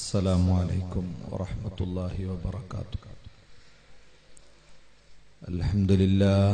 السلام عليكم ورحمة الله وبركاته الحمد لله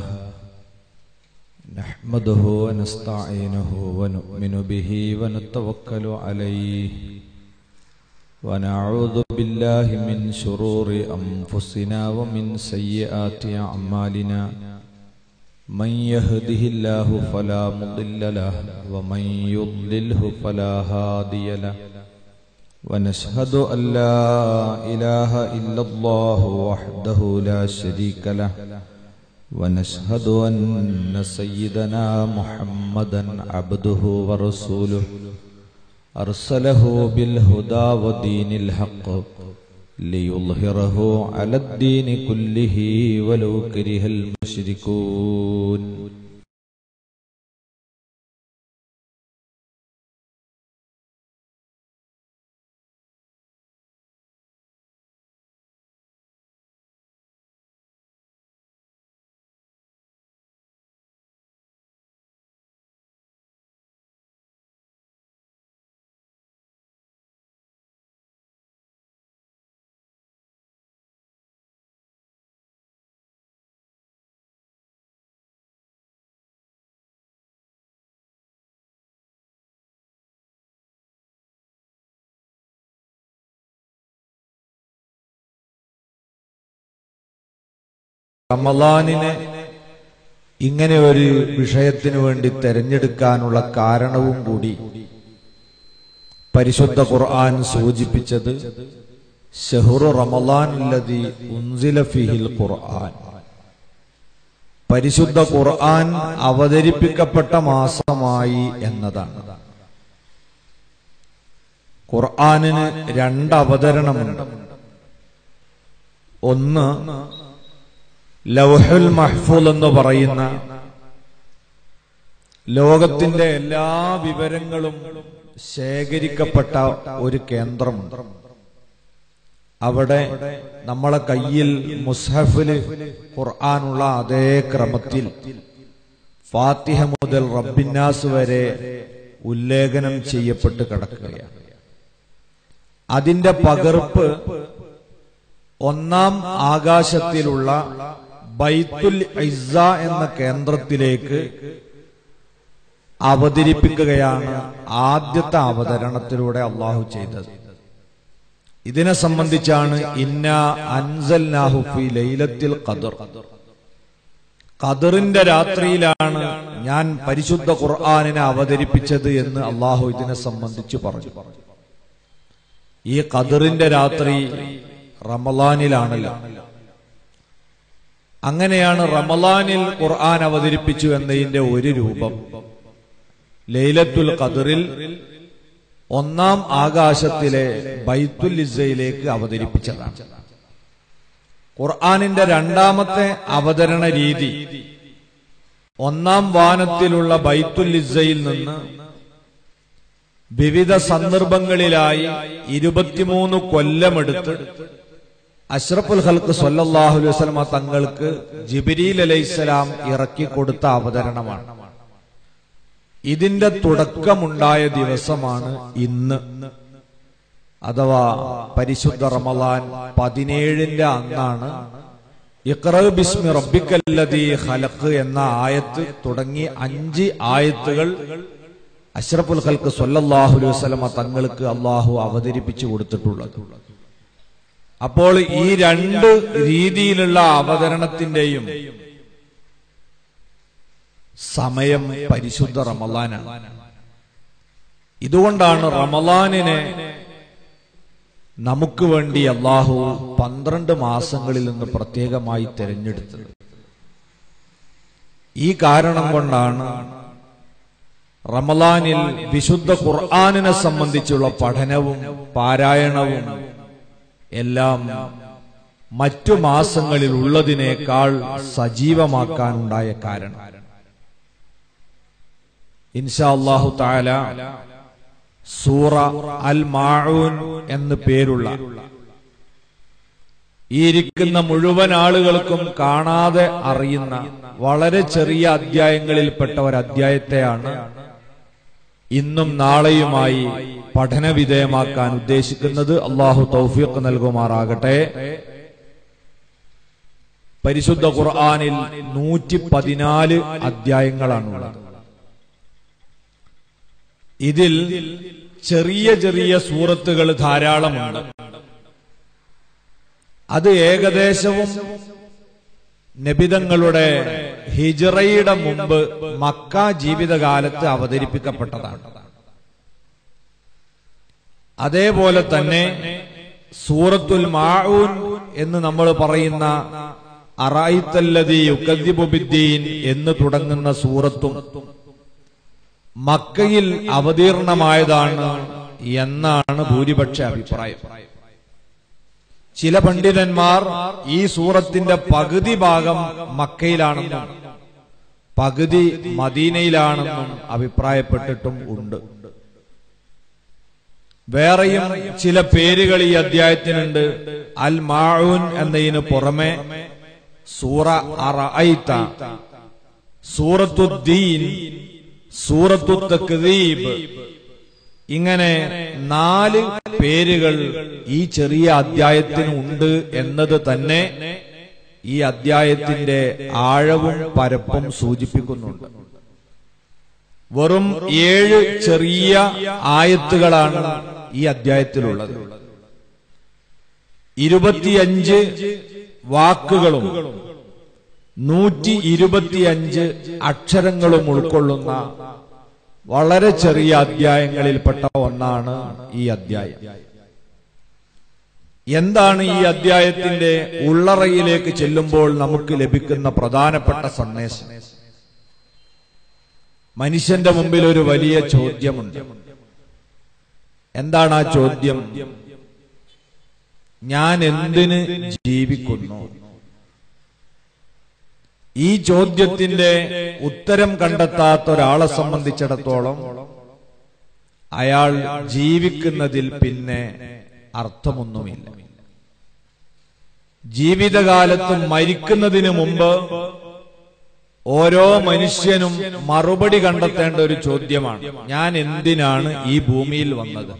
نحمده ونستعينه ونؤمن به ونتوكل عليه ونعوذ بالله من شرور أنفسنا ومن سيئات أعمالنا من يهده الله فلا مضل له ومن يضلله فلا هادي له ونشهد أن لا إله إلا الله وحده لا شريك له ونشهد أن سيدنا محمدا عبده ورسوله أرسله بالهدى ودين الحق ليظهره على الدين كله ولو كره المشركون റമലാനിനെ ഇങ്ങനെ ഒരു വിഷയത്തിനു വേണ്ടി തെരഞ്ഞെടുക്കാനുള്ള കാരണവും കൂടി പരിശുദ്ധ ഖുർആൻ സൂചിപ്പിച്ചത് ഷഹുറു റമലാൻ ഉൻസില ഫിഹിൽ ഖുർആൻ പരിശുദ്ധ ഖുർആൻ അവതരിപ്പിക്കപ്പെട്ട മാസമായി എന്നതാണ് ഖുർആനിന് രണ്ട് അവതരണമുണ്ട് ഒന്ന് ലൗഹുൽ മഹ്ഫൂൽ എന്ന് പറയുന്ന ലോകത്തിന്റെ എല്ലാ വിവരങ്ങളും ശേഖരിക്കപ്പെട്ട ഒരു കേന്ദ്രമുണ്ട് അവിടെ നമ്മളെ കയ്യിൽ മുസ്ഹഫില് ഖുർആനുള്ള അതേ ക്രമത്തിൽ ഫാത്തിഹ മുതൽ റബ്ബിന്നാസ് വരെ ഉല്ലേഖനം ചെയ്യപ്പെട്ട് കിടക്കുകയാണ് അതിന്റെ പകർപ്പ് ഒന്നാം ആകാശത്തിലുള്ള ബൈത്തുൽ ഇസ്സ എന്ന കേന്ദ്രത്തിലേക്ക് അവതരിപ്പിക്കുകയാണ് ആദ്യത്തെ അവതരണത്തിലൂടെ അള്ളാഹു ചെയ്തത് ഇതിനെ സംബന്ധിച്ചാണ് ഇന്ന അൻസൽ നാഹുഫി ലൈലത്തിൽ ഖദർ ഖദറിന്റെ രാത്രിയിലാണ് ഞാൻ പരിശുദ്ധ ഖുർആാനിനെ അവതരിപ്പിച്ചത് എന്ന് അള്ളാഹു ഇതിനെ സംബന്ധിച്ച് പറഞ്ഞു ഈ ഖദറിന്റെ രാത്രി റമലാനിലാണല്ലോ അങ്ങനെയാണ് റമലാനിൽ ഖുർആൻ അവതരിപ്പിച്ചു എന്നതിന്റെ ഒരു രൂപം ലൈലത്തുൽ ഖദറിൽ ഒന്നാം ആകാശത്തിലെ ബൈത്തുൽ ഇസയിലേക്ക് അവതരിപ്പിച്ചതാണ് ഖുർആാനിന്റെ രണ്ടാമത്തെ അവതരണ രീതി ഒന്നാം വാനത്തിലുള്ള ബൈത്തുൽ ഇസയിൽ നിന്ന് വിവിധ സന്ദർഭങ്ങളിലായി ഇരുപത്തിമൂന്ന് കൊല്ലമെടുത്ത് അഷ്റഫുൽ ഹൽക്ക് സൊല്ലാഹു വസ്ലമ തങ്ങൾക്ക് ജിബിരിൽ അലൈഹിസ്സലാം ഇറക്കിക്കൊടുത്ത അവതരണമാണ് ഇതിന്റെ തുടക്കമുണ്ടായ ദിവസമാണ് ഇന്ന് അഥവാ പരിശുദ്ധ റമലാൻ പതിനേഴിന്റെ അന്നാണ് ഇഖ്റ ബിസ്മി റബ്ബിക്കല്ലദീ ഖലഖ് എന്ന ആയത്ത് തുടങ്ങി അഞ്ച് ആയത്തുകൾ അഷ്റഫുൽ ഖൽക്ക് സൊല്ലാഹു വസ്ലമ തങ്ങൾക്ക് അള്ളാഹു അവതരിപ്പിച്ചു കൊടുത്തിട്ടുള്ളത് അപ്പോൾ ഈ രണ്ട് രീതിയിലുള്ള അവതരണത്തിന്റെയും സമയം പരിശുദ്ധ റമലാനാണ് ഇതുകൊണ്ടാണ് റമലാനിനെ നമുക്ക് വേണ്ടി അള്ളാഹു പന്ത്രണ്ട് മാസങ്ങളിൽ നിന്ന് പ്രത്യേകമായി തിരഞ്ഞെടുത്തത് ഈ കാരണം കൊണ്ടാണ് റമലാനിൽ വിശുദ്ധ ഖുർആാനിനെ സംബന്ധിച്ചുള്ള പഠനവും പാരായണവും എല്ലാം മറ്റു മാസങ്ങളിൽ ഉള്ളതിനേക്കാൾ സജീവമാക്കാനുണ്ടായ കാരണം ഇൻഷാ അള്ളാഹു താല സൂറ അൽ മാഊൻ എന്ന് പേരുള്ള ഈ ഇരിക്കുന്ന മുഴുവൻ ആളുകൾക്കും കാണാതെ അറിയുന്ന വളരെ ചെറിയ അധ്യായങ്ങളിൽപ്പെട്ട ഒരു അധ്യായത്തെയാണ് ഇന്നും നാളെയുമായി പഠന വിധേയമാക്കാൻ ഉദ്ദേശിക്കുന്നത് അള്ളാഹു തൗഫീഖ് നൽകുമാറാകട്ടെ പരിശുദ്ധ ഖുർആാനിൽ നൂറ്റി പതിനാല് അധ്യായങ്ങളാണുള്ളത് ഇതിൽ ചെറിയ ചെറിയ സൂറത്തുകൾ ധാരാളമുണ്ട് അത് ഏകദേശവും നബിതങ്ങളുടെ ഹിജറയുടെ മുമ്പ് മക്ക ജീവിതകാലത്ത് അവതരിപ്പിക്കപ്പെട്ടതാണ് അതേപോലെ തന്നെ സൂറത്തുൽ മാഊൻ എന്ന് നമ്മൾ പറയുന്ന അറായിത്തല്ലതി യുക്കദ്ദിബുബിദ്ദീൻ എന്ന് തുടങ്ങുന്ന സൂറത്തും മക്കയിൽ അവതീർണമായതാണ് എന്നാണ് ഭൂരിപക്ഷ അഭിപ്രായം ചില പണ്ഡിതന്മാർ ഈ സൂറത്തിന്റെ പകുതി ഭാഗം മക്കയിലാണെന്നും പകുതി മദീനയിലാണെന്നും അഭിപ്രായപ്പെട്ടിട്ടും ഉണ്ട് വേറെയും ചില പേരുകൾ ഈ അധ്യായത്തിനുണ്ട് അൽ മാഊൻ എന്നതിന് പുറമെ സൂറ അറഅയ്ത സൂറത്തുദ്ദീൻ സൂറത്തു തക്ദീബ് ഇങ്ങനെ നാല് പേരുകൾ ഈ ചെറിയ അധ്യായത്തിന് ഉണ്ട് എന്നത് തന്നെ ഈ അധ്യായത്തിന്റെ ആഴവും പരപ്പും സൂചിപ്പിക്കുന്നുണ്ട് വെറും ഏഴ് ചെറിയ ആയത്തുകളാണ് ഈ അധ്യായത്തിലുള്ളത് ഇരുപത്തിയഞ്ച് വാക്കുകളും നൂറ്റി ഇരുപത്തിയഞ്ച് അക്ഷരങ്ങളും ഉൾക്കൊള്ളുന്ന വളരെ ചെറിയ അധ്യായങ്ങളിൽപ്പെട്ട ഒന്നാണ് ഈ അധ്യായം എന്താണ് ഈ അധ്യായത്തിന്റെ ഉള്ളറയിലേക്ക് ചെല്ലുമ്പോൾ നമുക്ക് ലഭിക്കുന്ന പ്രധാനപ്പെട്ട സന്ദേശം മനുഷ്യന്റെ മുമ്പിൽ ഒരു വലിയ ചോദ്യമുണ്ട് എന്താണ് ആ ചോദ്യം ഞാൻ എന്തിന് ജീവിക്കുന്നു ഈ ചോദ്യത്തിന്റെ ഉത്തരം കണ്ടെത്താത്ത ഒരാളെ സംബന്ധിച്ചിടത്തോളം അയാൾ ജീവിക്കുന്നതിൽ പിന്നെ അർത്ഥമൊന്നുമില്ല ജീവിതകാലത്ത് മരിക്കുന്നതിന് മുമ്പ് ഓരോ മനുഷ്യനും മറുപടി കണ്ടെത്തേണ്ട ഒരു ചോദ്യമാണ് ഞാൻ എന്തിനാണ് ഈ ഭൂമിയിൽ വന്നത്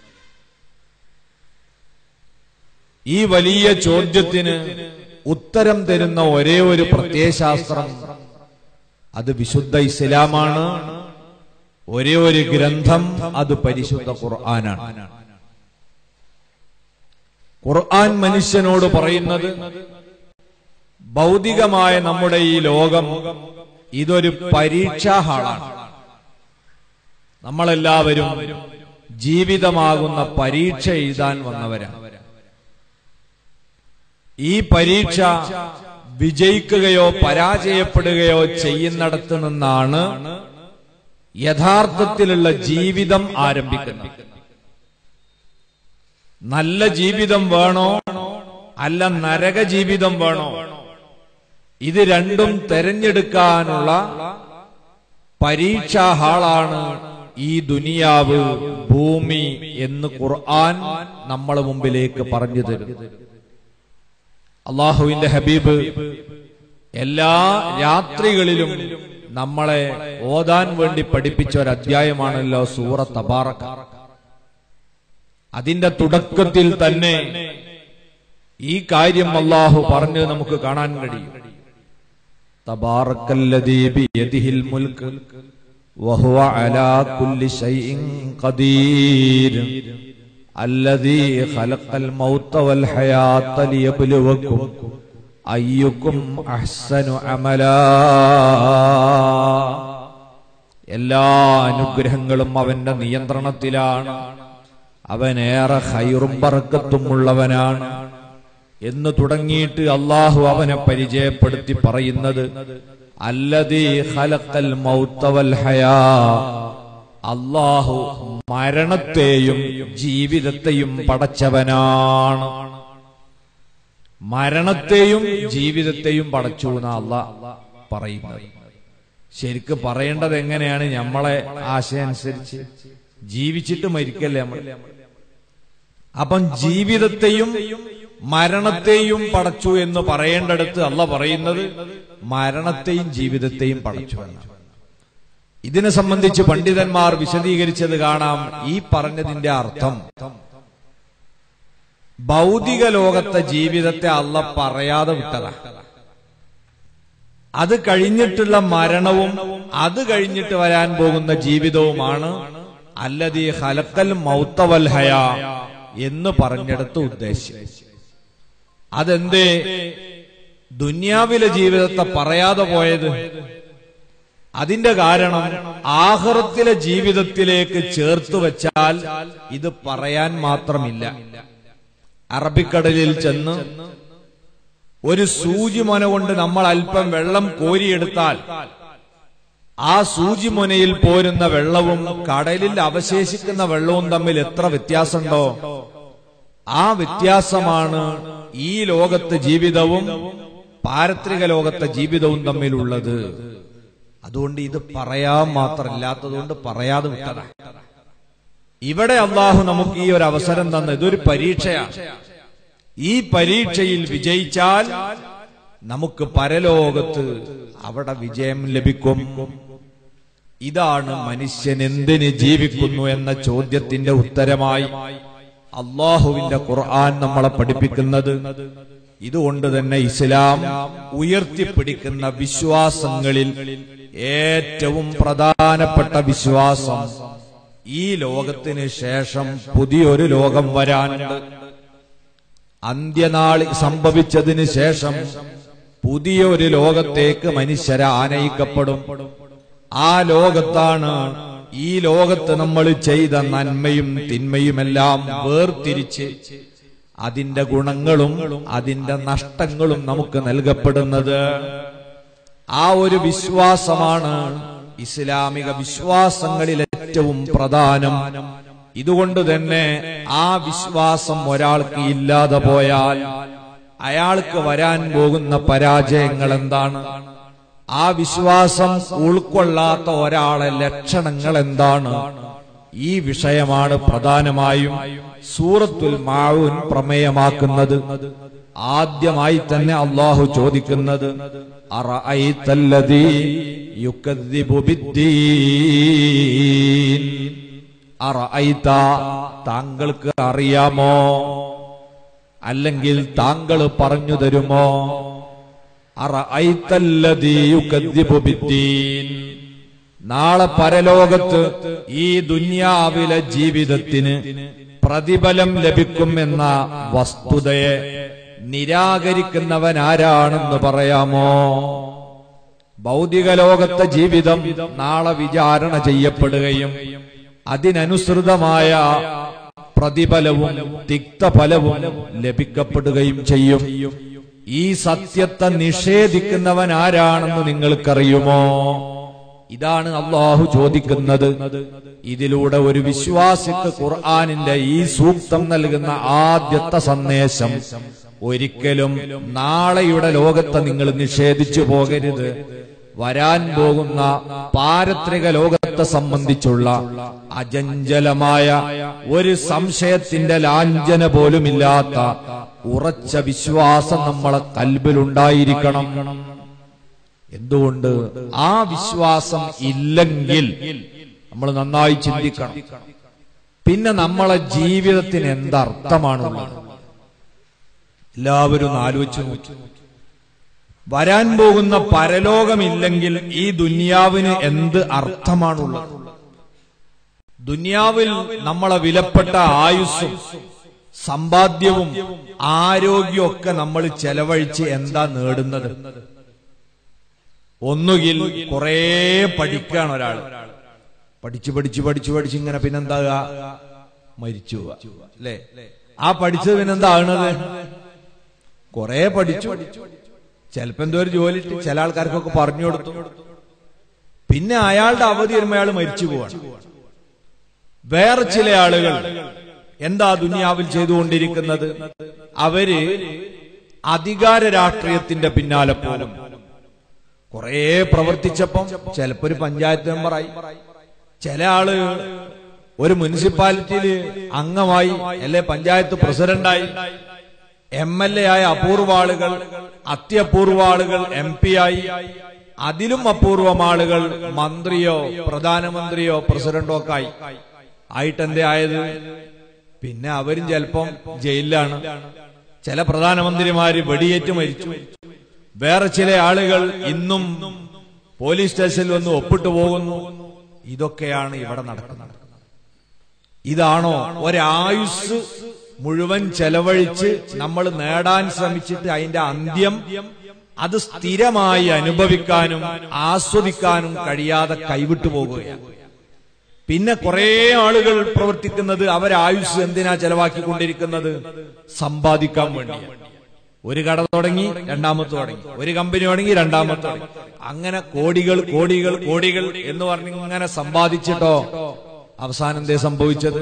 ഈ വലിയ ചോദ്യത്തിന് ഉത്തരം തരുന്ന ഒരേ ഒരു പ്രത്യയശാസ്ത്രം അത് വിശുദ്ധ ഇസ്ലാമാണ് ഒരേ ഒരു ഗ്രന്ഥം അത് പരിശുദ്ധ ഖുർആനാണ് ഖുർആൻ മനുഷ്യനോട് പറയുന്നത് ഭൗതികമായ നമ്മുടെ ഈ ലോകം ഇതൊരു പരീക്ഷാ ഹാളാണ് നമ്മളെല്ലാവരും ജീവിതമാകുന്ന പരീക്ഷ എഴുതാൻ വന്നവരാണ് ഈ പരീക്ഷ വിജയിക്കുകയോ പരാജയപ്പെടുകയോ ചെയ്യുന്നിടത്ത് നിന്നാണ് യഥാർത്ഥത്തിലുള്ള ജീവിതം ആരംഭിക്കുന്നത് നല്ല ജീവിതം വേണോ അല്ല നരക ജീവിതം വേണോ ഇത് രണ്ടും തെരഞ്ഞെടുക്കാനുള്ള പരീക്ഷാ ഹാളാണ് ഈ ദുനിയാവ് ഭൂമി എന്ന് ഖുർആൻ നമ്മളെ മുമ്പിലേക്ക് പറഞ്ഞു തരും അള്ളാഹുവിന്റെ ഹബീബ് എല്ലാ രാത്രികളിലും നമ്മളെ ഓതാൻ വേണ്ടി പഠിപ്പിച്ച ഒരു അധ്യായമാണല്ലോ സൂറ തബാറക്ക അതിന്റെ തുടക്കത്തിൽ തന്നെ ഈ കാര്യം അള്ളാഹു പറഞ്ഞ് നമുക്ക് കാണാൻ കഴിയും തബാറക്കല്ലദീ ബിയദിഹിൽ മുൽക്ക് വഹുവ അലാ കുല്ലി ശൈഇൻ ഖദീർ الذي خلق الموت والحياة ليبلوكم أيكم أحسن عملا എല്ലാ അനുഗ്രഹങ്ങളും അവന്റെ നിയന്ത്രണത്തിലാണ് അവനേറെ ഹൈറും പറക്കത്തും ഉള്ളവനാണ് എന്ന് തുടങ്ങിയിട്ട് അള്ളാഹു അവനെ പരിചയപ്പെടുത്തി പറയുന്നത് അല്ലതീ ഖലഖൽ മൗത്തവൽ ഹയാ അള്ളാഹു മരണത്തെയും ജീവിതത്തെയും പടച്ചവനാണ് മരണത്തെയും ജീവിതത്തെയും പടച്ചു എന്ന അല്ല പറയുന്നത് ശരിക്ക് പറയേണ്ടത് എങ്ങനെയാണ് നമ്മളെ ആശയനുസരിച്ച് ജീവിച്ചിട്ട് മരിക്കല്ലേ നമ്മൾ അപ്പം ജീവിതത്തെയും മരണത്തെയും പടച്ചു എന്ന് പറയേണ്ടടുത്ത് അല്ല പറയുന്നത് മരണത്തെയും ജീവിതത്തെയും പടച്ചു എന്നാണ് ഇതിനെ സംബന്ധിച്ച് പണ്ഡിതന്മാർ വിശദീകരിച്ചത് കാണാം ഈ പറഞ്ഞതിന്റെ അർത്ഥം ഭൗതിക ലോകത്തെ ജീവിതത്തെ അല്ല പറയാതെ വിട്ടതാ അത് കഴിഞ്ഞിട്ടുള്ള മരണവും അത് കഴിഞ്ഞിട്ട് വരാൻ പോകുന്ന ജീവിതവുമാണ് അല്ലതീ ഹലക്കൽ മൗത്തവൽഹയ എന്ന് പറഞ്ഞെടുത്ത് ഉദ്ദേശിച്ചു അതെന്തേ ദുന്യാവിലെ ജീവിതത്തെ പറയാതെ പോയത് അതിന്റെ കാരണം ആഹ്റത്തിലെ ജീവിതത്തിലേക്ക് ചേർത്ത് വെച്ചാൽ ഇത് പറയാൻ മാത്രമില്ല അറബിക്കടലിൽ ചെന്ന് ഒരു സൂചിമൊന കൊണ്ട് നമ്മൾ അല്പം വെള്ളം കോരിയെടുത്താൽ ആ സൂചിമൊനയിൽ പോരുന്ന വെള്ളവും കടലിൽ അവശേഷിക്കുന്ന വെള്ളവും തമ്മിൽ എത്ര വ്യത്യാസമുണ്ടോ ആ വ്യത്യാസമാണ് ഈ ലോകത്തെ ജീവിതവും പാരത്രിക ലോകത്തെ ജീവിതവും തമ്മിലുള്ളത് അതുകൊണ്ട് ഇത് പറയാൻ മാത്രമില്ലാത്തതുകൊണ്ട് പറയാതെ വിട്ടതാ ഇവിടെ അള്ളാഹു നമുക്ക് ഈ ഒരു അവസരം തന്ന ഇതൊരു പരീക്ഷയാണ് ഈ പരീക്ഷയിൽ വിജയിച്ചാൽ നമുക്ക് പരലോകത്ത് അവിടെ വിജയം ലഭിക്കും ഇതാണ് മനുഷ്യൻ എന്തിന് ജീവിക്കുന്നു എന്ന ചോദ്യത്തിന്റെ ഉത്തരമായി അള്ളാഹുവിന്റെ ഖുർആൻ നമ്മളെ പഠിപ്പിക്കുന്നത് ഇതുകൊണ്ട് തന്നെ ഇസ്ലാം ഉയർത്തിപ്പിടിക്കുന്ന വിശ്വാസങ്ങളിൽ ഏറ്റവും പ്രധാനപ്പെട്ട വിശ്വാസം ഈ ലോകത്തിന് ശേഷം പുതിയൊരു ലോകം വരാനുണ്ട് അന്ത്യനാളി സംഭവിച്ചതിന് ശേഷം പുതിയ ഒരു ലോകത്തേക്ക് മനുഷ്യരെ ആനയിക്കപ്പെടും ആ ലോകത്താണ് ഈ ലോകത്ത് നമ്മൾ ചെയ്ത നന്മയും തിന്മയുമെല്ലാം വേർതിരിച്ച് അതിന്റെ ഗുണങ്ങളും അതിന്റെ നഷ്ടങ്ങളും നമുക്ക് നൽകപ്പെടുന്നത് ആ ഒരു വിശ്വാസമാണ് ഇസ്ലാമിക വിശ്വാസങ്ങളിൽ ഏറ്റവും പ്രധാനം ഇതുകൊണ്ട് തന്നെ ആ വിശ്വാസം ഒരാൾക്ക് ഇല്ലാതെ പോയാൽ അയാൾക്ക് വരാൻ പോകുന്ന പരാജയങ്ങൾ എന്താണ് ആ വിശ്വാസം ഉൾക്കൊള്ളാത്ത ഒരാളെ ലക്ഷണങ്ങൾ എന്താണ് ഈ വിഷയമാണ് പ്രധാനമായും സൂറത്തുൽ മാവൂൻ പ്രമേയമാക്കുന്നത് ആദ്യമായി തന്നെ അള്ളാഹു ചോദിക്കുന്നത് അറഅയ്തല്ലദീ യുകദ്ദിബു ബിദ്ദീൻ അറഅയ്ത താങ്കൾക്ക് അറിയാമോ അല്ലെങ്കിൽ താങ്കൾ പറഞ്ഞു തരുമോ അറഅയ്തല്ലദീ യുകദ്ദിബു ബിദ്ദീൻ നാളെ പരലോകത്ത് ഈ ദുന്യാവിലെ ജീവിതത്തിന് പ്രതിഫലം ലഭിക്കുമെന്ന വസ്തുതയെ നിരാകരിക്കുന്നവൻ ആരാണെന്ന് പറയാമോ ഭൗതിക ലോകത്തെ ജീവിതം നാളെ വിചാരണ ചെയ്യപ്പെടുകയും അതിനനുസൃതമായ പ്രതിഫലവും തിക്തഫലവും ലഭിക്കപ്പെടുകയും ചെയ്യും ഈ സത്യത്തെ നിഷേധിക്കുന്നവൻ ആരാണെന്ന് നിങ്ങൾക്കറിയുമോ ഇതാണ് അള്ളാഹു ചോദിക്കുന്നത് ഇതിലൂടെ ഒരു വിശ്വാസിക്ക് ഖുർആാനിന്റെ ഈ സൂക്തം നൽകുന്ന ആദ്യത്തെ സന്ദേശം ഒരിക്കലും നാളെയുടെ ലോകത്തെ നിങ്ങൾ നിഷേധിച്ചു പോകരുത് വരാൻ പോകുന്ന പാരത്രിക ലോകത്തെ സംബന്ധിച്ചുള്ള അജഞ്ചലമായ ഒരു സംശയത്തിന്റെ ലാഞ്ചന പോലുമില്ലാത്ത ഉറച്ച വിശ്വാസം നമ്മളെ കൽബിലുണ്ടായിരിക്കണം എന്തുകൊണ്ട് ആ വിശ്വാസം ഇല്ലെങ്കിൽ നമ്മൾ നന്നായി ചിന്തിക്കണം പിന്നെ നമ്മളെ ജീവിതത്തിന് എന്തർത്ഥമാണുള്ളത് എല്ലാവരും ഒന്ന് ആലോചിച്ചു നോക്കി വരാൻ പോകുന്ന പരലോകമില്ലെങ്കിൽ ഈ ദുന്യാവിന് എന്ത് അർത്ഥമാണുള്ളത് ദുന്യാവിൽ നമ്മളെ വിലപ്പെട്ട ആയുസ്സും സമ്പാദ്യവും ആരോഗ്യവും ഒക്കെ നമ്മൾ ചെലവഴിച്ച് എന്താ നേടുന്നത് ഒന്നുകിൽ കുറേ പഠിക്കാണ് ഒരാൾ പഠിച്ചു പഠിച്ചു പഠിച്ചു പഠിച്ച് ഇങ്ങനെ പിന്നെന്താ മരിച്ചു പോവുക. അല്ലേ ആ പഠിച്ചത് പിന്നെന്താ ആകണത് കുറെ പഠിച്ചു ചിലപ്പോ എന്തോ ഒരു ജോലി കിട്ടി. ചില ആൾക്കാർക്കൊക്കെ പറഞ്ഞു കൊടുത്തു പിന്നെ അയാളുടെ അവധി വരുമ്പോ അയാൾ മരിച്ചു പോവാണ് വേറെ ചില ആളുകൾ എന്താ ദുനിയാവിൽ ചെയ്തുകൊണ്ടിരിക്കുന്നത് അവര് അധികാര രാഷ്ട്രീയത്തിന്റെ പിന്നാലെ പോകും കുറെ പ്രവർത്തിച്ചപ്പം ചിലപ്പോ ഒരു പഞ്ചായത്ത് മെമ്പറായി ചില ആള് ഒരു മുനിസിപ്പാലിറ്റിയിൽ അംഗമായി അല്ലെ പഞ്ചായത്ത് പ്രസിഡന്റായി എം എൽ എ ആയ അപൂർവ ആളുകൾ അത്യപൂർവ ആളുകൾ എം പി ആയി അതിലും അപൂർവം ആളുകൾ മന്ത്രിയോ പ്രധാനമന്ത്രിയോ പ്രസിഡന്റോ ഒക്കെ ആയി ആയിട്ട് എന്തേ ആയത് പിന്നെ അവരും ചിലപ്പം ജയിലിലാണ് ചില പ്രധാനമന്ത്രിമാര് വെടിയേറ്റ് മരിച്ചു വേറെ ചില ആളുകൾ ഇന്നും പോലീസ് സ്റ്റേഷനിൽ വന്ന് ഒപ്പിട്ടു പോകുന്നു ഇതൊക്കെയാണ് ഇവിടെ നടക്കുന്നത് ഇതാണോ ഒരായുസ് മുഴുവൻ ചെലവഴിച്ച് നമ്മൾ നേടാൻ ശ്രമിച്ചിട്ട് അതിന്റെ അന്ത്യം അത് സ്ഥിരമായി അനുഭവിക്കാനും ആസ്വദിക്കാനും കഴിയാതെ കൈവിട്ടു പോകുകയാണ് പിന്നെ കുറെ ആളുകൾ പ്രവർത്തിക്കുന്നത് അവരായുസ് എന്തിനാ ചെലവാക്കിക്കൊണ്ടിരിക്കുന്നത് സമ്പാദിക്കാൻ വേണ്ടി ഒരു കട തുടങ്ങി രണ്ടാമത്തെ തുടങ്ങി ഒരു കമ്പനി തുടങ്ങി രണ്ടാമത്തെ തുടങ്ങി അങ്ങനെ കോടികൾ കോടികൾ കോടികൾ എന്ന് പറഞ്ഞ് ഇങ്ങനെ സമ്പാദിച്ചിട്ടോ അവസാനം എന്തേ സംഭവിച്ചത്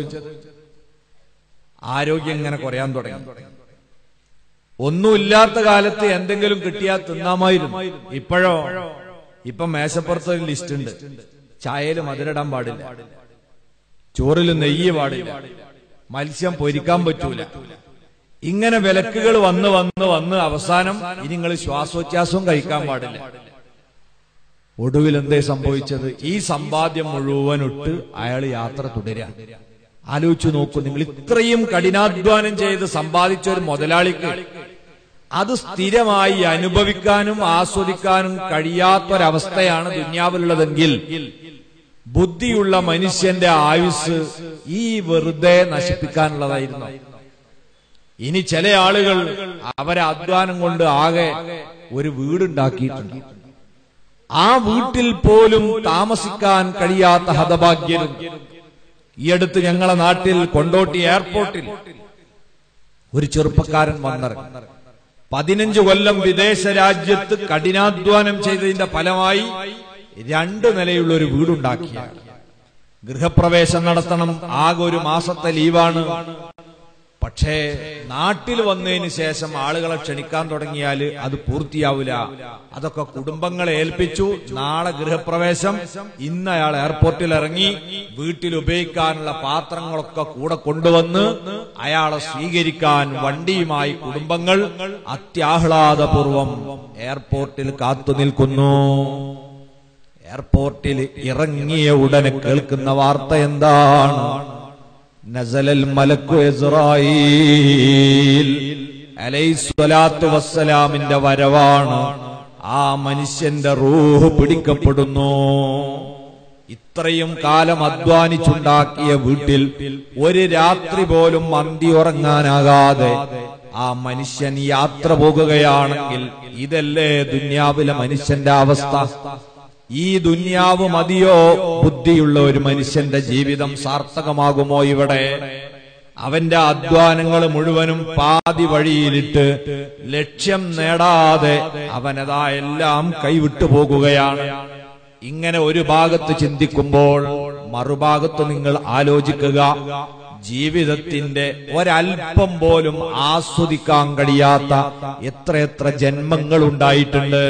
ആരോഗ്യം ഇങ്ങനെ കുറയാൻ തുടങ്ങി ഒന്നുമില്ലാത്ത കാലത്ത് എന്തെങ്കിലും കിട്ടിയാൽ തിന്നാമായിരുന്നു ഇപ്പോഴോ ഇപ്പൊ മേശപ്പുറത്ത് ഒരു ലിസ്റ്റ് ഉണ്ട് ചായയിൽ മധുരിടാൻ പാടില്ല ചോറിൽ നെയ്യ് പാടില്ല മത്സ്യം പൊരിക്കാൻ പറ്റൂല ഇങ്ങനെ വിലക്കുകൾ വന്ന് വന്ന് വന്ന് അവസാനം ഇനി നിങ്ങൾ ശ്വാസോച്ഛ്വാസവും കഴിക്കാൻ പാടില്ല ഒടുവിൽ എന്തേ സംഭവിച്ചത് ഈ സമ്പാദ്യം മുഴുവനിട്ട് അയാൾ യാത്ര തുടരാ ആലോചിച്ചു നോക്കൂ നിങ്ങൾ ഇത്രയും കഠിനാധ്വാനം ചെയ്ത് സമ്പാദിച്ച ഒരു മുതലാളിക്ക് അത് സ്ഥിരമായി അനുഭവിക്കാനും ആസ്വദിക്കാനും കഴിയാത്തൊരവസ്ഥയാണ് ദുന്യാവിലുള്ളതെങ്കിൽ ബുദ്ധിയുള്ള മനുഷ്യന്റെ ആയുസ് ഈ വെറുതെ നശിപ്പിക്കാനുള്ളതായിരുന്നു ഇനി ചില ആളുകൾ അവരെ അധ്വാനം കൊണ്ട് ആകെ ഒരു വീടുണ്ടാക്കിയിട്ടുണ്ട് ആ വീട്ടിൽ പോലും താമസിക്കാൻ കഴിയാത്ത ഹതഭാഗ്യരും ഈ അടുത്ത് ഞങ്ങളെ നാട്ടിൽ കൊണ്ടോട്ടി എയർപോർട്ടിൽ ഒരു ചെറുപ്പക്കാരൻ വന്നിറങ്ങി പതിനഞ്ച് കൊല്ലം വിദേശ രാജ്യത്ത് കഠിനാധ്വാനം ചെയ്തതിന്റെ ഫലമായി രണ്ട് നിലയുള്ള ഒരു വീടുണ്ടാക്കിയ ഗൃഹപ്രവേശം നടത്തണം ആകെ ഒരു മാസത്തെ ലീവാണ് പക്ഷേ നാട്ടിൽ വന്നതിന് ശേഷം ആളുകളെ ക്ഷണിക്കാൻ തുടങ്ങിയാൽ അത് പൂർത്തിയാവില്ല അതൊക്കെ കുടുംബങ്ങളെ ഏൽപ്പിച്ചു നാളെ ഗൃഹപ്രവേശം ഇന്ന് അയാൾ എയർപോർട്ടിൽ ഇറങ്ങി വീട്ടിൽ ഉപയോഗിക്കാനുള്ള പാത്രങ്ങളൊക്കെ കൂടെ കൊണ്ടുവന്ന് അയാളെ സ്വീകരിക്കാൻ വണ്ടിയുമായി കുടുംബങ്ങൾ അത്യാഹ്ലാദപൂർവം എയർപോർട്ടിൽ കാത്തു നിൽക്കുന്നു എയർപോർട്ടിൽ ഇറങ്ങിയ ഉടനെ കേൾക്കുന്ന വാർത്ത എന്താണ് നസലൽ മലക്കു ഇസ്രായേൽ അലൈസ്വലാത്തു വസ്സലാമിന്റെ വരവാണ് ആ മനുഷ്യന്റെ റൂഹ് പിടിക്കപ്പെടുന്നു ഇത്രയും കാലം അധ്വാനിച്ചുണ്ടാക്കിയ വീട്ടിൽ ഒരു രാത്രി പോലും മന്തി ഉറങ്ങാനാകാതെ ആ മനുഷ്യൻ യാത്ര പോകുകയാണെങ്കിൽ ഇതല്ലേ ദുന്യാവിലെ മനുഷ്യന്റെ അവസ്ഥ ഈ ദുന്യാവ് മതിയോ ബുദ്ധിയുള്ള ഒരു മനുഷ്യന്റെ ജീവിതം സാർത്ഥകമാകുമോ ഇവിടെ അവന്റെ അധ്വാനങ്ങൾ മുഴുവനും പാതി വഴിയിലിട്ട് ലക്ഷ്യം നേടാതെ അവനതാ എല്ലാം കൈവിട്ടു പോകുകയാണ് ഇങ്ങനെ ഒരു ഭാഗത്ത് ചിന്തിക്കുമ്പോൾ മറുഭാഗത്ത് നിങ്ങൾ ആലോചിക്കുക ജീവിതത്തിന്റെ ഒരൽപ്പം പോലും ആസ്വദിക്കാൻ കഴിയാത്ത എത്രയെത്ര ജന്മങ്ങൾ ഉണ്ടായിട്ടുണ്ട്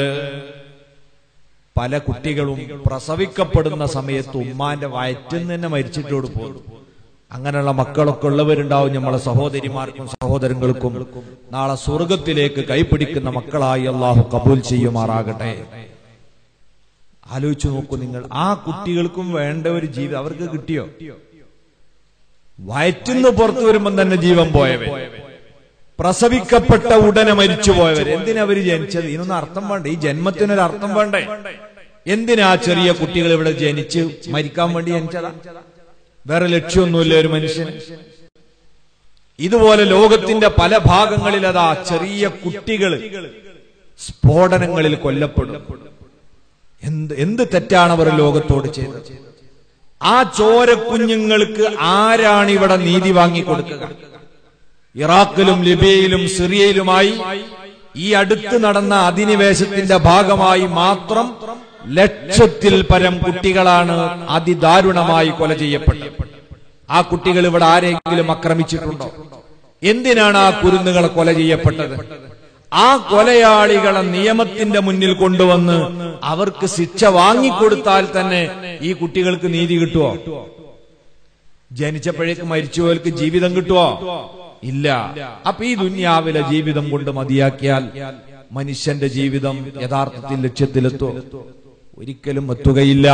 പല കുട്ടികളും പ്രസവിക്കപ്പെടുന്ന സമയത്ത് ഉമ്മാന്റെ വയറ്റിൽ നിന്ന് തന്നെ മരിച്ചിട്ടോട് പോകും അങ്ങനെയുള്ള മക്കളൊക്കെ ഉള്ളവരുണ്ടാവും നമ്മളെ സഹോദരിമാർക്കും സഹോദരങ്ങൾക്കും നാളെ സ്വർഗത്തിലേക്ക് കൈപിടിക്കുന്ന മക്കളായി അള്ളാഹു കബൂൽ ചെയ്യുമാറാകട്ടെ ആലോചിച്ചു നോക്കൂ നിങ്ങൾ ആ കുട്ടികൾക്കും വേണ്ട ഒരു ജീവിതം അവർക്ക് കിട്ടിയോ വയറ്റിന്ന് പുറത്തു വരുമ്പം തന്നെ ജീവൻ പോയവൻ പ്രസവിക്കപ്പെട്ട ഉടനെ മരിച്ചുപോയവർ എന്തിനവര് ജനിച്ചത് ഇതിനൊന്നും അർത്ഥം വേണ്ട ഈ ജന്മത്തിനൊരു അർത്ഥം വേണ്ടേ എന്തിനാ ചെറിയ കുട്ടികൾ ഇവിടെ ജനിച്ച് മരിക്കാൻ വേണ്ടി ജനിച്ചതാ വേറെ ലക്ഷ്യമൊന്നുമില്ല ഒരു മനുഷ്യൻ ഇതുപോലെ ലോകത്തിന്റെ പല ഭാഗങ്ങളിൽ അതാ ചെറിയ കുട്ടികൾ സ്ഫോടനങ്ങളിൽ കൊല്ലപ്പെടും എന്ത് എന്ത് തെറ്റാണ് അവർ ലോകത്തോട് ചെയ്തത് ആ ചോര കുഞ്ഞുങ്ങൾക്ക് ആരാണ് ഇവിടെ നീതി വാങ്ങിക്കൊടുക്കുക ഇറാഖിലും ലിബിയയിലും സിറിയയിലുമായി ഈ അടുത്ത് നടന്ന അധിനിവേശത്തിന്റെ ഭാഗമായി മാത്രം ലക്ഷത്തിൽ പരം കുട്ടികളാണ് അതിദാരുണമായി കൊല ചെയ്യപ്പെട്ടത് ആ കുട്ടികൾ ഇവിടെ ആരെങ്കിലും ആക്രമിച്ചിട്ടുണ്ടോ എന്തിനാണ് ആ കുരുന്നുകൾ കൊല ചെയ്യപ്പെട്ടത് ആ കൊലയാളികളെ നിയമത്തിന്റെ മുന്നിൽ കൊണ്ടുവന്ന് അവർക്ക് ശിക്ഷ വാങ്ങിക്കൊടുത്താൽ തന്നെ ഈ കുട്ടികൾക്ക് നീതി കിട്ടുമോ ജനിച്ചപ്പോഴേക്ക് മരിച്ചുപോയവർക്ക് ജീവിതം കിട്ടുമോ ഇല്ല അപ്പൊ ഈ ദുന്യാവിലെ ജീവിതം കൊണ്ട് മതിയാക്കിയാൽ മനുഷ്യന്റെ ജീവിതം യഥാർത്ഥത്തിൽ ലക്ഷ്യത്തിലെത്തും ഒരിക്കലും എത്തുകയില്ല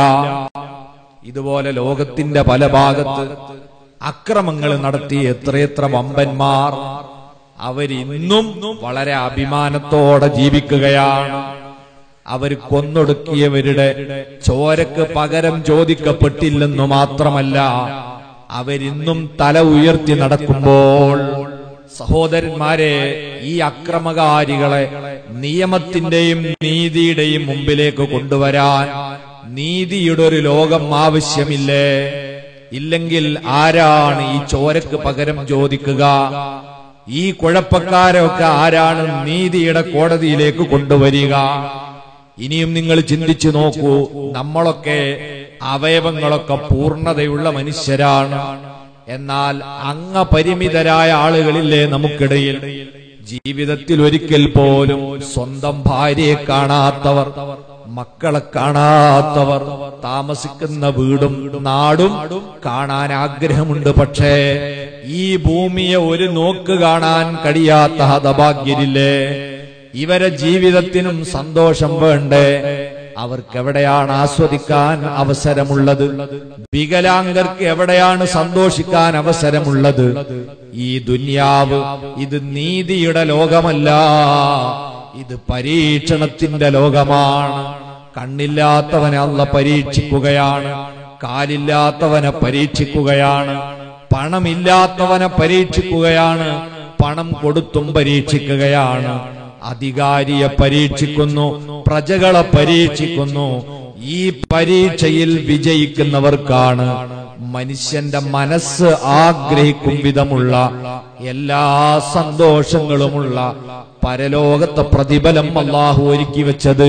ഇതുപോലെ ലോകത്തിന്റെ പല ഭാഗത്ത് അക്രമങ്ങൾ നടത്തി എത്രയെത്ര വമ്പന്മാർ അവരിന്നും വളരെ അഭിമാനത്തോടെ ജീവിക്കുകയാണ് അവർ കൊന്നൊടുക്കിയവരുടെ ചോരക്ക് പകരം ചോദിക്കപ്പെട്ടില്ലെന്നു മാത്രമല്ല അവരിന്നും തല ഉയർത്തി നടക്കുമ്പോൾ സഹോദരന്മാരെ ഈ അക്രമകാരികളെ നിയമത്തിന്റെയും നീതിയുടെയും മുമ്പിലേക്ക് കൊണ്ടുവരാൻ നീതിയുടെ ഒരു ലോകം ആവശ്യമില്ലേ ഇല്ലെങ്കിൽ ആരാണ് ഈ ചോരക്ക് പകരം ചോദിക്കുക ഈ കുഴപ്പക്കാരൊക്കെ ആരാണ് നീതിയുടെ കോടതിയിലേക്ക് കൊണ്ടുവരിക ഇനിയും നിങ്ങൾ ചിന്തിച്ചു നോക്കൂ നമ്മളൊക്കെ അവയവങ്ങളൊക്കെ പൂർണ്ണതയുള്ള മനുഷ്യരാണ് എന്നാൽ അംഗപരിമിതരായ ആളുകളില്ലേ നമുക്കിടയിൽ ജീവിതത്തിൽ ഒരിക്കൽ പോലും സ്വന്തം ഭാര്യയെ കാണാത്തവർ മക്കളെ കാണാത്തവർ താമസിക്കുന്ന വീടും നാടും കാണാൻ ആഗ്രഹമുണ്ട് പക്ഷേ ഈ ഭൂമിയെ ഒരു നോക്ക് കാണാൻ കഴിയാത്ത ഹതഭാഗ്യരില്ലേ ഇവരെ ജീവിതത്തിനും സന്തോഷം വേണ്ടേ അവർക്ക് എവിടെയാണ് ആസ്വദിക്കാൻ അവസരമുള്ളത് വികലാംഗർക്ക് എവിടെയാണ് സന്തോഷിക്കാൻ അവസരമുള്ളത് ഈ ദുന്യാവ് ഇത് നീതിയുടെ ലോകമല്ല ഇത് പരീക്ഷണത്തിന്റെ ലോകമാണ് കണ്ണില്ലാത്തവനെ അല്ല പരീക്ഷിക്കുകയാണ് കാലില്ലാത്തവനെ പരീക്ഷിക്കുകയാണ് പണമില്ലാത്തവനെ പരീക്ഷിക്കുകയാണ് പണം കൊടുത്തും പരീക്ഷിക്കുകയാണ് അധികാരിയെ പരീക്ഷിക്കുന്നു പ്രജകളെ പരീക്ഷിക്കുന്നു ഈ പരീക്ഷയിൽ വിജയിക്കുന്നവർക്കാണ് മനുഷ്യന്റെ മനസ്സ് ആഗ്രഹിക്കും വിധമുള്ള എല്ലാ സന്തോഷങ്ങളുമുള്ള പരലോകത്തെ പ്രതിഫലം അള്ളാഹു ഒരുക്കി വെച്ചത്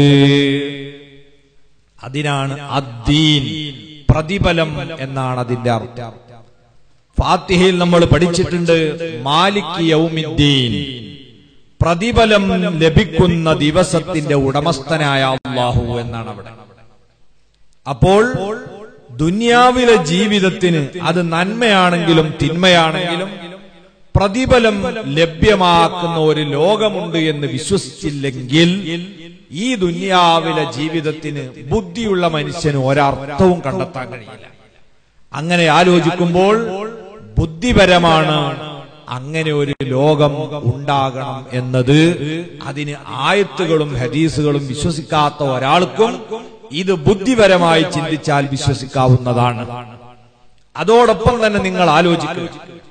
അതിനാണ് അദ്ദീൻ പ്രതിഫലം എന്നാണ് അതിന്റെ അർത്ഥം ഫാത്തിഹയിൽ നമ്മൾ പഠിച്ചിട്ടുണ്ട് മാലിക് യൗമിദ്ദീൻ പ്രതിഫലം ലഭിക്കുന്ന ദിവസത്തിന്റെ ഉടമസ്ഥനായ അള്ളാഹു എന്നാണ് അവിടെ അപ്പോൾ ദുന്യാവിലെ ജീവിതത്തിന് അത് നന്മയാണെങ്കിലും തിന്മയാണെങ്കിലും പ്രതിഫലം ലഭ്യമാക്കുന്ന ഒരു ലോകമുണ്ട് എന്ന് വിശ്വസിച്ചില്ലെങ്കിൽ ഈ ദുന്യാവിലെ ജീവിതത്തിന് ബുദ്ധിയുള്ള മനുഷ്യന് ഒരർത്ഥവും കണ്ടെത്താൻ കഴിയില്ല അങ്ങനെ ആലോചിക്കുമ്പോൾ ബുദ്ധിപരമാണ് അങ്ങനെ ഒരു ലോകം ഉണ്ടാകണം എന്നത് അതിന് ആയത്തുകളും ഹദീസുകളും വിശ്വസിക്കാത്ത ഒരാൾക്കും ഇത് ബുദ്ധിപരമായി ചിന്തിച്ചാൽ വിശ്വസിക്കാവുന്നതാണ് അതോടൊപ്പം തന്നെ നിങ്ങൾ ആലോചിക്കുക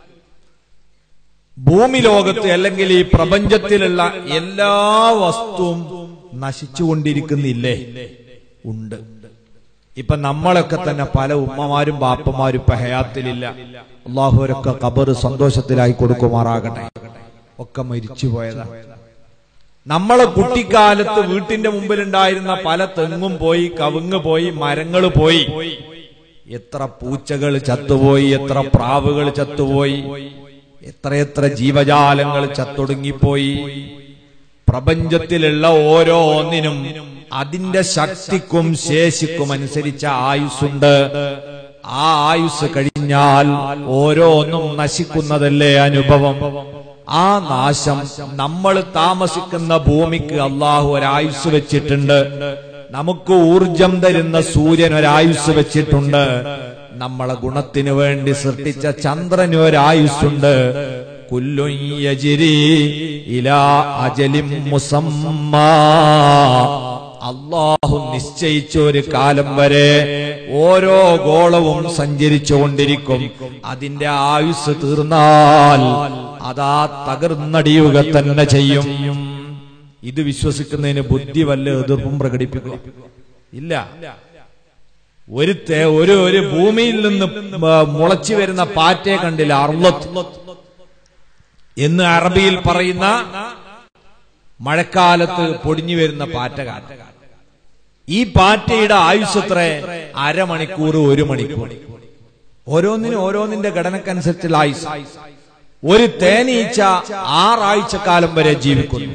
ഭൂമി ലോകത്ത് അല്ലെങ്കിൽ ഈ പ്രപഞ്ചത്തിലുള്ള എല്ലാ വസ്തുവും നശിച്ചുകൊണ്ടിരിക്കുന്നില്ലേ ഉണ്ട് ഇപ്പൊ നമ്മളൊക്കെ തന്നെ പല ഉമ്മമാരും ബാപ്പമാരും ഇപ്പൊ ഹയാത്തിലില്ല അള്ളാഹുരൊക്കെ കബർ സന്തോഷത്തിലായി കൊടുക്കുമാറാകട്ടെ ഒക്കെ മരിച്ചു പോയതാ നമ്മളെ കുട്ടിക്കാലത്ത് വീട്ടിന്റെ മുമ്പിലുണ്ടായിരുന്ന പല തെങ്ങും പോയി കവുങ്ങ് പോയി മരങ്ങൾ പോയി എത്ര പൂച്ചകൾ ചത്തുപോയി എത്ര പ്രാവുകൾ ചത്തുപോയി എത്രയെത്ര ജീവജാലങ്ങൾ ചത്തൊടുങ്ങിപ്പോയി പ്രപഞ്ചത്തിലുള്ള ഓരോ ഒന്നിനും അതിന്റെ ശക്തിക്കും ശേഷിക്കും അനുസരിച്ച ആയുസ്സുണ്ട് ആ ആയുസ് കഴിഞ്ഞാൽ ഓരോന്നും നശിക്കുന്നതല്ലേ അനുഭവം ആ നാശം നമ്മൾ താമസിക്കുന്ന ഭൂമിക്ക് അള്ളാഹു ഒരായുസ് വെച്ചിട്ടുണ്ട് നമുക്ക് ഊർജം തരുന്ന സൂര്യൻ ഒരായുസ് വെച്ചിട്ടുണ്ട് നമ്മളെ ഗുണത്തിന് വേണ്ടി സൃഷ്ടിച്ച ചന്ദ്രന് ഒരായുസ്സുണ്ട് കുല്ലുൻ യജ്രി ഇലാ അജലിം മുസമ്മാ അള്ളാഹു നിശ്ചയിച്ച ഒരു കാലം വരെ ഓരോ ഗോളവും സഞ്ചരിച്ചുകൊണ്ടിരിക്കും അതിന്റെ ആയുസ് തീർന്നാൽ അതാ തകർന്നടിയുക തന്നെ ചെയ്യും ഇത് വിശ്വസിക്കുന്നതിന് ബുദ്ധി വല്ല എതിർപ്പും പ്രകടിപ്പിക്കുക ഇല്ല ഒരു തേ- ഒരു ഒരു ഭൂമിയിൽ നിന്ന് മുളച്ചു വരുന്ന പാറ്റയെ കണ്ടില്ല അർലത്ത് എന്ന് അറബിയിൽ പറയുന്ന മഴക്കാലത്ത് പൊടിഞ്ഞു വരുന്ന പാറ്റ കാറ്റ് ഈ പാറ്റയുടെ ആയുസ് എത്ര അരമണിക്കൂർ ഒരു മണിക്കൂർ ഓരോന്നിനും ഓരോന്നിന്റെ ഘടനക്കനുസരിച്ചുള്ള ആയുസ് ഒരു തേനീച്ച ആറാഴ്ചക്കാലം വരെ ജീവിക്കുന്നു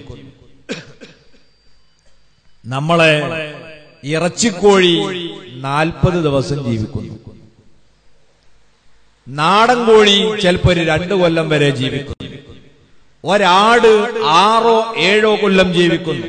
നമ്മളെ ഇറച്ചിക്കോഴി നാൽപ്പത് ദിവസം ജീവിക്കുന്നു നാടൻ കോഴി ചിലപ്പോ ഒരു രണ്ടു കൊല്ലം വരെ ജീവിക്കുന്നു ഒരാട് ആറോ ഏഴോ കൊല്ലം ജീവിക്കുന്നു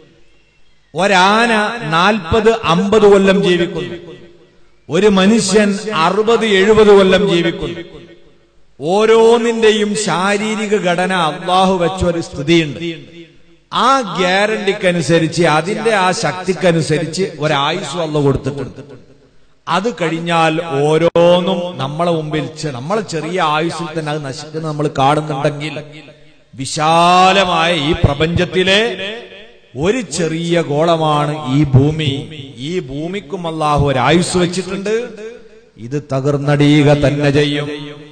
ഒരാന നാൽപ്പത് അമ്പത് കൊല്ലം ജീവിക്കുന്നു ഒരു മനുഷ്യൻ അറുപത് എഴുപത് കൊല്ലം ജീവിക്കുന്നു ഓരോന്നിന്റെയും ശാരീരിക ഘടന അള്ളാഹു വെച്ച ഒരു സ്ഥിതിയുണ്ട് ആ ഗ്യാരണ്ടിക്കനുസരിച്ച് അതിന്റെ ആ ശക്തിക്കനുസരിച്ച് ഒരായുസ് അള്ള കൊടുത്തിട്ടുണ്ട് അത് കഴിഞ്ഞാൽ ഓരോന്നും നമ്മളെ മുമ്പിൽ ചെ- നമ്മളെ ചെറിയ ആയുസ്സിൽ തന്നെ അത് നശിക്കുന്നത് നമ്മൾ കാണുന്നുണ്ടെങ്കിൽ വിശാലമായ ഈ പ്രപഞ്ചത്തിലെ ഒരു ചെറിയ ഗോളമാണ് ഈ ഭൂമി ഈ ഭൂമിക്കും അള്ളാഹു ഒരു ആയുസ് വെച്ചിട്ടുണ്ട് ഇത് തകർന്നടിയുക തന്നെ ചെയ്യും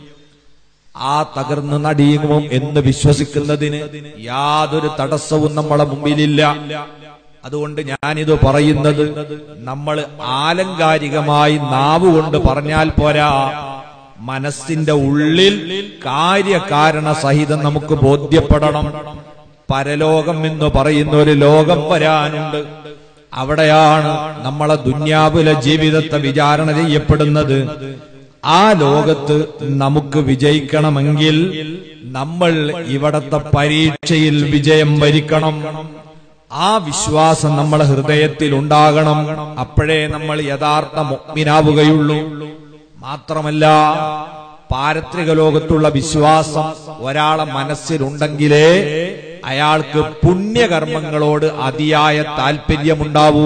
ആ തകർന്ന് നടിയുമോ എന്ന് വിശ്വസിക്കുന്നതിന് യാതൊരു തടസ്സവും നമ്മളെ മുമ്പിലില്ല അതുകൊണ്ട് ഞാനിത് പറയുന്നത് നമ്മൾ ആലങ്കാരികമായി നാവുകൊണ്ട് പറഞ്ഞാൽ പോരാ മനസ്സിന്റെ ഉള്ളിൽ കാര്യകാരണ സഹിതം നമുക്ക് ബോധ്യപ്പെടണം പരലോകം എന്ന് പറയുന്ന ഒരു ലോകം വരാനുണ്ട് അവിടെയാണ് നമ്മളെ ദുന്യാവിലെ ജീവിതത്തെ വിചാരണ ചെയ്യപ്പെടുന്നത് ആ ലോകത്ത് നമുക്ക് വിജയിക്കണമെങ്കിൽ നമ്മൾ ഇവിടത്തെ പരീക്ഷയിൽ വിജയം വരിക്കണം ആ വിശ്വാസം നമ്മളെ ഹൃദയത്തിൽ ഉണ്ടാകണം അപ്പോഴേ നമ്മൾ യഥാർത്ഥ മുഗ്മിനാവുകയുള്ളൂ മാത്രമല്ല പാരത്രിക ലോകത്തുള്ള വിശ്വാസം ഒരാളെ മനസ്സിലുണ്ടെങ്കിലേ അയാൾക്ക് പുണ്യകർമ്മങ്ങളോട് അതിയായ താല്പര്യമുണ്ടാവൂ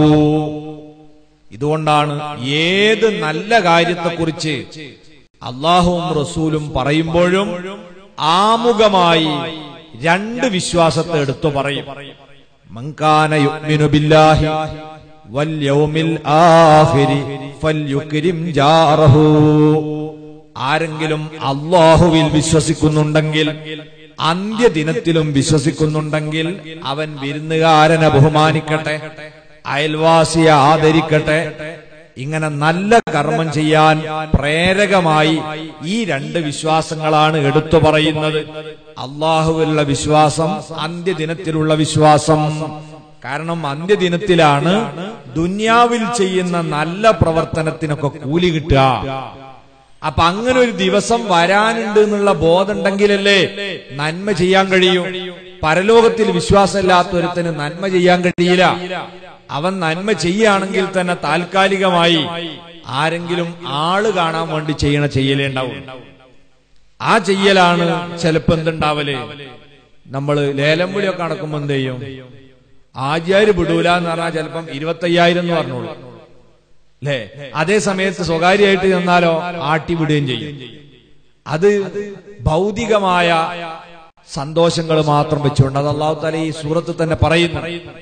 ഇതുകൊണ്ടാണ് ഏത് നല്ല കാര്യത്തെക്കുറിച്ച് അള്ളാഹുവും റസൂലും പറയുമ്പോഴും ആമുഖമായി രണ്ട് വിശ്വാസത്തെ എടുത്തു പറയും മങ്കാന യുഗ്മിനു ബില്ലാഹി വൽ യൗമിൽ ആഖിരി ഫൽയുക്രിം ജാറഹു ആരെങ്കിലും അള്ളാഹുവിൽ വിശ്വസിക്കുന്നുണ്ടെങ്കിൽ അന്ത്യദിനത്തിലും വിശ്വസിക്കുന്നുണ്ടെങ്കിൽ അവൻ വിരുന്നുകാരനെ ബഹുമാനിക്കട്ടെ അയൽവാസിയെ ആദരിക്കട്ടെ ഇങ്ങനെ നല്ല കർമ്മം ചെയ്യാൻ പ്രേരകമായി ഈ രണ്ട് വിശ്വാസങ്ങളാണ് എടുത്തു പറയുന്നത് അള്ളാഹുവിലുള്ള വിശ്വാസം അന്ത്യദിനത്തിലുള്ള വിശ്വാസം കാരണം അന്ത്യദിനത്തിലാണ് ദുന്യാവിൽ ചെയ്യുന്ന നല്ല പ്രവർത്തനത്തിനൊക്കെ കൂലി കിട്ടുക അപ്പൊ അങ്ങനെ ഒരു ദിവസം വരാനുണ്ട് എന്നുള്ള ബോധമുണ്ടെങ്കിലല്ലേ നന്മ ചെയ്യാൻ കഴിയൂ പരലോകത്തിൽ വിശ്വാസമില്ലാത്തൊരുത്തന് നന്മ ചെയ്യാൻ കഴിയില്ല അവൻ നന്മ ചെയ്യുകയാണെങ്കിൽ തന്നെ താൽക്കാലികമായി ആരെങ്കിലും ആള് കാണാൻ വേണ്ടി ചെയ്യണ ചെയ്യലേണ്ടാവും ആ ചെയ്യലാണ് ചിലപ്പോ എന്തുണ്ടാവല് നമ്മള് ലേലം വിളിയൊക്കെ നടക്കുമ്പോ എന്ത് ചെയ്യും ആചാര് വിടൂല എന്ന് പറഞ്ഞാൽ ചിലപ്പം ഇരുപത്തയ്യായിരം എന്ന് പറഞ്ഞോളൂ അല്ലേ അതേ സമയത്ത് സ്വകാര്യമായിട്ട് ചെന്നാലോ ആട്ടി വിടുകയും ചെയ്യും അത് ഭൗതികമായ സന്തോഷങ്ങൾ മാത്രം വെച്ചുകൊണ്ട് അത് അള്ളാഹു താല ഈ സൂറത്ത് തന്നെ പറയുന്നു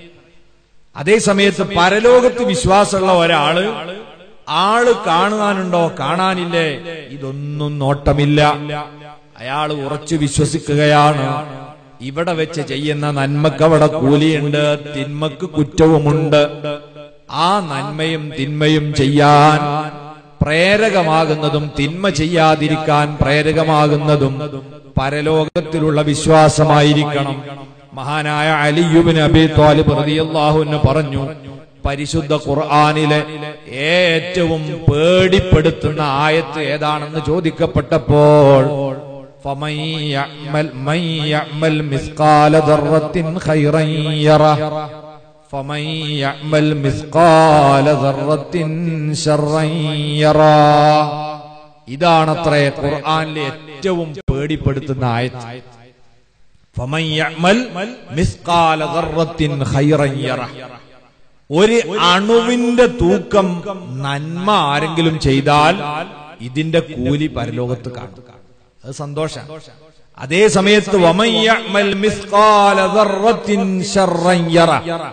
അതേ സമയത്ത് പരലോകത്ത് വിശ്വാസമുള്ള ഒരാള് ആള് കാണാനുണ്ടോ കാണാനില്ലേ ഇതൊന്നും നോട്ടമില്ല അയാൾ ഉറച്ചു വിശ്വസിക്കുകയാണ് ഇവിടെ വെച്ച് ചെയ്യുന്ന നന്മക്ക് അവിടെ കൂലിയുണ്ട് തിന്മക്ക് കുറ്റവുമുണ്ട് ആ നന്മയും തിന്മയും ചെയ്യാൻ പ്രേരകമാകുന്നതും തിന്മ ചെയ്യാതിരിക്കാൻ പ്രേരകമാകുന്നതും പരലോകത്തിലുള്ള വിശ്വാസമായിരിക്കണം മഹാനായ അലിയുബിൻ അബി താലിബ് റളിയല്ലാഹുവിന് പറഞ്ഞു പരിശുദ്ധ ഖുർആനിലെ ഏറ്റവും പേടിപ്പെടുത്തുന്ന ആയത്ത് ഏതാണെന്ന് ചോദിക്കപ്പെട്ടപ്പോൾ فمن يعمل من يعمل مثقال ذرة خيرا يره فمن يعمل مثقال ذرة شرا يره ഇതാണത്രേ ഖുർആനിലെ ഏറ്റവും പേടിപ്പെടുത്തുന്ന ആയത്ത് فمن يعمل مثقال ذرة خيرا يره ഒരു അണുവിന്റെ തൂക്കം നന്മ ആരെങ്കിലും ചെയ്താൽ ഇതിന്റെ കൂലി പരലോകത്ത് കാണും അത് സന്തോഷം അതേ സമയത്ത് വമൻ യഅമൽ മിസ്ഖാല ദർറത്തിൻ ശർറൻ യറ.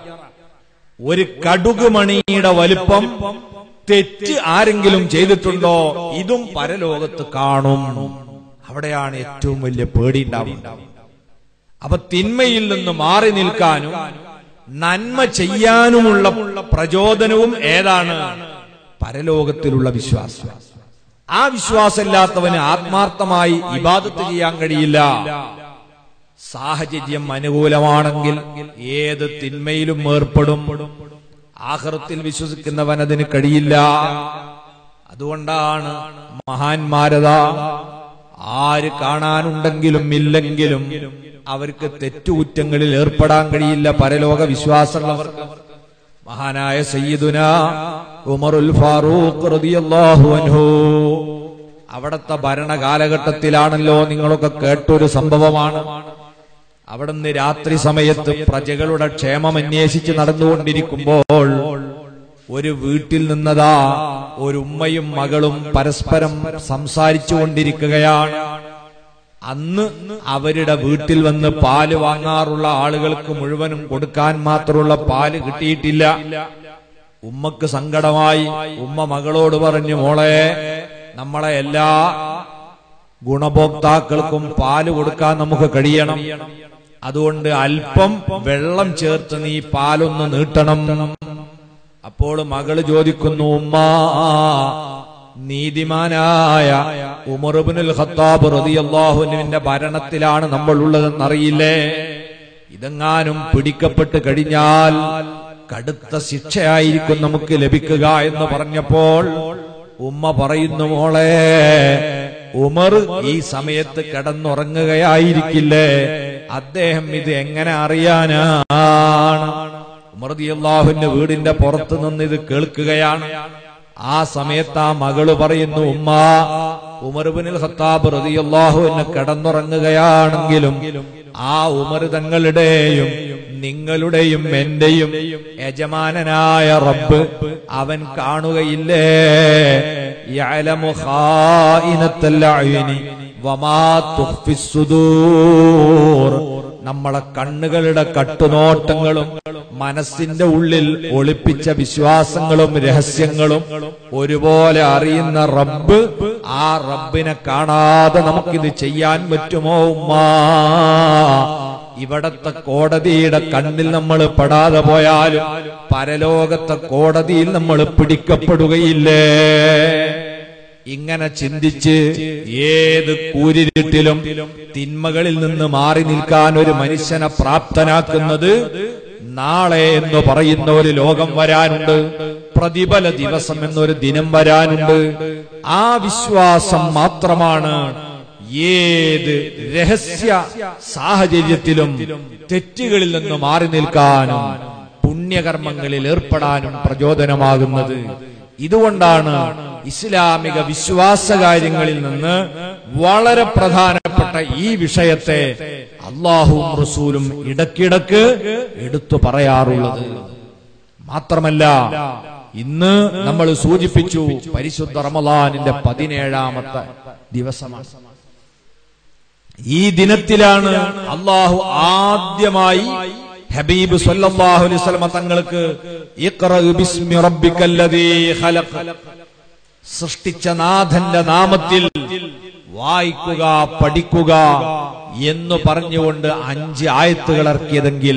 ഒരു കടുക് മണിയുടെ വലിപ്പം തെറ്റ് ആരെങ്കിലും ചെയ്തിട്ടുണ്ടോ ഇതും പരലോകത്ത് കാണും അവിടെയാണ് ഏറ്റവും വലിയ പേടി ഉണ്ടാവുന്നത് അപ്പൊ തിന്മയിൽ നിന്ന് മാറി നിൽക്കാനും നന്മ ചെയ്യാനുമുള്ള പ്രചോദനവും ഏതാണ് പരലോകത്തിലുള്ള വിശ്വാസം ആ വിശ്വാസമില്ലാത്തവന് ആത്മാർത്ഥമായി ഇബാദത്ത് ചെയ്യാൻ കഴിയില്ല സാഹചര്യം അനുകൂലമാണെങ്കിൽ ഏത് തിന്മയിലും ഏർപ്പെടും ആഹൃത്തിൽ വിശ്വസിക്കുന്നവൻ അതിന് കഴിയില്ല അതുകൊണ്ടാണ് മഹാന്മാരത ആര് കാണാനുണ്ടെങ്കിലും ഇല്ലെങ്കിലും അവർക്ക് തെറ്റുകുറ്റങ്ങളിൽ ഏർപ്പെടാൻ കഴിയില്ല പരലോക വിശ്വാസമുള്ളവർക്ക് മഹാനായ സയ്യിദുന ഉമറുൽ ഫാറൂഖ് റളിയല്ലാഹു അൻഹു അവിടത്തെ ഭരണകാലഘട്ടത്തിലാണല്ലോ നിങ്ങളൊക്കെ കേട്ടൊരു സംഭവമാണ് അവിടുന്ന് രാത്രി സമയത്ത് പ്രജകളുടെ ക്ഷേമം അന്വേഷിച്ച് നടന്നുകൊണ്ടിരിക്കുമ്പോൾ ഒരു വീട്ടിൽ നിന്നതാ ഒരു ഉമ്മയും മകളും പരസ്പരം സംസാരിച്ചു കൊണ്ടിരിക്കുകയാണ് അന്ന് അവരുടെ വീട്ടിൽ വന്ന് പാല് വാങ്ങാറുള്ള ആളുകൾക്ക് മുഴുവനും കൊടുക്കാൻ മാത്രമുള്ള പാല് കിട്ടിയിട്ടില്ല ഉമ്മക്ക് സങ്കടമായി ഉമ്മ മകളോട് പറഞ്ഞു മോളെ നമ്മളെ എല്ലാ ഗുണഭോക്താക്കൾക്കും പാല് കൊടുക്കാൻ നമുക്ക് കഴിയണം അതുകൊണ്ട് അല്പം വെള്ളം ചേർത്ത് നീ പാലൊന്ന് നീട്ടണം അപ്പോൾ മകള് ചോദിക്കുന്നു ഉമ്മ നീതിമാനായ ഉമറുബിനുൽ ഖത്താബ് റളിയല്ലാഹുവിന്റെ ഭരണത്തിലാണ് നമ്മൾ ഉള്ളതെന്നറിയില്ലേ ഇതെങ്ങാനും പിടിക്കപ്പെട്ട് കഴിഞ്ഞാൽ കടുത്ത ശിക്ഷയായിരിക്കും നമുക്ക് ലഭിക്കുക എന്ന് പറഞ്ഞപ്പോൾ ഉമ്മ പറയുന്നു മോളെ ഉമർ ഈ സമയത്ത് കിടന്നുറങ്ങുകയായിരിക്കില്ലേ അദ്ദേഹം ഇത് എങ്ങനെ അറിയാനാണ് ഉമർ അള്ളാഹുവിന്റെ വീടിന്റെ പുറത്ത് നിന്ന് ഇത് കേൾക്കുകയാണ് ആ സമയത്ത് ആ മകള് പറയുന്നു ഉമ്മ ഉമർബിനിൽ ഖത്താബ് റളിയല്ലാഹു എന്നെ കിടന്നുറങ്ങുകയാണെങ്കിലും ആ ഉമർ തങ്ങളുടെയും നിങ്ങളുടെയും എന്റെയും യജമാനനായ റബ്ബ് അവൻ കാണുകയില്ലേ യഅലമു ഖായിനത്തൽ അയ്നി വമാ തുഖ്ഫിസ് സുദൂർ നമ്മളെ കണ്ണുകളുടെ കട്ടുനോട്ടങ്ങളും മനസ്സിന്റെ ഉള്ളിൽ ഒളിപ്പിച്ച വിശ്വാസങ്ങളും രഹസ്യങ്ങളും ഒരുപോലെ അറിയുന്ന റബ്ബ് ആ റബ്ബിനെ കാണാതെ നമുക്കിത് ചെയ്യാൻ പറ്റുമോ ഉമ്മാ ഇവിടത്തെ കോടതിയുടെ കണ്ണിൽ നമ്മൾ പെടാതെ പോയാലും പരലോകത്തെ കോടതിയിൽ നമ്മൾ പിടിക്കപ്പെടുകയില്ലേ ഇങ്ങനെ ചിന്തിച്ച് ഏത് കൂരിരുട്ടിലും തിന്മകളിൽ നിന്ന് മാറി നിൽക്കാൻ ഒരു മനുഷ്യനെ പ്രാപ്തനാക്കുന്നത് നാളെ എന്ന് പറയുന്ന ഒരു ലോകം വരാനുണ്ട് പ്രതിഫല ദിവസം എന്നൊരു ദിനം വരാനുണ്ട് ആ വിശ്വാസം മാത്രമാണ് ഏത് രഹസ്യ സാഹചര്യത്തിലും തെറ്റുകളിൽ നിന്ന് മാറി നിൽക്കാനും പുണ്യകർമ്മങ്ങളിൽ ഏർപ്പെടാനും പ്രചോദനമാകുന്നത് ഇതുകൊണ്ടാണ് ഇസ്ലാമിക വിശ്വാസ കാര്യങ്ങളിൽ നിന്ന് വളരെ പ്രധാനപ്പെട്ട ഈ വിഷയത്തെ അള്ളാഹുവും റസൂലും ഇടക്കിടക്ക് എടുത്തു പറയാറുള്ളത് മാത്രമല്ല ഇന്ന് നമ്മൾ സൂചിപ്പിച്ചു പരിശുദ്ധ റമലാനിന്റെ പതിനേഴാമത്തെ ദിവസമാണ് ഈ ദിനത്തിലാണ് അള്ളാഹു ആദ്യമായി ഹബീബ് സല്ലല്ലാഹു അലൈഹി വസല്ലമ തങ്ങൾക്ക് ഇഖ്റ ബിസ്മി റബ്ബിക്കല്ലദീ ഖലഖ് സൃഷ്ടിച്ച നാഥന്റെ നാമത്തിൽ വായിക്കുക പഠിക്കുക എന്ന് പറഞ്ഞുകൊണ്ട് അഞ്ച് ആയത്തുകൾ ഇറക്കിയതെങ്കിൽ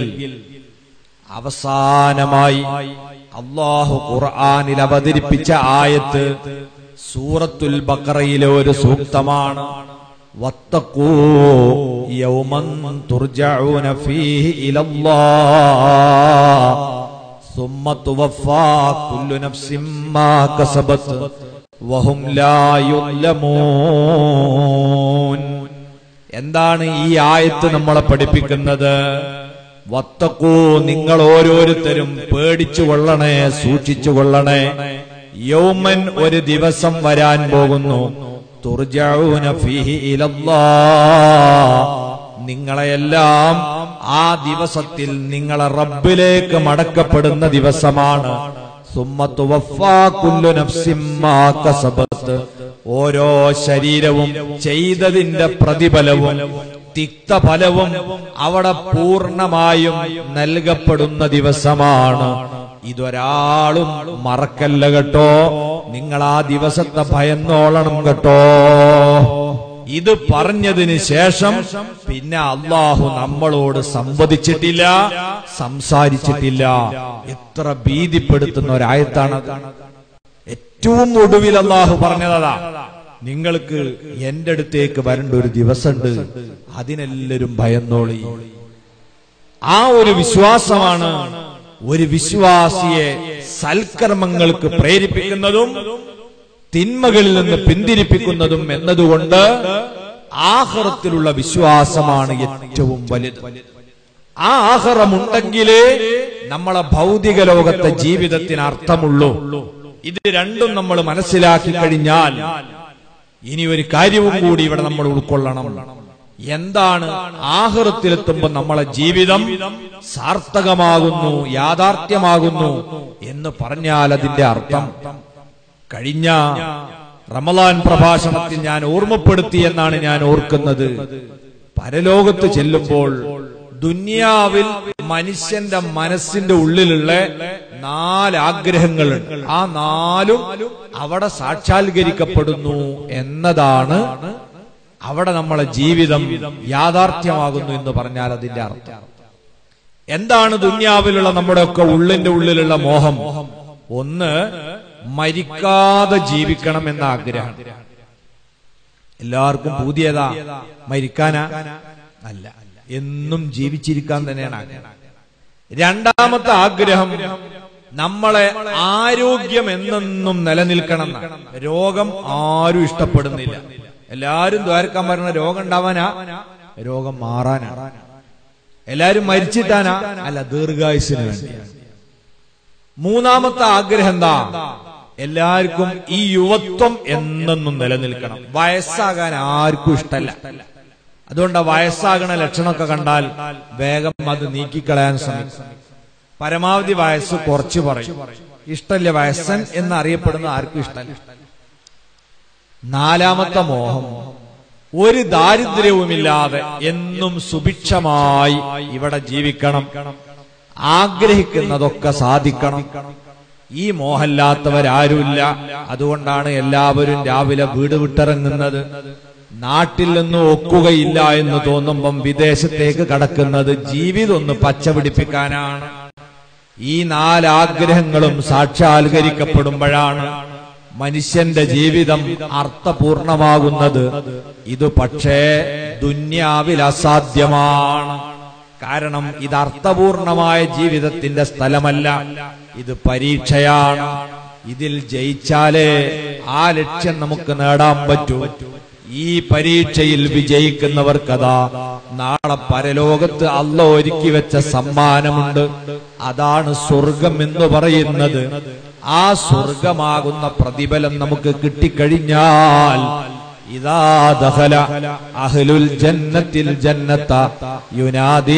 അവസാനമായി അള്ളാഹു ഖുർആനിൽ അവതരിപ്പിച്ച ആയത്ത് സൂറത്തുൽ ബക്കറയിലെ ഒരു സൂക്തമാണ് واتقوا يوما ترجعون فيه إلى الله ثم توفى كل نفس ما كسبت وهم لا يظلمون എന്താണ് ഈ ആയത്ത് നമ്മളെ പഠിപ്പിക്കുന്നത് വത്തക്കൂ നിങ്ങൾ ഓരോരുത്തരും പേടിച്ചു കൊള്ളണേ സൂക്ഷിച്ചു കൊള്ളണേ യൗമൻ ഒരു ദിവസം വരാൻ പോകുന്നു തുർജഊന ഫീഹി ഇലല്ലാഹ് നിങ്ങളെയെല്ലാം ആ ദിവസത്തിൽ നിങ്ങളെ റബ്ബിലേക്ക് മടക്കപ്പെടുന്ന ദിവസമാണ് സുമ്മ തുവഫാ കുല്ലു നഫ്സിൻ മാ കസബത്ത് ഓരോ ശരീരവും ചെയ്തതിന്റെ പ്രതിഫലവും തിക്തഫലവും അവിടെ പൂർണ്ണമായും നൽകപ്പെടുന്ന ദിവസമാണ് ഇതൊരാളും മറക്കല്ല കേട്ടോ നിങ്ങൾ ആ ദിവസത്തെ ഭയന്നോളണം കേട്ടോ ഇത് പറഞ്ഞതിന് ശേഷം പിന്നെ അള്ളാഹു നമ്മളോട് സംവദിച്ചിട്ടില്ല സംസാരിച്ചിട്ടില്ല എത്ര ഭീതിപ്പെടുത്തുന്ന ഒരായത്താണ് ഏറ്റവും ഒടുവിൽ അള്ളാഹു പറഞ്ഞതാ നിങ്ങൾക്ക് എന്റെ അടുത്തേക്ക് വരേണ്ട ഒരു ദിവസമുണ്ട് അതിനെല്ലാരും ഭയന്നോളി ആ ഒരു വിശ്വാസമാണ് ഒരു വിശ്വാസിയെ സൽക്കർമ്മങ്ങൾക്ക് പ്രേരിപ്പിക്കുന്നതും തിന്മകളിൽ നിന്ന് പിന്തിരിപ്പിക്കുന്നതും എന്നതുകൊണ്ട് ആഹ്റത്തിലുള്ള വിശ്വാസമാണ് ഏറ്റവും വലുത് ആ ആഹ്റമുണ്ടെങ്കിലേ നമ്മളെ ഭൗതിക ലോകത്തെ ജീവിതത്തിന് അർത്ഥമുള്ളൂ ഇത് രണ്ടും നമ്മൾ മനസ്സിലാക്കി കഴിഞ്ഞാൽ ഇനി ഒരു കാര്യവും കൂടി ഇവിടെ നമ്മൾ ഉൾക്കൊള്ളണം എന്താണ് ആഹൃത്തിലെത്തുമ്പോൾ നമ്മളെ ജീവിതം സാർത്ഥകമാകുന്നു യാഥാർത്ഥ്യമാകുന്നു എന്ന് പറഞ്ഞാൽ അതിന്റെ അർത്ഥം കഴിഞ്ഞ റമലാൻ പ്രഭാഷണത്തിൽ ഞാൻ ഓർമ്മപ്പെടുത്തി എന്നാണ് ഞാൻ ഓർക്കുന്നത് പരലോകത്ത് ചെല്ലുമ്പോൾ ദുന്യാവിൽ മനുഷ്യന്റെ മനസ്സിന്റെ ഉള്ളിലുള്ള നാല് ആഗ്രഹങ്ങളുണ്ട് ആ നാലും അവിടെ സാക്ഷാത്കരിക്കപ്പെടുന്നു എന്നതാണ് അവിടെ നമ്മളെ ജീവിതം യാഥാർത്ഥ്യമാകുന്നു എന്ന് പറഞ്ഞാൽ അതിന്റെ അർത്ഥം എന്താണ് ദുന്യാവിലുള്ള നമ്മുടെയൊക്കെ ഉള്ളിന്റെ ഉള്ളിലുള്ള മോഹം ഒന്ന് മരിക്കാതെ ജീവിക്കണം എന്ന ആഗ്രഹം എല്ലാവർക്കും പുതിയതാ മരിക്കാനാ അല്ല എന്നും ജീവിച്ചിരിക്കാൻ തന്നെയാണ് ആഗ്രഹം രണ്ടാമത്തെ ആഗ്രഹം നമ്മളെ ആരോഗ്യം എന്നെന്നും നിലനിൽക്കണം എന്നാണ്. രോഗം ആരും ഇഷ്ടപ്പെടുന്നില്ല എല്ലാരും ദ്വാരക്കാൻ പറയുന്ന രോഗം ഉണ്ടാവാനാ രോഗം മാറാനാ എല്ലാരും മരിച്ചിട്ടാനാ അല്ല ദീർഘായുസിന് വേണ്ടിയാണ് മൂന്നാമത്തെ ആഗ്രഹം എന്താ എല്ലാവർക്കും ഈ യുവത്വം എന്നെന്നും നിലനിൽക്കണം വയസ്സാകാൻ ആർക്കും ഇഷ്ടമല്ല അതുകൊണ്ട് ആ വയസ്സാകണ ലക്ഷണമൊക്കെ കണ്ടാൽ വേഗം അത് നീക്കിക്കളയാൻ ശ്രമിക്കും പരമാവധി വയസ്സ് കുറച്ച് പറയും ഇഷ്ടമല്ല വയസ്സൻ എന്നറിയപ്പെടുന്ന ആർക്കും ഇഷ്ടമല്ല നാലാമത്തെ മോഹം ഒരു ദാരിദ്ര്യവുമില്ലാതെ എന്നും സുഭിക്ഷമായി ഇവിടെ ജീവിക്കണം ആഗ്രഹിക്കുന്നതൊക്കെ സാധിക്കണം ഈ മോഹമില്ലാത്തവരാരുമില്ല അതുകൊണ്ടാണ് എല്ലാവരും രാവിലെ വീട് വിട്ടിറങ്ങുന്നത് നാട്ടിൽ നിന്ന് ഒക്കുകയില്ല എന്ന് തോന്നുമ്പം വിദേശത്തേക്ക് കടക്കുന്നത് ജീവിതം ഒന്ന് പച്ച പിടിപ്പിക്കാനാണ് ഈ നാലാഗ്രഹങ്ങളും സാക്ഷാത്കരിക്കപ്പെടുമ്പോഴാണ് മനുഷ്യന്റെ ജീവിതം അർത്ഥപൂർണമാകുന്നത് ഇത് പക്ഷേ ദുന്യാവിൽ അസാധ്യമാണ് കാരണം ഇത് അർത്ഥപൂർണമായ ജീവിതത്തിന്റെ സ്ഥലമല്ല ഇത് പരീക്ഷയാണ് ഇതിൽ ജയിച്ചാലേ ആ ലക്ഷ്യം നമുക്ക് നേടാൻ പറ്റൂ ഈ പരീക്ഷയിൽ വിജയിക്കുന്നവർക്കതാ നാളെ പരലോകത്ത് അല്ല ഒരുക്കി വെച്ച സമ്മാനമുണ്ട് അതാണ് സ്വർഗം എന്ന് പറയുന്നത് ആ സ്വർഗമാകുന്ന പ്രതിഫലം നമുക്ക് കിട്ടിക്കഴിഞ്ഞാൽ ഇതാ ദഹല അഹ്ലുൽ ജന്നത്തിൽ ജന്നത്ത യുനാദി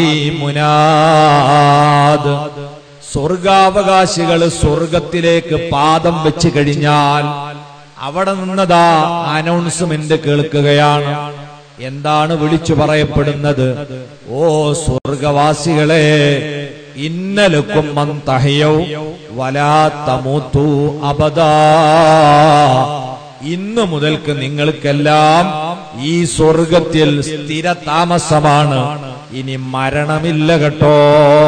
മുനാദ് സ്വർഗാവകാശികൾ സ്വർഗത്തിലേക്ക് പാദം വെച്ച് കഴിഞ്ഞാൽ അവിടെ നിന്നതാ അനൗൺസ്മെന്റ് കേൾക്കുകയാണ് എന്താണ് വിളിച്ചു പറയപ്പെടുന്നത് ഓ സ്വർഗവാസികളെ ഇന്നലക്കും മന്തഹയോ വലാത്തമൂത്തു അബദാ ഇന്ന് മുതൽക്ക് നിങ്ങൾക്കെല്ലാം ഈ സ്വർഗത്തിൽ സ്ഥിര താമസമാണ് ഇനി മരണമില്ല കേട്ടോ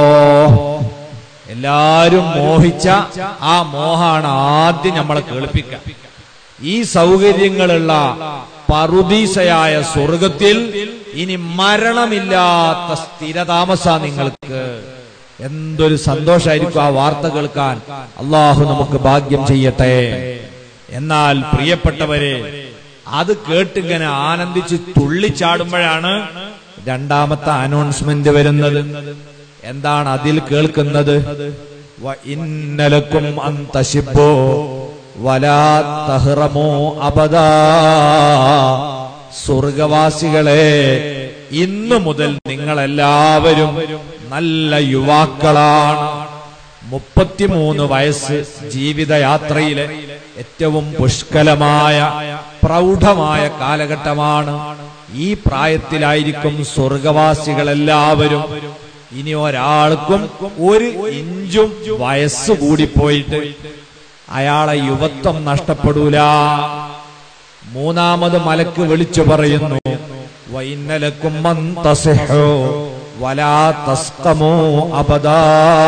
എല്ലാരും മോഹിച്ച ആ മോഹാണ് ആദ്യം നമ്മളെ കേൾപ്പിക്കുക ഈ സൗകര്യങ്ങളുള്ള പറുദീസയായ സ്വർഗത്തിൽ ഇനി മരണമില്ലാത്ത സ്ഥിരതാമസ നിങ്ങൾക്ക് എന്തൊരു സന്തോഷമായിരിക്കും ആ വാർത്ത കേൾക്കാൻ അള്ളാഹു നമുക്ക് ഭാഗ്യം ചെയ്യട്ടെ എന്നാൽ പ്രിയപ്പെട്ടവരെ അത് കേട്ടിങ്ങനെ ആനന്ദിച്ച് തുള്ളിച്ചാടുമ്പോഴാണ് രണ്ടാമത്തെ അനൗൺസ്മെന്റ് വരുന്നത് എന്താണ് അതിൽ കേൾക്കുന്നത് വ ഇന്നലക്കും അന്തശിബോ വലാ തഹ്റമോ അബദാ സ്വർഗവാസികളെ ഇന്നു മുതൽ നിങ്ങളെല്ലാവരും നല്ല യുവാക്കളാണ് മുപ്പത്തിമൂന്ന് വയസ്സ് ജീവിതയാത്രയിലെ ഏറ്റവും പുഷ്കലമായ പ്രൗഢമായ കാലഘട്ടമാണ് ഈ പ്രായത്തിലായിരിക്കും സ്വർഗവാസികളെല്ലാവരും ഇനി ഒരാൾക്കും ഒരു ഇഞ്ചും വയസ്സ് കൂടിപ്പോയിട്ട് അയാളെ യുവത്വം നഷ്ടപ്പെടൂല മൂന്നാമത് മലക്ക് വിളിച്ചു പറയുന്നു വൈന്നലക്കും മന്തസിഹോ വലാ തസ്കമോ അബദാ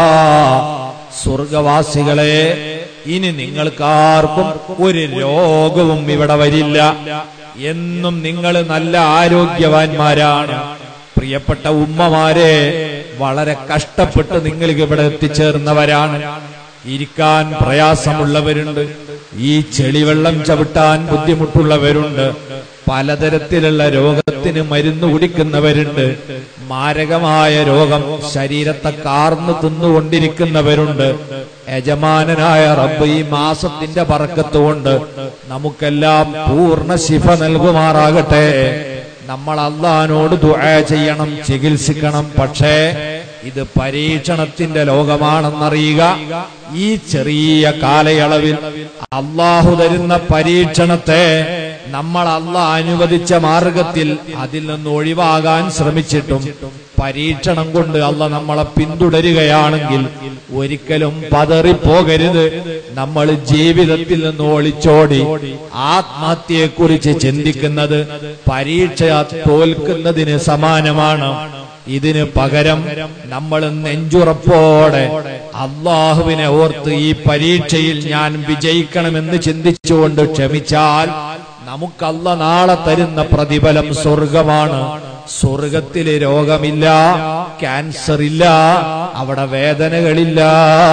സ്വർഗവാസികളെ ഇനി നിങ്ങൾക്കാർക്കും ഒരു രോഗവും ഇവിടെ വരില്ല എന്നും നിങ്ങൾ നല്ല ആരോഗ്യവാന്മാരാണ് പ്രിയപ്പെട്ട ഉമ്മമാരെ വളരെ കഷ്ടപ്പെട്ട് നിങ്ങൾ ഇവിടെ എത്തിച്ചേർന്നവരാണ് ഇരിക്കാൻ പ്രയാസമുള്ളവരുണ്ട് ഈ ചെളിവെള്ളം ചവിട്ടാൻ ബുദ്ധിമുട്ടുള്ളവരുണ്ട് പലതരത്തിലുള്ള രോഗത്തിന് മരുന്ന് കുടിക്കുന്നവരുണ്ട് മാരകമായ രോഗം ശരീരത്തെ കാർന്നു തിന്നുകൊണ്ടിരിക്കുന്നവരുണ്ട് യജമാനനായ റബ്ബ് ഈ മാസത്തിന്റെ പറക്കത്തുകൊണ്ട് നമുക്കെല്ലാം പൂർണ്ണ ശിഫ നൽകുമാറാകട്ടെ നമ്മൾ അള്ളഹാനോട് ദുആ ചെയ്യണം ചികിത്സിക്കണം പക്ഷേ ഇത് പരീക്ഷണത്തിന്റെ ലോകമാണെന്നറിയുക ഈ ചെറിയ കാലയളവിൽ അള്ളാഹു തരുന്ന പരീക്ഷണത്തെ നമ്മൾ അള്ളാഹ് അനുവദിച്ച മാർഗത്തിൽ അതിൽ നിന്ന് ഒഴിവാകാൻ ശ്രമിച്ചിട്ടും പരീക്ഷണം കൊണ്ട് അല്ല നമ്മളെ പിന്തുടരുകയാണെങ്കിൽ ഒരിക്കലും പതറിപ്പോകരുത് നമ്മൾ ജീവിതത്തിൽ നിന്ന് ഒളിച്ചോടി ആത്മഹത്യയെക്കുറിച്ച് ചിന്തിക്കുന്നത് പരീക്ഷ തോൽക്കുന്നതിന് സമാനമാണ് ഇതിന് പകരം നമ്മൾ നെഞ്ചുറപ്പോടെ അള്ളാഹുവിനെ ഓർത്ത് ഈ പരീക്ഷയിൽ ഞാൻ വിജയിക്കണമെന്ന് ചിന്തിച്ചുകൊണ്ട് ക്ഷമിച്ചാൽ നമുക്കല്ല നാളെ തരുന്ന പ്രതിഫലം സ്വർഗമാണ് സ്വർഗത്തില് രോഗമില്ല ക്യാൻസർ ഇല്ല അവിടെ വേദനകളില്ല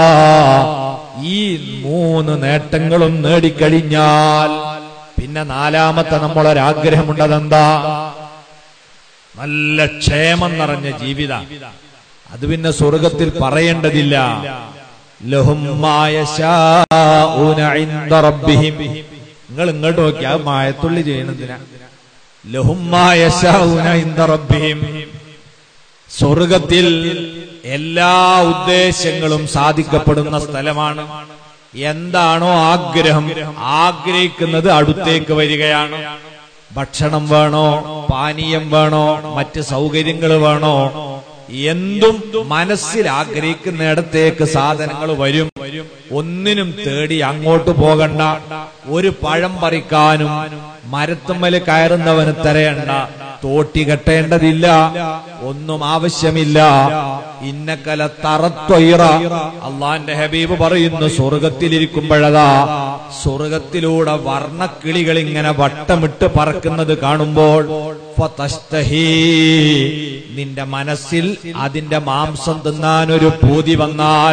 ഈ മൂന്ന് നേട്ടങ്ങളും നേടിക്കഴിഞ്ഞാൽ പിന്നെ നാലാമത്തെ നമ്മളൊരാഗ്രഹമുണ്ട് അതെന്താ നല്ല ക്ഷേമം നിറഞ്ഞ ജീവിത അത് പിന്നെ സ്വർഗത്തിൽ പറയേണ്ടതില്ല ലഹുമായ നിങ്ങൾ ഇങ്ങോട്ട് നോക്കി ആ മായത്തുള്ളി ചെയ്യണതിനാ ലഹുമായ റബ്ബിഹിം സ്വർഗത്തിൽ എല്ലാ ഉദ്ദേശങ്ങളും സാധിക്കപ്പെടുന്ന സ്ഥലമാണ് എന്താണോ ആഗ്രഹം ആഗ്രഹിക്കുന്നത് അടുത്തേക്ക് വരികയാണ് ഭക്ഷണം വേണോ പാനീയം വേണോ മറ്റ് സൗകര്യങ്ങൾ വേണോ എന്തും മനസ്സിൽ ആഗ്രഹിക്കുന്നിടത്തേക്ക് സാധനങ്ങൾ വരും ഒന്നിനും തേടി അങ്ങോട്ട് പോകണ്ട ഒരു പഴം പറിക്കാനും മരത്തുമ്മല് കയറുന്നവന് തരയണ്ട തോട്ടി കെട്ടേണ്ടതില്ല ഒന്നും ആവശ്യമില്ല ഇന്നക്കല തറത്തൊയ്റ അള്ളാന്റെ ഹബീബ് പറയുന്നു സ്വർഗത്തിലിരിക്കുമ്പോഴതാ സ്വർഗത്തിലൂടെ വർണ്ണക്കിളികൾ ഇങ്ങനെ വട്ടമിട്ട് പറക്കുന്നത് കാണുമ്പോൾ ഫതസ്തഹീ. നിന്റെ മനസ്സിൽ അതിന്റെ മാംസം തിന്നാൻ ഒരു പൂതി വന്നാൽ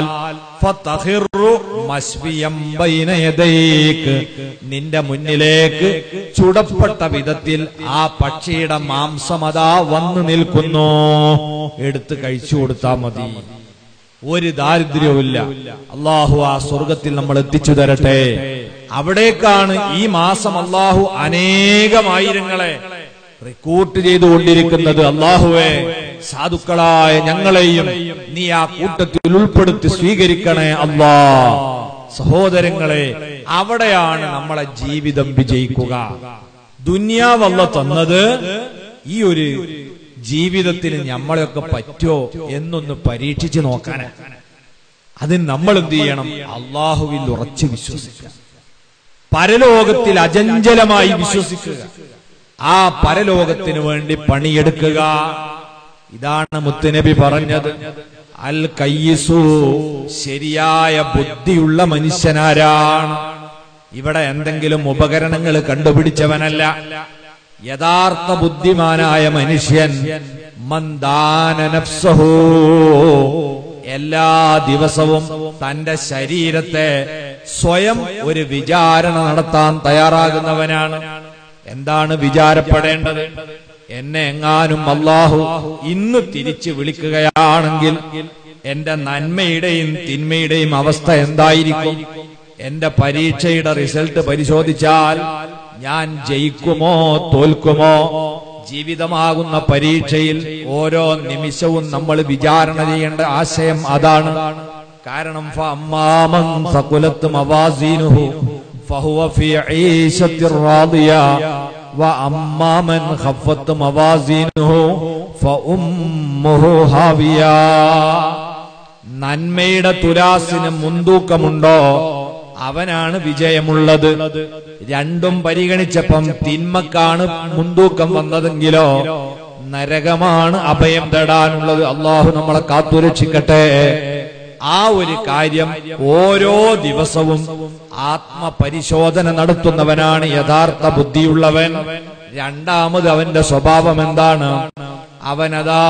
ഫതഹിറു മസ്വിയം ബൈന യദൈക്ക്. നിന്റെ മുന്നിലേക്ക് ചുടപ്പെട്ട വിധത്തിൽ ആ പക്ഷിയുടെ മാംസം അതാ വന്നു നിൽക്കുന്നു എടുത്ത് കഴിച്ചു കൊടുത്താ മതി ഒരു ദാരിദ്ര്യവുമില്ല അള്ളാഹു ആ സ്വർഗത്തിൽ നമ്മൾ എത്തിച്ചു തരട്ടെ അവിടേക്കാണ് ഈ മാസം അള്ളാഹു അനേകമായിരങ്ങളെ റിക്രൂട്ട് ചെയ്തുകൊണ്ടിരിക്കുന്നത് അള്ളാഹുവെ സാധുക്കളായ ഞങ്ങളെയും നീ ആ കൂട്ടത്തിൽ ഉൾപ്പെടുത്തി സ്വീകരിക്കണേ അള്ളാ സഹോദരങ്ങളെ അവിടെയാണ് നമ്മളെ ജീവിതം വിജയിക്കുക ദുന്യാവല്ല തന്നത് ഈ ഒരു ജീവിതത്തിന് നമ്മളെയൊക്കെ പറ്റോ എന്നൊന്ന് പരീക്ഷിച്ച് നോക്കാനാ അതിന് നമ്മൾ എന്ത് ചെയ്യണം അള്ളാഹുവിൽ ഉറച്ചു വിശ്വസിക്കുക പരലോകത്തിൽ അജഞ്ചലമായി വിശ്വസിക്കുക ആ പരലോകത്തിന് വേണ്ടി പണിയെടുക്കുക ഇതാണ് മുത്തുനബി പറഞ്ഞത് അൽ കയ്യിസു ശരിയായ ബുദ്ധിയുള്ള മനുഷ്യനാരാണ് ഇവിടെ എന്തെങ്കിലും ഉപകരണങ്ങൾ കണ്ടുപിടിച്ചവനല്ല യഥാർത്ഥ ബുദ്ധിമാനായ മനുഷ്യൻ മന്ദാന നഫ്സഹു എല്ലാ ദിവസവും തന്റെ ശരീരത്തെ സ്വയം ഒരു വിചാരണ നടത്താൻ തയ്യാറാകുന്നവനാണ് എന്താണ് വിചാരപ്പെടേണ്ടത് എന്നെ എങ്ങാനും അള്ളാഹു ഇന്ന് തിരിച്ചു വിളിക്കുകയാണെങ്കിൽ എന്റെ നന്മയുടെയും തിന്മയുടെയും അവസ്ഥ എന്തായിരിക്കും എന്റെ പരീക്ഷയുടെ റിസൾട്ട് പരിശോധിച്ചാൽ ഞാൻ ജയിക്കുമോ തോൽക്കുമോ ജീവിതമാകുന്ന പരീക്ഷയിൽ ഓരോ നിമിഷവും നമ്മൾ വിചാരണ ചെയ്യേണ്ട ആശയം അതാണ് കാരണം ഫഅമ്മാമൻ സകുലത്ത് മവാസീനുഹു ഫഹുവ ഫീ ഈശത്തിർ റാദിയ വഅമ്മാമൻ ഖഫത്ത് മവാസീനുഹു ഫഉമ്മുഹു ഹാവിയ നന്മയുടെ തുലാസിന് മുൻതൂക്കമുണ്ടോ അവനാണ് വിജയമുള്ളത് രണ്ടും പരിഗണിച്ചപ്പം തിന്മക്കാണ് മുൻതൂക്കം വന്നതെങ്കിലോ നരകമാണ് അഭയം തേടാനുള്ളത് അള്ളാഹു നമ്മളെ കാത്തുരക്ഷിക്കട്ടെ ആ ഒരു കാര്യം ഓരോ ദിവസവും ആത്മപരിശോധന നടത്തുന്നവനാണ് യഥാർത്ഥ ബുദ്ധിയുള്ളവൻ രണ്ടാമത് അവന്റെ സ്വഭാവം എന്താണ് അവനതാ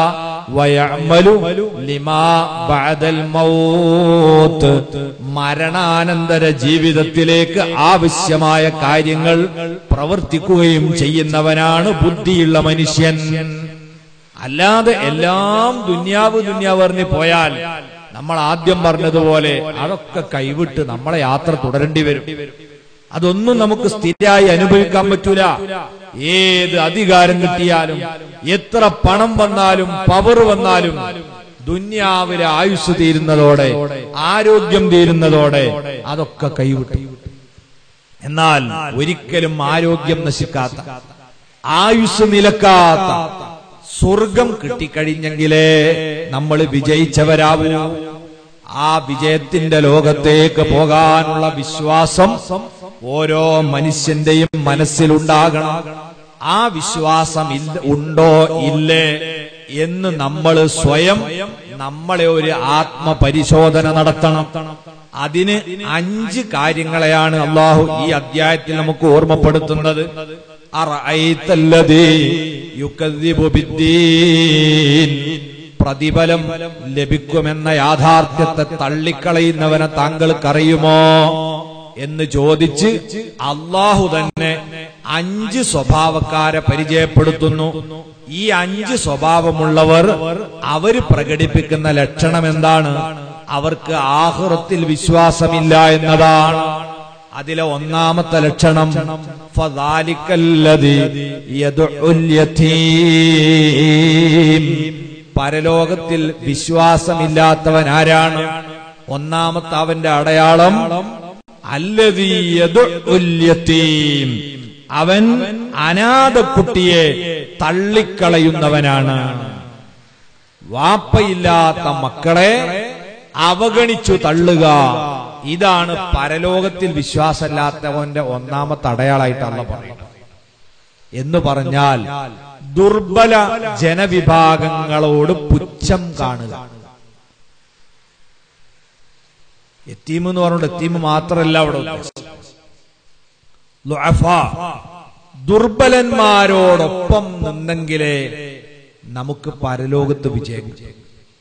വയഅമലു ലിമാ ബഅദൽ മൗത്ത് മരണാനന്തര ജീവിതത്തിലേക്ക് ആവശ്യമായ കാര്യങ്ങൾ പ്രവർത്തിക്കുകയും ചെയ്യുന്നവനാണ് ബുദ്ധിയുള്ള മനുഷ്യൻ അല്ലാതെ എല്ലാം ദുന്യാവ് ദുന്യാവ് പറഞ്ഞ് പോയാൽ നമ്മൾ ആദ്യം പറഞ്ഞതുപോലെ അതൊക്കെ കൈവിട്ട് നമ്മളെ യാത്ര തുടരേണ്ടി വരും അതൊന്നും നമുക്ക് സ്ഥിരമായി അനുഭവിക്കാൻ പറ്റൂല ഏത് അധികാരം കിട്ടിയാലും എത്ര പണം വന്നാലും പവർ വന്നാലും ദുന്യാവിലെ ആയുസ് തീരുന്നതോടെ ആരോഗ്യം തീരുന്നതോടെ അതൊക്കെ കൈവിട്ടു എന്നാൽ ഒരിക്കലും ആരോഗ്യം നശിക്കാത്ത ആയുസ് നിലക്കാത്ത സ്വർഗം കിട്ടിക്കഴിഞ്ഞെങ്കിലേ നമ്മൾ വിജയിച്ചവരാവൂ ആ വിജയത്തിന്റെ ലോകത്തേക്ക് പോകാനുള്ള വിശ്വാസം ഓരോ മനുഷ്യന്റെയും മനസ്സിലുണ്ടാകണം ആ വിശ്വാസം ഇല്ല ഉണ്ടോ ഇല്ലേ എന്ന് നമ്മൾ സ്വയം നമ്മളെ ഒരു ആത്മപരിശോധന നടത്തണം അതിന് അഞ്ച് കാര്യങ്ങളെയാണ് അള്ളാഹു ഈ അധ്യായത്തിൽ നമുക്ക് ഓർമ്മപ്പെടുത്തുന്നത് അറഅയ്തല്ലദീ യുകദ്ദിബു ബിദ്ദീൻ പ്രതിഫലം ലഭിക്കുമെന്ന യാഥാർത്ഥ്യത്തെ തള്ളിക്കളയുന്നവനെ താങ്കൾക്കറിയുമോ എന്ന് ചോദിച്ച് അള്ളാഹു തന്നെ അഞ്ച് സ്വഭാവക്കാരെ പരിചയപ്പെടുത്തുന്നു ഈ അഞ്ച് സ്വഭാവമുള്ളവർ അവര് പ്രകടിപ്പിക്കുന്ന ലക്ഷണം എന്താണ് അവർക്ക് ആഹുറത്തിൽ വിശ്വാസമില്ല എന്നതാണ് അതിലെ ഒന്നാമത്തെ ലക്ഷണം ഫദാലിക്കല്ലദി യദ്ഉൽ യതീം പരലോകത്തിൽ വിശ്വാസമില്ലാത്തവൻ ആരാണ് ഒന്നാമത്തെ അവന്റെ അടയാളം അല്ലദീ യദ്ഉൽ യതീം അവൻ അനാഥ കുട്ടിയെ തള്ളിക്കളയുന്നവനാണ് വാപ്പയില്ലാത്ത മക്കളെ അവഗണിച്ചു തള്ളുക ഇതാണ് പരലോകത്തിൽ വിശ്വാസമില്ലാത്തവന്റെ ഒന്നാമത്തെ അടയാളായിട്ടല്ല പറയുന്നത് എന്ന് പറഞ്ഞാൽ ദുർബല ജനവിഭാഗങ്ങളോട് പുച്ഛം കാണുക എത്തീം എന്ന് പറഞ്ഞുകൊണ്ട് എത്തീം മാത്രമല്ല അവിടെ ഉദ്ദേശിച്ചത്. ലുഅഫ, ദുർബലന്മാരോടൊപ്പം നിന്നെങ്കിലേ നമുക്ക് പരലോകത്ത് വിജയം കിട്ടൂ.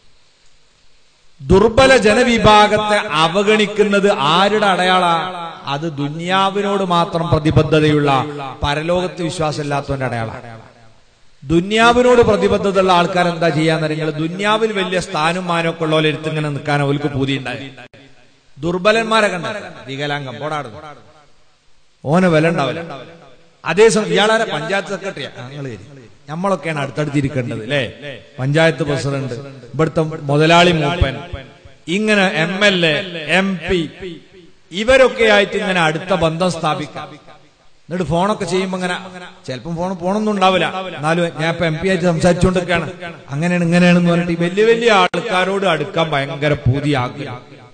ദുർബല ജനവിഭാഗത്തെ അവഗണിക്കുന്നത് ആരുടെ അടയാള അത് ദുന്യാവിനോട് മാത്രം പ്രതിബദ്ധതയുള്ള പരലോകത്ത് വിശ്വാസമില്ലാത്തവന്റെ അടയാള ദുന്യാവിനോട് പ്രതിബദ്ധതയുള്ള ആൾക്കാർ എന്താ ചെയ്യാന്ന് നിങ്ങൾ ദുന്യാവിൽ വലിയ സ്ഥാനം മാനമൊക്കെ ഉള്ളവരെ എടുത്തിങ്ങനെ നിൽക്കാൻ അവർക്ക് പൂതിയുണ്ടായി ദുർബലന്മാരെ കണ്ട വികലാംഗം പോടാടുന്നു ഓന് വില ഉണ്ടാവില്ല അതേസമയം ഇയാളാരെ പഞ്ചായത്ത് സെക്രട്ടറിയാ ഞങ്ങൾ നമ്മളൊക്കെയാണ് അടുത്തടുത്തിരിക്കേണ്ടത് അല്ലേ പഞ്ചായത്ത് പ്രസിഡന്റ് ഇവിടുത്തെ മുതലാളി മൂപ്പൻ ഇങ്ങനെ M L A M P ഇവരൊക്കെ ആയിട്ട് ഇങ്ങനെ അടുത്ത ബന്ധം സ്ഥാപിക്കാം എന്നിട്ട് ഫോണൊക്കെ ചെയ്യുമ്പോ ഇങ്ങനെ ചിലപ്പം ഫോൺ ഫോണൊന്നും ഉണ്ടാവില്ല എന്നാലും ഞാൻ ഇപ്പൊ എം പി ആയിട്ട് സംസാരിച്ചുകൊണ്ടിരിക്കുകയാണ് അങ്ങനെയാണ് ഇങ്ങനെയാണെന്ന് പറഞ്ഞിട്ട് ഈ വലിയ വലിയ ആൾക്കാരോട് അടുക്കാൻ ഭയങ്കര പൂതിയാക്കുക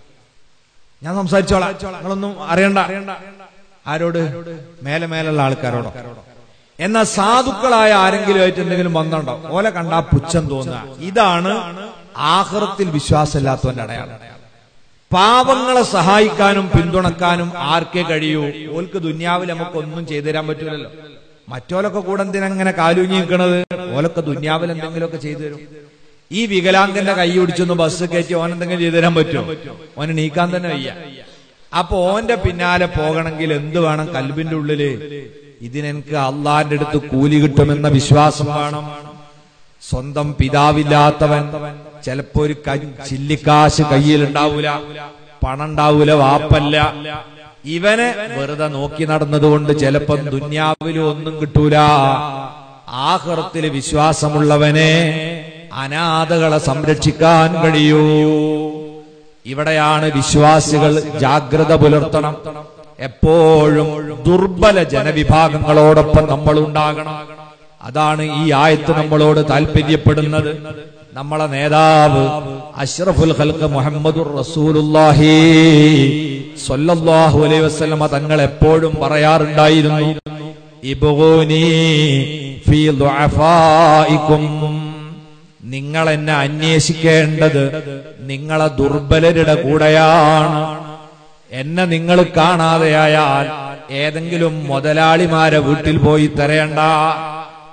ഞാൻ സംസാരിച്ചോളാം നിങ്ങളൊന്നും അറിയണ്ട ആരോട് മേലെ മേലുള്ള ആൾക്കാരോടോ എന്നാൽ സാധുക്കളായ ആരെങ്കിലും ആയിട്ട് എന്തെങ്കിലും ബന്ധമുണ്ടോ ഓലെ കണ്ടാ പുച്ഛം തോന്നുക ഇതാണ് ആഹൃത്തിൽ വിശ്വാസമില്ലാത്തവന്റെ അടയാളം പാവങ്ങളെ സഹായിക്കാനും പിന്തുണക്കാനും ആർക്കേ കഴിയൂ ഓൽക്ക് ദുന്യാവിൽ നമുക്ക് ഒന്നും ചെയ്തു തരാൻ പറ്റൂലല്ലോ മറ്റോലൊക്കെ കൂടെ എന്തിനങ്ങനെ കാലൂഞ്ഞി നിൽക്കണത് ഓലൊക്കെ ദുന്യാവിൽ എന്തെങ്കിലുമൊക്കെ ചെയ്തു തരും ഈ വികലാംഗന്റെ കൈ പിടിച്ചൊന്ന് ബസ് കയറ്റി ഓൻ എന്തെങ്കിലും ചെയ്തു തരാൻ പറ്റുമോ ഓന് നീക്കാൻ തന്നെ വയ്യ അപ്പൊ ഓന്റെ പിന്നാലെ പോകണമെങ്കിൽ എന്ത് വേണം കൽബിന്റെ ഉള്ളില് ഇതിനെനിക്ക് അള്ളാന്റെ അടുത്ത് കൂലി കിട്ടുമെന്ന വിശ്വാസം വേണം സ്വന്തം പിതാവില്ലാത്തവൻ ചിലപ്പോ ഒരു ക- ചില്ലിക്കാശ് കയ്യിലുണ്ടാവൂല പണം ഉണ്ടാവൂല വാപ്പല്ല ഇവനെ വെറുതെ നോക്കി നടന്നതുകൊണ്ട് ചിലപ്പം ദുന്യാവിലും ഒന്നും കിട്ടൂല ആഹൃത്തില് വിശ്വാസമുള്ളവനെ അനാഥകളെ സംരക്ഷിക്കാൻ കഴിയൂ ഇവിടെയാണ് വിശ്വാസികൾ ജാഗ്രത പുലർത്തണം എപ്പോഴും ദുർബല ജനവിഭാഗങ്ങളോടൊപ്പം നമ്മൾ ഉണ്ടാകണം അതാണ് ഈ ആയത്ത് നമ്മളോട് താല്പര്യപ്പെടുന്നത് നമ്മളെ നേതാവ് അഷ്റഫുൽ ഖൽഖ് മുഹമ്മദുർ റസൂലുള്ളാഹി സ്വല്ലല്ലാഹു അലൈഹി വസല്ലമ തങ്ങൾ എപ്പോഴും പറയാറുണ്ടായിരുന്നു ഇബ്ഗൂനി ഫീ ദുഅഫായിക്കും നിങ്ങൾ എന്നെ അന്വേഷിക്കേണ്ടത് നിങ്ങളെ ദുർബലരുടെ കൂടെയാണ് എന്നെ നിങ്ങൾ കാണാതെയായാൽ ഏതെങ്കിലും മുതലാളിമാരെ വീട്ടിൽ പോയി തരേണ്ട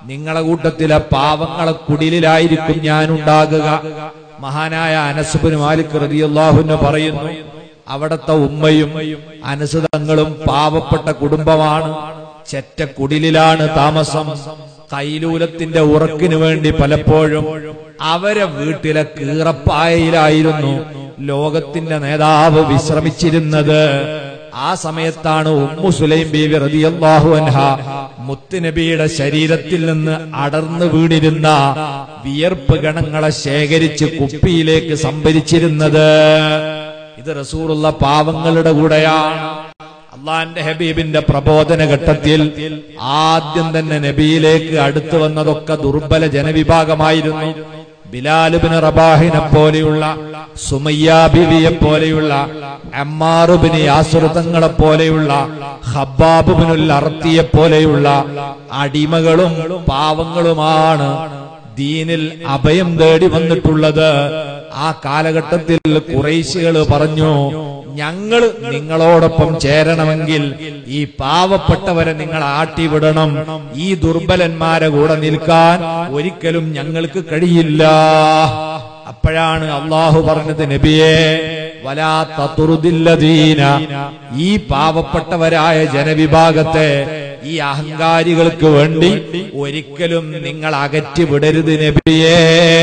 നിങ്ങളെ കൂട്ടത്തിലെ പാവങ്ങളെ കുടിലായിരിക്കും ഞാൻ ഉണ്ടാകുക മഹാനായ അനസുബിന് മാലിക് റതിയല്ലാഹുന്ന് പറയുന്നു അവിടത്തെ ഉമ്മയും അനുസൃതങ്ങളും പാവപ്പെട്ട കുടുംബമാണ് ചെറ്റ കുടിലാണ് താമസം കൈലൂലത്തിന്റെ ഉറക്കിനു വേണ്ടി പലപ്പോഴും അവരെ വീട്ടിലെ കീറപ്പായയിലായിരുന്നു ലോകത്തിന്റെ നേതാവ് വിശ്രമിച്ചിരുന്നത് ആ സമയത്താണ് ഉമ്മു സുലൈം ബീവി റളിയല്ലാഹു അൻഹ മുത്തുനബിയുടെ ശരീരത്തിൽ നിന്ന് അടർന്നു വീണിരുന്ന വിയർപ്പ് ഗണങ്ങളെ ശേഖരിച്ച് കുപ്പിയിലേക്ക് സംഭരിച്ചിരുന്നത് ഇത് റസൂറുള്ള പാവങ്ങളുടെ കൂടെയാണ് അള്ളാന്റെ ഹബീബിന്റെ പ്രബോധന ഘട്ടത്തിൽ ആദ്യം തന്നെ നബിയിലേക്ക് അടുത്തു വന്നതൊക്കെ ദുർബല ജനവിഭാഗമായിരുന്നു ബിലാലുബിന് റബാഹിനെ പോലെയുള്ള സുമയ്യ ബിവിയെ പോലെയുള്ള അമ്മാറുബിന് യാസുറതങ്ങളെ പോലെയുള്ള ഹബ്ബാബുബിനുൽ അർത്തിയെ പോലെയുള്ള അടിമകളും പാവങ്ങളുമാണ് ദീനിൽ അഭയം തേടി വന്നിട്ടുള്ളത് ആ കാലഘട്ടത്തിൽ കുറേശികൾ പറഞ്ഞു ഞങ്ങൾ നിങ്ങളോടൊപ്പം ചേരണമെങ്കിൽ ഈ പാവപ്പെട്ടവരെ നിങ്ങൾ ആട്ടിവിടണം ഈ ദുർബലന്മാരെ കൂടെ നിൽക്കാൻ ഒരിക്കലും ഞങ്ങൾക്ക് കഴിയില്ല അപ്പോഴാണ് അള്ളാഹു പറഞ്ഞത് നബിയെ വലാത്ത തുറുദില്ലദീന ഈ പാവപ്പെട്ടവരായ ജനവിഭാഗത്തെ ഈ അഹങ്കാരികൾക്ക് വേണ്ടി ഒരിക്കലും നിങ്ങൾ അകറ്റി വിടരുത് നബിയേ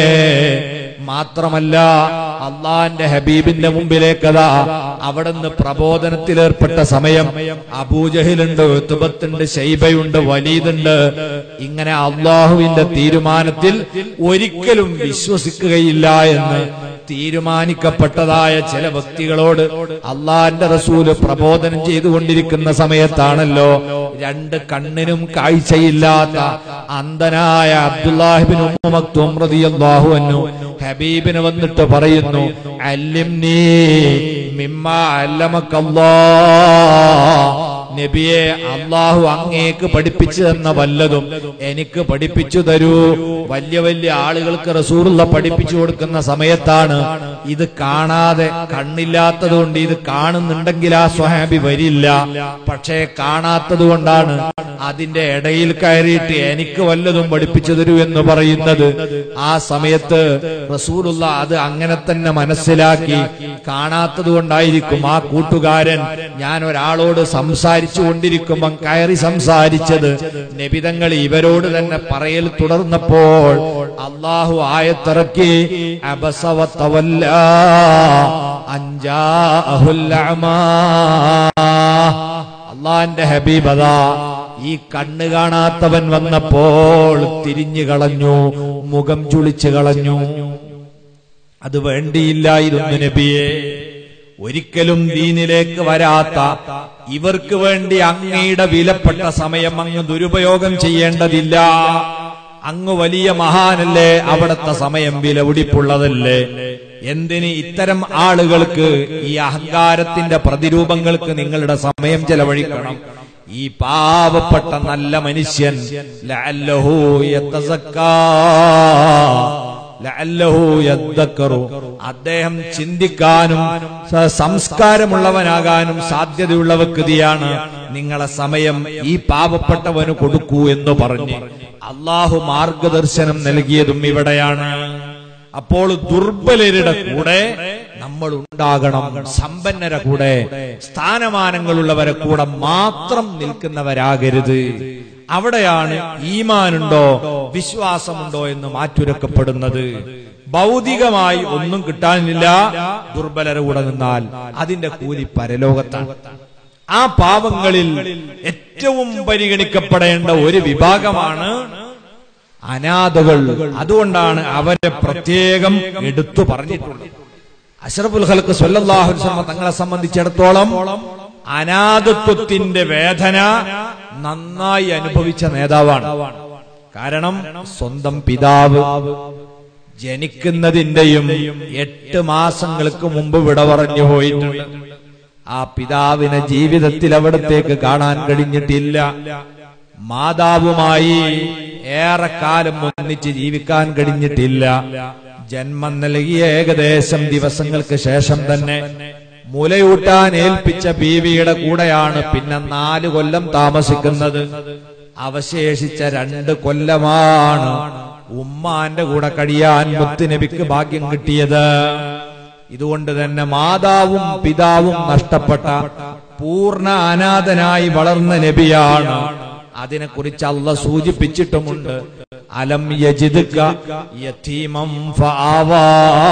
മാത്രമല്ല അള്ളാന്റെ ഹബീബിന്റെ മുമ്പിലേക്കതാ അവിടുന്ന് പ്രബോധനത്തിലേർപ്പെട്ട സമയം അബൂജഹിലുണ്ട് ഉത്തുബത്തുണ്ട് ശൈബയുണ്ട് വലീദുണ്ട് ഇങ്ങനെ അള്ളാഹുവിന്റെ തീരുമാനത്തിൽ ഒരിക്കലും വിശ്വസിക്കുകയില്ല എന്ന് തീരുമാനിക്കപ്പെട്ടതായ ചില വ്യക്തികളോട് അള്ളാന്റെ റസൂല് പ്രബോധനം ചെയ്തുകൊണ്ടിരിക്കുന്ന സമയത്താണല്ലോ രണ്ട് കണ്ണിനും കാഴ്ചയില്ലാത്ത അന്ധനായ അബ്ദുല്ലാഹിബിൻ ഉമ്മക്തും റളിയല്ലാഹു അൻഹു ഹബീബിന് വന്നിട്ട് പറയുന്നു അല്ലിംനീ മിമ്മ അല്ലമക്കല്ലാ നബിയെ അള്ളാഹു അങ്ങേക്ക് പഠിപ്പിച്ചു തന്ന വല്ലതും എനിക്ക് പഠിപ്പിച്ചു തരൂ വലിയ വലിയ ആളുകൾക്ക് റസൂറുള്ള പഠിപ്പിച്ചു കൊടുക്കുന്ന സമയത്താണ് ഇത് കാണാതെ കണ്ണില്ലാത്തത് കൊണ്ട് ഇത് കാണുന്നുണ്ടെങ്കിൽ ആ സ്വഹാബി വരില്ല പക്ഷേ കാണാത്തത് കൊണ്ടാണ് അതിന്റെ ഇടയിൽ കയറിയിട്ട് എനിക്ക് വല്ലതും പഠിപ്പിച്ചു തരൂ എന്ന് പറയുന്നത് ആ സമയത്ത് റസൂലുള്ള അത് അങ്ങനെ തന്നെ മനസ്സിലാക്കി കാണാത്തത് കൊണ്ടായിരിക്കും ആ കൂട്ടുകാരൻ ഞാൻ ഒരാളോട് സംസാരിച്ചു കൊണ്ടിരിക്കുമ്പം കയറി സംസാരിച്ചത് നബിതങ്ങൾ ഇവരോട് തന്നെ പറയൽ തുടർന്നപ്പോൾ അള്ളാഹു ആയത്തിറക്കി അബസവത്തവല്ല അഞ്ചാ അള്ളാന്റെ ഹബീബതാ ഈ കണ്ണ് കാണാത്തവൻ വന്നപ്പോൾ തിരിഞ്ഞു കളഞ്ഞു മുഖം ചുളിച്ചു കളഞ്ഞു അത് വേണ്ടിയില്ലായിരുന്നു നബിയെ ഒരിക്കലും ദീനിലേക്ക് വരാത്ത ഇവർക്ക് വേണ്ടി അങ്ങയുടെ വിലപ്പെട്ട സമയം അങ്ങ് ദുരുപയോഗം ചെയ്യേണ്ടതില്ല അങ്ങ് വലിയ മഹാനല്ലേ അവിടത്തെ സമയം വിലപിടിപ്പുള്ളതല്ലേ എന്തിന് ഇത്തരം ആളുകൾക്ക് ഈ അഹങ്കാരത്തിന്റെ പ്രതിരൂപങ്ങൾക്ക് നിങ്ങളുടെ സമയം ചെലവഴിക്കണം ഈ പാവപ്പെട്ട നല്ല മനുഷ്യൻ ലഅല്ലഹു യത്തസക്കാ ലഅല്ലഹു യദ്ദക്കറു അദ്ദേഹം ചിന്തിക്കാനും സ- സംസ്കാരമുള്ളവനാകാനും സാധ്യതയുള്ള വ്യക്തിയാണ് നിങ്ങളെ സമയം ഈ പാവപ്പെട്ടവന് കൊടുക്കൂ എന്ന് പറഞ്ഞ് അള്ളാഹു മാർഗദർശനം നൽകിയതും ഇവിടെയാണ് അപ്പോൾ ദുർബലരുടെ കൂടെ നമ്മൾ ഉണ്ടാകണം സമ്പന്നരെ കൂടെ സ്ഥാനമാനങ്ങളുള്ളവരെ കൂടെ മാത്രം നിൽക്കുന്നവരാകരുത് അവിടെയാണ് ഈമാനുണ്ടോ വിശ്വാസമുണ്ടോ എന്ന് മാറ്റുരക്കപ്പെടുന്നത് ഭൗതികമായി ഒന്നും കിട്ടാനില്ല ദുർബലരെ കൂടെ നിന്നാൽ അതിന്റെ കൂലി പരലോകത്താണ് ആ പാവങ്ങളിൽ ഏറ്റവും പരിഗണിക്കപ്പെടേണ്ട ഒരു വിഭാഗമാണ് അനാഥകൾ അതുകൊണ്ടാണ് അവരെ പ്രത്യേകം എടുത്തു പറഞ്ഞിട്ടുള്ളത് അഷറഫുൽ ഹൽക്ക് സല്ലല്ലാഹു അലൈഹി വസല്ലം തങ്ങളെ സംബന്ധിച്ചിടത്തോളം അനാഥത്വത്തിന്റെ വേദന നന്നായി അനുഭവിച്ച നേതാവാണ് കാരണം സ്വന്തം പിതാവ് ജനിക്കുന്നതിന്റെയും എട്ട് മാസങ്ങൾക്ക് മുമ്പ് വിട പറഞ്ഞു പോയിട്ടുണ്ട് ആ പിതാവിനെ ജീവിതത്തിൽ അവിടത്തേക്ക് കാണാൻ കഴിഞ്ഞിട്ടില്ല മാതാവുമായി ഏറെക്കാലം ഒന്നിച്ച് ജീവിക്കാൻ കഴിഞ്ഞിട്ടില്ല ജന്മം നൽകിയ ഏകദേശം ദിവസങ്ങൾക്ക് ശേഷം തന്നെ മുലയൂട്ടാൻ ഏൽപ്പിച്ച ബീവിയുടെ കൂടെയാണ് പിന്നെ നാല് കൊല്ലം താമസിക്കുന്നത് അവശേഷിച്ച രണ്ട് കൊല്ലമാണ് ഉമ്മാന്റെ കൂടെ കഴിയാൻ മുത്തുനബിക്ക് ഭാഗ്യം കിട്ടിയത് ഇതുകൊണ്ട് തന്നെ മാതാവും പിതാവും നഷ്ടപ്പെട്ട പൂർണ്ണ അനാഥനായി വളർന്ന നബിയാണ് അതിനെക്കുറിച്ച് അല്ല സൂചിപ്പിച്ചിട്ടുമുണ്ട് അലം യജിദ്ക യതീമം ഫആവാ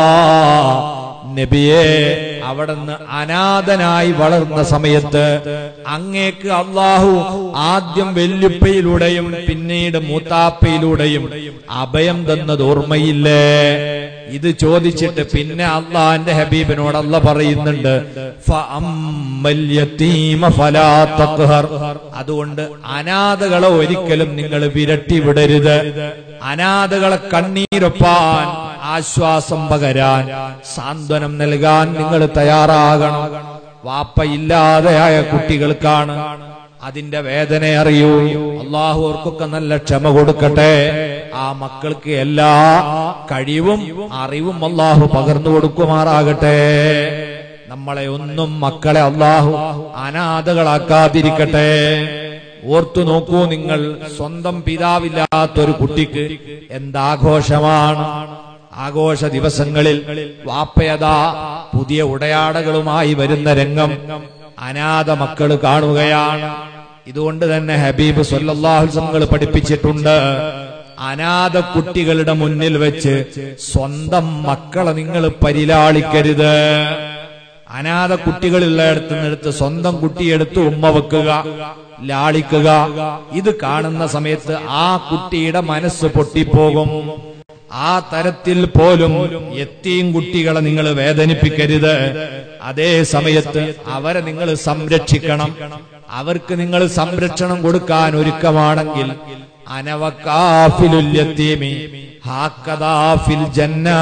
നബിയെ അവിടുന്ന് അനാഥനായി വളർന്ന സമയത്ത് അങ്ങേക്ക് അള്ളാഹു ആദ്യം വെല്ലുപ്പയിലൂടെയും പിന്നീട് മൂത്താപ്പയിലൂടെയും അഭയം തന്നത് ഓർമ്മയില്ലേ ഇത് ചോദിച്ചിട്ട് പിന്നെ അള്ളാന്റെ ഹബീബിനോട് അല്ല പറയുന്നുണ്ട് ഫഅമ്മൽ യതീമ ഫലാ തഖ്ഹർ. അതുകൊണ്ട് അനാഥകളെ ഒരിക്കലും നിങ്ങൾ വിരട്ടി വിടരുത് അനാഥകളെ കണ്ണീരൊപ്പാൻ ആശ്വാസം പകരാൻ സാന്ത്വനം നൽകാൻ നിങ്ങൾ തയ്യാറാകണം വാപ്പയില്ലാതെയായ കുട്ടികൾക്കാണ് അതിന്റെ വേദന അറിയൂ അള്ളാഹു അവർക്കൊക്കെ നല്ല ക്ഷമ കൊടുക്കട്ടെ ആ മക്കൾക്ക് എല്ലാ കഴിവും അറിവും അള്ളാഹു പകർന്നു കൊടുക്കുമാറാകട്ടെ നമ്മളെ ഒന്നും മക്കളെ അള്ളാഹു അനാഥകളാക്കാതിരിക്കട്ടെ ഓർത്തു നോക്കൂ നിങ്ങൾ സ്വന്തം പിതാവില്ലാത്തൊരു കുട്ടിക്ക് എന്താഘോഷമാണ് ആഘോഷ ദിവസങ്ങളിൽ വാപ്പയതാ പുതിയ ഉടയാടകളുമായി വരുന്ന രംഗം അനാഥ മക്കൾ കാണുകയാണ് ഇതുകൊണ്ട് തന്നെ ഹബീബ് സൊല്ലാഹുസങ്ങൾ പഠിപ്പിച്ചിട്ടുണ്ട് അനാഥ കുട്ടികളുടെ മുന്നിൽ വെച്ച് സ്വന്തം മക്കളെ നിങ്ങൾ പരിലാളിക്കരുത് അനാഥ കുട്ടികളുള്ളയിടത്ത് നിന്നെടുത്ത് സ്വന്തം കുട്ടിയെടുത്ത് ഉമ്മ വെക്കുക ലാളിക്കുക ഇത് കാണുന്ന സമയത്ത് ആ കുട്ടിയുടെ മനസ്സ് പൊട്ടിപ്പോകും ആ തരത്തിൽ പോലും എത്തിയും കുട്ടികളെ നിങ്ങൾ വേദനിപ്പിക്കരുത് അതേ സമയത്ത് അവരെ നിങ്ങൾ സംരക്ഷിക്കണം അവർക്ക് നിങ്ങൾ സംരക്ഷണം കൊടുക്കാൻ ഒരുക്കമാണെങ്കിൽ അനവക്കാഫിലുല്യത്തീമി ഹാക്കദാഫിൽ ജന്നാ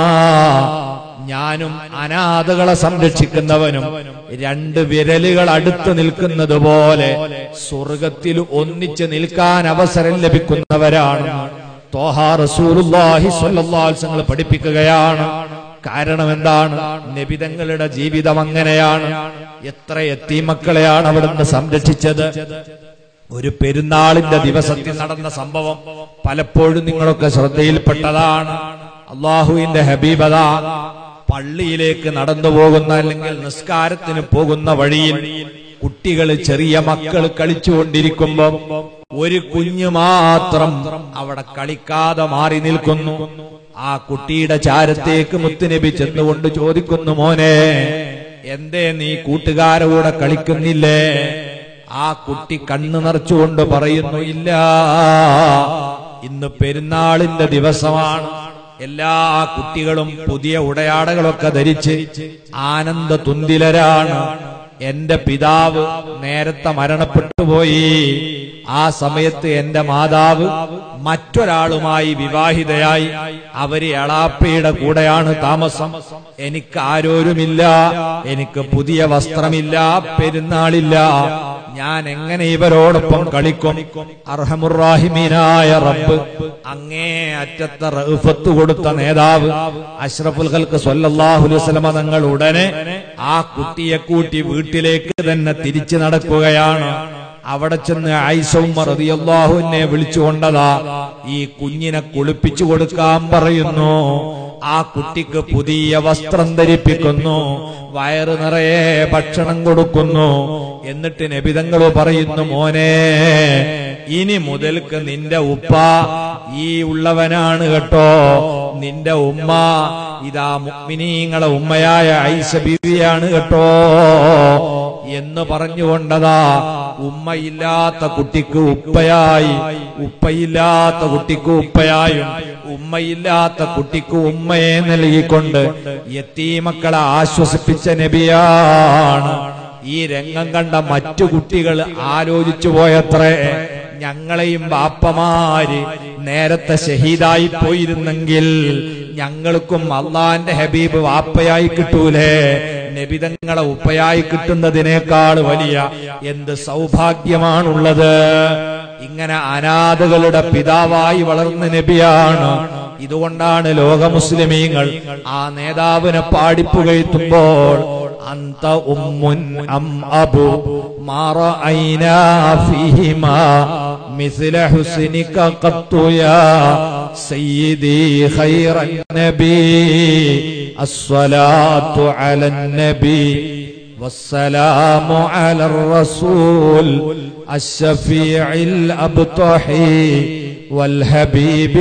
ഞാനും അനാഥകളെ സംരക്ഷിക്കുന്നവനും രണ്ട് വിരലുകൾ അടുത്ത് നിൽക്കുന്നത് പോലെ സ്വർഗത്തിൽ ഒന്നിച്ച് നിൽക്കാൻ അവസരം ലഭിക്കുന്നവരാണ് തോഹാ റസൂലുള്ളാഹി സ്വല്ലല്ലാഹു അലൈഹി വസല്ലം പഠിപ്പിക്കുകയാണ് കാരണം എന്താണ് നബിതങ്ങളുടെ ജീവിതം അങ്ങനെയാണ് എത്ര എത്തീമക്കളെയാണ് അവിടുന്ന് സംരക്ഷിച്ചത് ഒരു പെരുന്നാളിന്റെ ദിവസത്തിൽ നടന്ന സംഭവം പലപ്പോഴും നിങ്ങളൊക്കെ ശ്രദ്ധയിൽപ്പെട്ടതാണ് അള്ളാഹുവിന്റെ ഹബീബത പള്ളിയിലേക്ക് നടന്നു പോകുന്ന അല്ലെങ്കിൽ നിസ്കാരത്തിന് പോകുന്ന വഴിയിൽ കുട്ടികൾ ചെറിയ മക്കൾ കളിച്ചുകൊണ്ടിരിക്കുമ്പോ ഒരു കുഞ്ഞു മാത്രം അവിടെ കളിക്കാതെ മാറി നിൽക്കുന്നു ആ കുട്ടിയുടെ ചാരത്തേക്ക് മുത്തുനബി ചെന്നുകൊണ്ട് ചോദിക്കുന്നു മോനെ എന്തേ നീ കൂട്ടുകാരോടെ കളിക്കുന്നില്ലേ ആ കുട്ടി കണ്ണു നിറച്ചുകൊണ്ട് പറയുന്നു ഇല്ല ഇന്ന് പെരുന്നാളിന്റെ ദിവസമാണ് എല്ലാ കുട്ടികളും പുതിയ ഉടയാടകളൊക്കെ ധരിച്ച് ആനന്ദ തുന്തിലരാണ് എന്റെ പിതാവ് നേരത്തെ മരണപ്പെട്ടു പോയി ആ സമയത്ത് എന്റെ മാതാവ് മറ്റൊരാളുമായി വിവാഹിതയായി അവര് എളാപ്പയുടെ കൂടെയാണ് താമസം എനിക്ക് ആരോരുമില്ല എനിക്ക് പുതിയ വസ്ത്രമില്ല പെരുന്നാളില്ല ഞാൻ എങ്ങനെ ഇവരോടൊപ്പം കളിക്കും അർഹമുറാഹിമീനായ റബ്ബ് അങ്ങേ അറ്റത്തെ റഹ്ഫത്ത് കൊടുത്ത നേതാവ് അഷ്റഫുൽ ഖൽക്ക് സ്വല്ലല്ലാഹു അലൈഹി വസല്ലമ തങ്ങൾ ഉടനെ ആ കുട്ടിയെ കൂട്ടി വീട്ടിലേക്ക് തന്നെ തിരിച്ചു നടക്കുകയാണ് അവിടെ ചെന്ന് ഐസവും റളിയല്ലാഹുവിനെ വിളിച്ചുകൊണ്ടതാ ഈ കുഞ്ഞിനെ കുളിപ്പിച്ചു കൊടുക്കാൻ പറയുന്നു ആ കുട്ടിക്ക് പുതിയ വസ്ത്രം ധരിപ്പിക്കുന്നു വയറ് നിറയെ ഭക്ഷണം കൊടുക്കുന്നു എന്നിട്ട് നബിതങ്ങൾ പറയുന്നു മോനെ ഇനി മുതൽക്ക് നിന്റെ ഉപ്പ ഈ ഉള്ളവനാണ് കേട്ടോ നിന്റെ ഉമ്മ ഇതാ മുഗ്മിനീങ്ങളെ ഉമ്മയായ ഐഷ ബീവിയാണ് കേട്ടോ എന്ന് പറഞ്ഞുകൊണ്ടതാ ഉമ്മയില്ലാത്ത കുട്ടിക്ക് ഉപ്പയായി ഉപ്പയില്ലാത്ത കുട്ടിക്ക് ഉപ്പയായും ഉമ്മയില്ലാത്ത കുട്ടിക്ക് ഉമ്മയെ നൽകിക്കൊണ്ട് എത്തീമക്കളെ ആശ്വസിപ്പിച്ച നബിയാണ് ഈ രംഗം കണ്ട മറ്റു കുട്ടികൾ ആലോചിച്ചു പോയത്രേ ഞങ്ങളെയും ബാപ്പമാര് നേരത്തെ ഷഹീദായി പോയിരുന്നെങ്കിൽ ഞങ്ങൾക്കും അള്ളാന്റെ ഹബീബ് വാപ്പയായി കിട്ടൂലേ നബിതങ്ങളെ ഉപ്പയായി കിട്ടുന്നതിനേക്കാൾ വലിയ എന്ത് സൗഭാഗ്യമാണുള്ളത് ഇങ്ങനെ അനാഥകളുടെ പിതാവായി വളർന്ന നബിയാണ് ഇതുകൊണ്ടാണ് ലോക മുസ്ലിമീങ്ങൾ ആ നേതാവിനെ പാടിപ്പുകയറ്റുമ്പോൾ അന്ത ഉമ്മുൻ അം അബു മാറ ഫീഹിമാ مثل حسنك قط يا سيدي خير النبي الصلاة على النبي والسلام على الرسول الشفيع الأبطحي والحبيب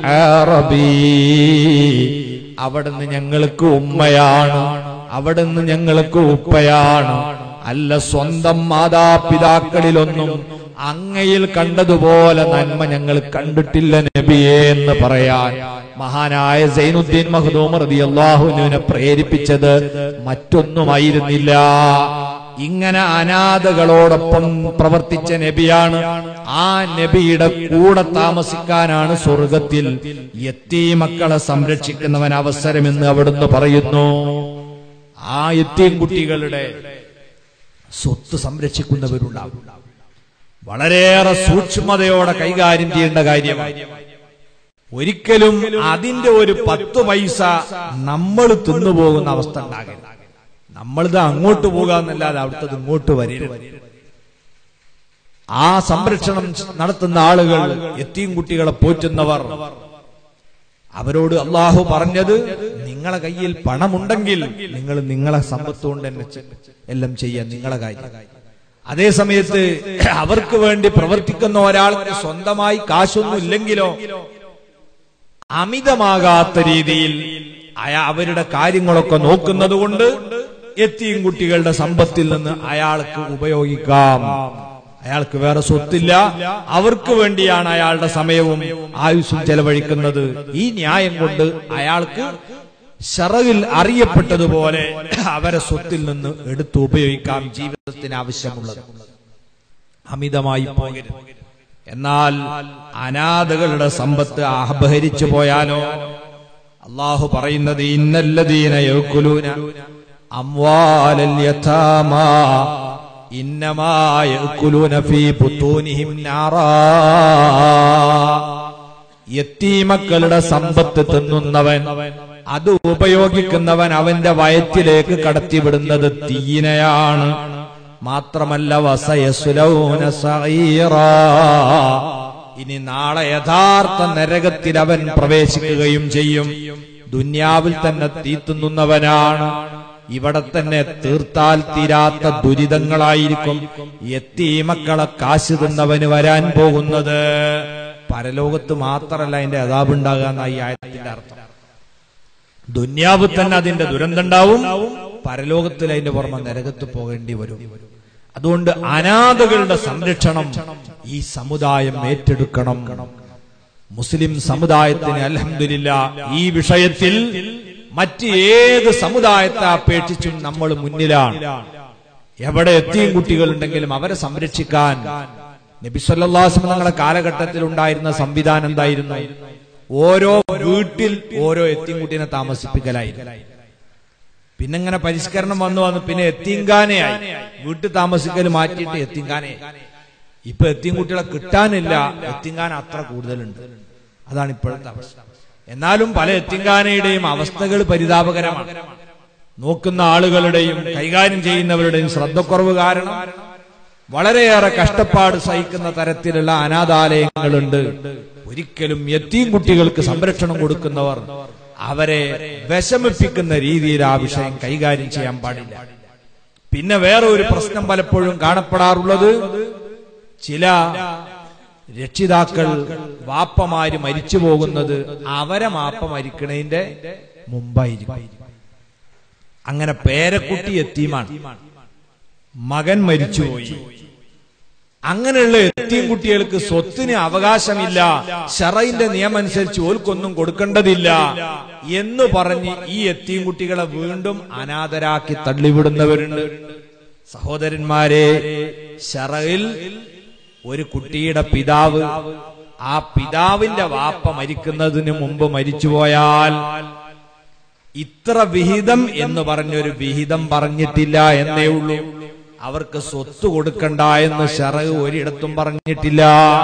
العربي അവിടുന്ന് ഞങ്ങൾക്ക് ഉമ്മയാണ് അവിടുന്ന് ഞങ്ങൾക്ക് ഉപ്പയാണ് അല്ല സ്വന്തം മാതാപിതാക്കളിലൊന്നും അങ്ങയിൽ കണ്ടതുപോലെ നന്മ ഞങ്ങൾ കണ്ടിട്ടില്ല നബിയേ എന്ന് പറയാൻ മഹാനായ സൈനുദ്ദീൻ മഹദൂം റതി അള്ളാഹുവിനെ പ്രേരിപ്പിച്ചത് മറ്റൊന്നുമായിരുന്നില്ല ഇങ്ങനെ അനാഥകളോടൊപ്പം പ്രവർത്തിച്ച നബിയാണ് ആ നബിയുടെ കൂടെ താമസിക്കാനാണ് സ്വർഗത്തിൽ എത്തീ മക്കളെ സംരക്ഷിക്കുന്നവൻ അവസരമെന്ന് അവിടുന്ന് പറയുന്നു ആ എത്തീം കുട്ടികളുടെ സ്വത്ത് സംരക്ഷിക്കുന്നവരുണ്ടാവും വളരെയേറെ സൂക്ഷ്മതയോടെ കൈകാര്യം ചെയ്യേണ്ട കാര്യമാണ് ഒരിക്കലും അതിന്റെ ഒരു പത്ത് പൈസ നമ്മൾ തിന്നുപോകുന്ന അവസ്ഥ ഉണ്ടാകരുത് നമ്മളിത് അങ്ങോട്ട് പോകാന്നല്ലാതെ അവിടുത്തത് ഇങ്ങോട്ട് വരരുത് ആ സംരക്ഷണം നടത്തുന്ന ആളുകൾ എത്തിയും കുട്ടികളെ പോറ്റുന്നവർ അവരോട് അള്ളാഹു പറഞ്ഞത് നിങ്ങളെ കയ്യിൽ പണമുണ്ടെങ്കിൽ നിങ്ങൾ നിങ്ങളെ സമ്പത്ത് കൊണ്ട് തന്നെ ചെ- എല്ലാം ചെയ്യാൻ നിങ്ങളെ കാര്യം അതേ സമയത്ത് അവർക്ക് വേണ്ടി പ്രവർത്തിക്കുന്ന ഒരാൾക്ക് സ്വന്തമായി കാശൊന്നും ഇല്ലെങ്കിലോ അമിതമാകാത്ത രീതിയിൽ അയാ അവരുടെ കാര്യങ്ങളൊക്കെ നോക്കുന്നത് കൊണ്ട് എത്തിയും കുട്ടികളുടെ സമ്പത്തിൽ നിന്ന് അയാൾക്ക് ഉപയോഗിക്കാം അയാൾക്ക് വേറെ സ്വത്തില്ല അവർക്ക് വേണ്ടിയാണ് അയാളുടെ സമയവും ആയുസ്സും ചെലവഴിക്കുന്നത് ഈ ന്യായം കൊണ്ട് അയാൾക്ക് ഷറയിൽ അറിയപ്പെട്ടതുപോലെ അവരെ സ്വത്തിൽ നിന്ന് എടുത്ത് ഉപയോഗിക്കാം ജീവിതത്തിന് ആവശ്യമുള്ളത് അമിതമായി പോകരുത് എന്നാൽ അനാഥകളുടെ സമ്പത്ത് അപഹരിച്ചു പോയാലോ അള്ളാഹു പറയുന്നത് ഇന്നല്ലദീന യഅ്കുലൂന അംവാലൽ യതാമാ ഇന്നമാ യഅ്കുലൂന ഫീ ബുത്തൂനിഹിം നാറാ യത്തീമക്കളുടെ സമ്പത്ത് തിന്നുന്നവൻ അത് ഉപയോഗിക്കുന്നവൻ അവന്റെ വയറ്റിലേക്ക് കടത്തിവിടുന്നത് തീനയാണ് മാത്രമല്ല വസയസുലൗന സഈറാ. ഇനി നാളെ യഥാർത്ഥ നരകത്തിൽ അവൻ പ്രവേശിക്കുകയും ചെയ്യും ദുന്യാവിൽ തന്നെ തീത്തുന്നവനാണ് ഇവിടെ തന്നെ തീർത്താൽ തീരാത്ത ദുരിതങ്ങളായിരിക്കും എത്തീമക്കളെ കാശ് തിന്നവന് വരാൻ പോകുന്നത് പരലോകത്ത് മാത്രമല്ല അതിന്റെ അതാപുണ്ടാകുക എന്ന ഈ ആയത്തിന്റെ അർത്ഥം ദുന്യാവ് തന്നെ അതിന്റെ ദുരന്തമുണ്ടാവും പരലോകത്തിൽ അതിന്റെ പുറമെ നരകത്ത് പോകേണ്ടി വരും അതുകൊണ്ട് അനാഥകളുടെ സംരക്ഷണം ഈ സമുദായം ഏറ്റെടുക്കണം മുസ്ലിം സമുദായത്തിന് അലഹമില്ല ഈ വിഷയത്തിൽ മറ്റ് ഏത് സമുദായത്തെ അപേക്ഷിച്ചും നമ്മൾ മുന്നിലാണ് എവിടെ എത്തിയും കുട്ടികളുണ്ടെങ്കിലും അവരെ സംരക്ഷിക്കാൻ നബിസ്വല്ലാസ്മ തങ്ങളുടെ കാലഘട്ടത്തിൽ ഉണ്ടായിരുന്ന സംവിധാനം എന്തായിരുന്നു ഓരോ വീട്ടിൽ ഓരോ എത്തിൻകുട്ടിനെ താമസിപ്പിക്കലായിരുന്നു പിന്നെ ഇങ്ങനെ പരിഷ്കരണം വന്നു വന്നു പിന്നെ എത്തിങ്കാനയായി വീട്ടിൽ താമസിക്കൽ മാറ്റിയിട്ട് എത്തിങ്കാനയായി ഇപ്പൊ എത്തിൻകുട്ടികളെ കിട്ടാനില്ല എത്തിങ്കാന അത്ര കൂടുതലുണ്ട് അതാണ് ഇപ്പോഴത്തെ അവസ്ഥ എന്നാലും പല എത്തിങ്കാനയുടെയും അവസ്ഥകൾ പരിതാപകരമാണ് നോക്കുന്ന ആളുകളുടെയും കൈകാര്യം ചെയ്യുന്നവരുടെയും ശ്രദ്ധക്കുറവ് കാരണം വളരെയേറെ കഷ്ടപ്പാട് സഹിക്കുന്ന തരത്തിലുള്ള അനാഥാലയങ്ങളുണ്ട് ഒരിക്കലും എത്തീം കുട്ടികൾക്ക് സംരക്ഷണം കൊടുക്കുന്നവർ അവരെ വിഷമിപ്പിക്കുന്ന രീതിയിൽ ആ വിഷയം കൈകാര്യം ചെയ്യാൻ പാടില്ല പിന്നെ വേറെ ഒരു പ്രശ്നം പലപ്പോഴും കാണപ്പെടാറുള്ളത് ചില രക്ഷിതാക്കൾ വാപ്പമാര് മരിച്ചു പോകുന്നത് അവരെ മാപ്പ മരിക്കണതിന്റെ മുമ്പായിരിക്കും അങ്ങനെ പേരക്കുട്ടി എത്തീമാണ് മകൻ മരിച്ചുപോയി അങ്ങനെയുള്ള എത്തിയും കുട്ടികൾക്ക് സ്വത്തിന് അവകാശമില്ല ഷറയിന്റെ നിയമം അനുസരിച്ച് ഓൽക്കൊന്നും കൊടുക്കേണ്ടതില്ല എന്ന് പറഞ്ഞ് ഈ എത്തിയും കുട്ടികളെ വീണ്ടും അനാഥരാക്കി തള്ളിവിടുന്നവരുണ്ട് സഹോദരന്മാരെ ഷറയിൽ ഒരു കുട്ടിയുടെ പിതാവ് ആ പിതാവിന്റെ വാപ്പ മരിക്കുന്നതിന് മുമ്പ് മരിച്ചുപോയാൽ ഇത്ര വിഹിതം എന്ന് പറഞ്ഞൊരു വിഹിതം പറഞ്ഞിട്ടില്ല എന്നേ ഉള്ളൂ അവർക്ക് സ്വത്ത് കൊടുക്കണ്ട എന്ന് ഷറവ് ഒരിടത്തും പറഞ്ഞിട്ടില്ല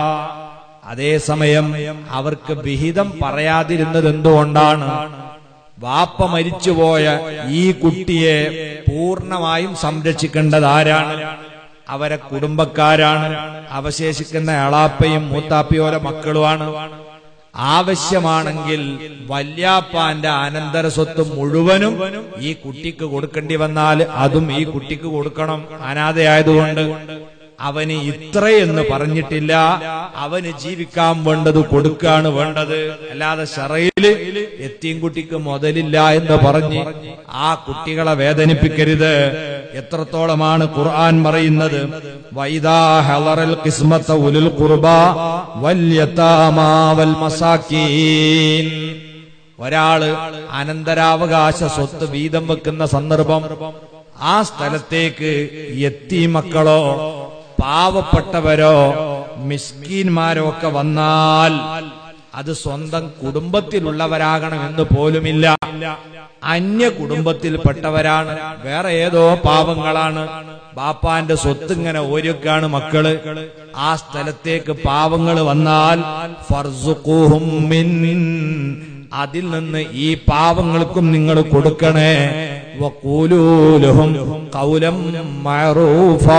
അതേസമയം അവർക്ക് വിഹിതം പറയാതിരുന്നത് എന്തുകൊണ്ടാണ് വാപ്പ മരിച്ചുപോയ ഈ കുട്ടിയെ പൂർണ്ണമായും സംരക്ഷിക്കേണ്ടത് ആരാണ് അവരെ കുടുംബക്കാരാണ് അവശേഷിക്കുന്ന എളാപ്പയും മൂത്താപ്പിയോലെ മക്കളുമാണ് ആവശ്യമാണെങ്കിൽ വല്യാപ്പാന്റെ അനന്തര സ്വത്ത് മുഴുവനും ഈ കുട്ടിക്ക് കൊടുക്കേണ്ടി വന്നാൽ അതും ഈ കുട്ടിക്ക് കൊടുക്കണം അനാഥയായതുകൊണ്ട് അവന് ഇത്രയെന്ന് പറഞ്ഞിട്ടില്ല അവന് ജീവിക്കാൻ വേണ്ടത് കൊടുക്കാണ് വേണ്ടത് അല്ലാതെ ഷറയില് എത്തിയും കുട്ടിക്ക് മുതലില്ല എന്ന് പറഞ്ഞ് ആ കുട്ടികളെ വേദനിപ്പിക്കരുത് എത്രത്തോളമാണ് ഖുർആൻ പറയുന്നത് വൈദാ ഹളറൽ ഖിസ്മത്ത ഉലുൽ ഖുർബ വൽ യതാമാ വൽ മസാക്കീൻ ഒരാള് അനന്തരാവകാശ സ്വത്ത് വീതം വെക്കുന്ന സന്ദർഭം ആ സ്ഥലത്തേക്ക് എത്തി മക്കളോ പാവപ്പെട്ടവരോ മിസ്കീന്മാരോ ഒക്കെ വന്നാൽ അത് സ്വന്തം കുടുംബത്തിലുള്ളവരാകണമെന്ന് പോലുമില്ല അന്യ കുടുംബത്തിൽപ്പെട്ടവരാണ് വേറെ ഏതോ പാവങ്ങളാണ് ബാപ്പാന്റെ സ്വത്ത് ഇങ്ങനെ ഓരോക്കാണ് മക്കള് ആ സ്ഥലത്തേക്ക് പാവങ്ങൾ വന്നാൽ ഫർസുഖൂഹും മിൻ അതിൽ നിന്ന് ഈ പാവങ്ങൾക്കും നിങ്ങൾ കൊടുക്കണേ വഖൂലൂലഹും ഖൗലം മഅറൂഫാ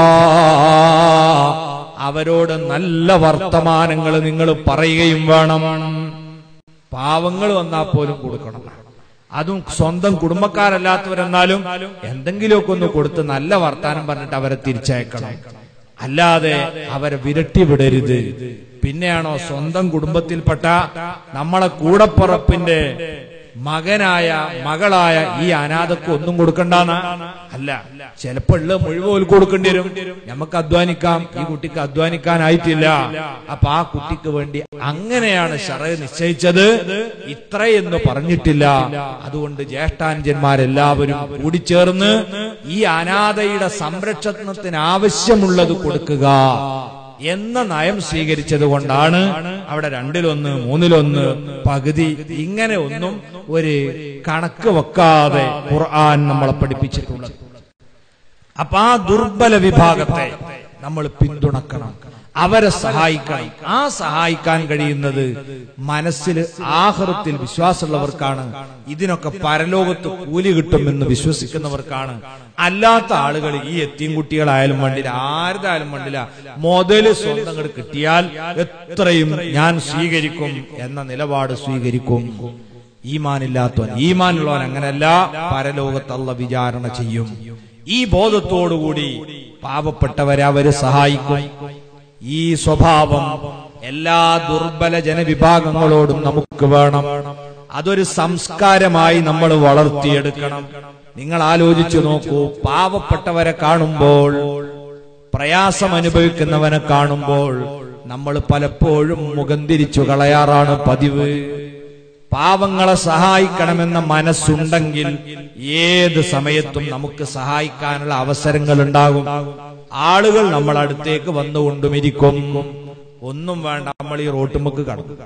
അവരോട് നല്ല വർത്തമാനങ്ങൾ നിങ്ങൾ പറയുകയും വേണം പാവങ്ങൾ വന്നാൽ പോലും കൊടുക്കണം അതും സ്വന്തം കുടുംബക്കാരല്ലാത്തവരെന്നാലും എന്തെങ്കിലുമൊക്കെ ഒന്ന് കൊടുത്ത് നല്ല വർത്താനം പറഞ്ഞിട്ട് അവരെ തിരിച്ചയക്കണം അല്ലാതെ അവരെ വിരട്ടി വിടരുത് പിന്നെയാണോ സ്വന്തം കുടുംബത്തിൽപ്പെട്ട നമ്മളെ കൂടപ്പുറപ്പിന്റെ മകനായ മകളായ ഈ അനാഥക്ക് ഒന്നും കൊടുക്കണ്ടെന്ന് അല്ല ചിലപ്പോ ഉള്ള മുഴുവൻ കൊടുക്കേണ്ടി വരും നമുക്ക് അധ്വാനിക്കാം ഈ കുട്ടിക്ക് അധ്വാനിക്കാനായിട്ടില്ല അപ്പൊ ആ കുട്ടിക്ക് വേണ്ടി അങ്ങനെയാണ് ഷറ നിശ്ചയിച്ചത് ഇത്രയെന്ന് പറഞ്ഞിട്ടില്ല അതുകൊണ്ട് ജ്യേഷ്ഠാനുജന്മാരെല്ലാവരും കൂടിച്ചേർന്ന് ഈ അനാഥയുടെ സംരക്ഷണത്തിന് ആവശ്യമുള്ളത് കൊടുക്കുക എന്ന നയം സ്വീകരിച്ചത് കൊണ്ടാണ് അവിടെ രണ്ടിലൊന്ന് മൂന്നിലൊന്ന് പകുതി ഇങ്ങനെ ഒന്നും ഒരു കണക്ക് വെക്കാതെ ഖുർആൻ നമ്മളെ പഠിപ്പിച്ചിട്ടുള്ളത് അപ്പൊ ആ ദുർബല വിഭാഗത്തെ നമ്മൾ പിന്തുണക്കണം അവരെ സഹായിക്കണം ആ സഹായിക്കാൻ കഴിയുന്നത് മനസ്സിൽ ആഹൃത്തിൽ വിശ്വാസമുള്ളവർക്കാണ് ഇതിനൊക്കെ പരലോകത്ത് കൂലി കിട്ടുമെന്ന് വിശ്വസിക്കുന്നവർക്കാണ് അല്ലാത്ത ആളുകൾ ഈ എത്തിയും കുട്ടികളായാലും വേണ്ടില്ല ആരുതായാലും വേണ്ടില്ല മുതല് സ്വന്തം അങ്ങട് കിട്ടിയാൽ എത്രയും ഞാൻ സ്വീകരിക്കും എന്ന നിലപാട് സ്വീകരിക്കും ഈമാനില്ലാത്തവൻ ഈമാനുള്ളവൻ അങ്ങനെയല്ല പരലോകത്തുള്ള വിചാരണ ചെയ്യും ഈ ബോധത്തോടുകൂടി പാവപ്പെട്ടവരെ അവര് സഹായിക്കും ഈ സ്വഭാവം എല്ലാ ദുർബല ജനവിഭാഗങ്ങളോടും നമുക്ക് വേണം അതൊരു സംസ്കാരമായി നമ്മൾ വളർത്തിയെടുക്കണം നിങ്ങൾ ആലോചിച്ചു നോക്കൂ പാവപ്പെട്ടവരെ കാണുമ്പോൾ പ്രയാസം അനുഭവിക്കുന്നവനെ കാണുമ്പോൾ നമ്മൾ പലപ്പോഴും മുഖം തിരിച്ചു കളയാറാണ് പതിവ് പാവങ്ങളെ സഹായിക്കണമെന്ന മനസ്സുണ്ടെങ്കിൽ ഏത് സമയത്തും നമുക്ക് സഹായിക്കാനുള്ള അവസരങ്ങൾ ഉണ്ടാകും ആളുകൾ നമ്മൾ അടുത്തേക്ക് വന്നുകൊണ്ടുമിരിക്കും ഒന്നും വേണ്ട നമ്മൾ ഈ റോട്ടുമുക്ക് കടന്നു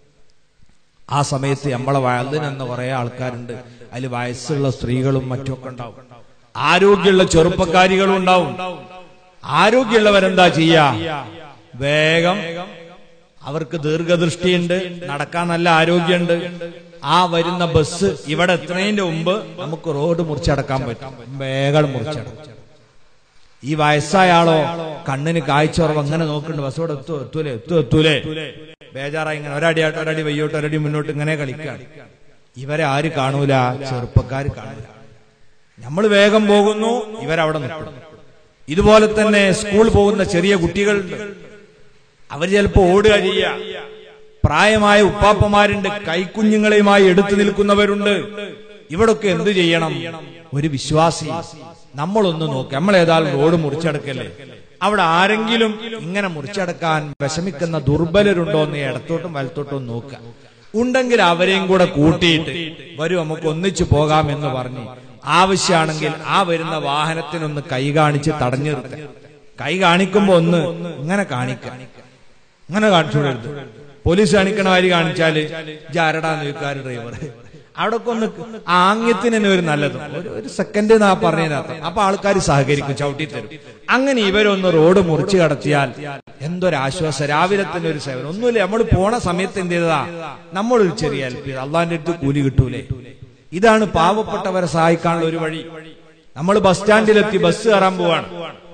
ആ സമയത്ത് നമ്മളെ വയലിനെന്ന കുറെ ആൾക്കാരുണ്ട് അതിൽ വയസ്സുള്ള സ്ത്രീകളും മറ്റുമൊക്കെ ഉണ്ടാവും ആരോഗ്യമുള്ള ചെറുപ്പക്കാരികളും ഉണ്ടാവും ആരോഗ്യമുള്ളവരെന്താ ചെയ്യാ വേഗം അവർക്ക് ദീർഘദൃഷ്ടിയുണ്ട് നടക്കാൻ നല്ല ആരോഗ്യമുണ്ട് ആ വരുന്ന ബസ് ഇവിടെ എത്തുന്നതിന്റെ മുമ്പ് നമുക്ക് റോഡ് മുറിച്ചടക്കാൻ പറ്റും വേഗം മുറിച്ചടക്കും ഈ വയസ്സായ ആളോ കണ്ണിന് കാഴ്ച അങ്ങനെ നോക്കുന്നുണ്ട് ബസ്സോടെ എത്തു എത്തൂലേ എത്തു എത്തൂലേ ബേജാറായി ഇങ്ങനെ ഒരടി ആട്ടോ ഒരടി വയ്യോട്ട് ഒരടി മുന്നോട്ട് ഇങ്ങനെ കളിക്കാണ് ഇവരെ ആര് കാണൂല ചെറുപ്പക്കാർ കാണൂല നമ്മൾ വേഗം പോകുന്നു ഇവരവിടെ നിൽക്കുന്നു ഇതുപോലെ തന്നെ സ്കൂൾ പോകുന്ന ചെറിയ കുട്ടികളുണ്ട് അവർ ചിലപ്പോ ഓടുക ചെയ്യുക പ്രായമായ ഉപ്പാപ്പമാരുണ്ട് കൈക്കുഞ്ഞുങ്ങളെയുമായി എടുത്തു നിൽക്കുന്നവരുണ്ട് ഇവിടൊക്കെ എന്തു ചെയ്യണം ഒരു വിശ്വാസി നമ്മളൊന്ന് നോക്കി നമ്മൾ ഏതായാലും റോഡ് മുറിച്ചടക്കല്ലേ അവിടെ ആരെങ്കിലും ഇങ്ങനെ മുറിച്ചടക്കാൻ വിഷമിക്കുന്ന ദുർബലരുണ്ടോ എന്ന് ഇടത്തോട്ടും വലത്തോട്ടും നോക്കുക ഉണ്ടെങ്കിൽ അവരെയും കൂടെ കൂട്ടിയിട്ട് വരും നമുക്ക് ഒന്നിച്ചു പോകാം എന്ന് പറഞ്ഞു ആവശ്യമാണെങ്കിൽ ആ വരുന്ന വാഹനത്തിനൊന്ന് കൈ കാണിച്ച് തടഞ്ഞു നിർത്തുക കൈ കാണിക്കുമ്പോ ഒന്ന് ഇങ്ങനെ കാണിക്കുക അങ്ങനെ കാണിച്ചുകൊടുത്ത് പോലീസ് കാണിക്കണ മാതിരി കാണിച്ചാല് ജാരടാന്ന് ചോദിക്കാർ ഡ്രൈവർ അവിടെ ഒന്ന് ആംഗ്യത്തിന് തന്നെ ഒരു നല്ലത് ഒരു ഒരു സെക്കൻഡ് എന്നാ പറഞ്ഞതിനകത്ത് അപ്പൊ ആൾക്കാർ സഹകരിക്കും ചവിട്ടി തരും അങ്ങനെ ഇവരൊന്ന് റോഡ് മുറിച്ചു കടത്തിയാൽ എന്തൊരാശ്വാസം രാവിലെ തന്നെ ഒരു സേവനം ഒന്നുമില്ല നമ്മൾ പോണ സമയത്ത് എന്ത് ചെയ്തതാ നമ്മളൊരു ചെറിയ ഹെൽപ്പ് ചെയ്ത് അള്ളാന്റെ അടുത്ത് കൂലി കിട്ടൂലേ ഇതാണ് പാവപ്പെട്ടവരെ സഹായിക്കാനുള്ള ഒരു വഴി നമ്മൾ ബസ് സ്റ്റാൻഡിലെത്തി ബസ് കയറാൻ പോവാണ്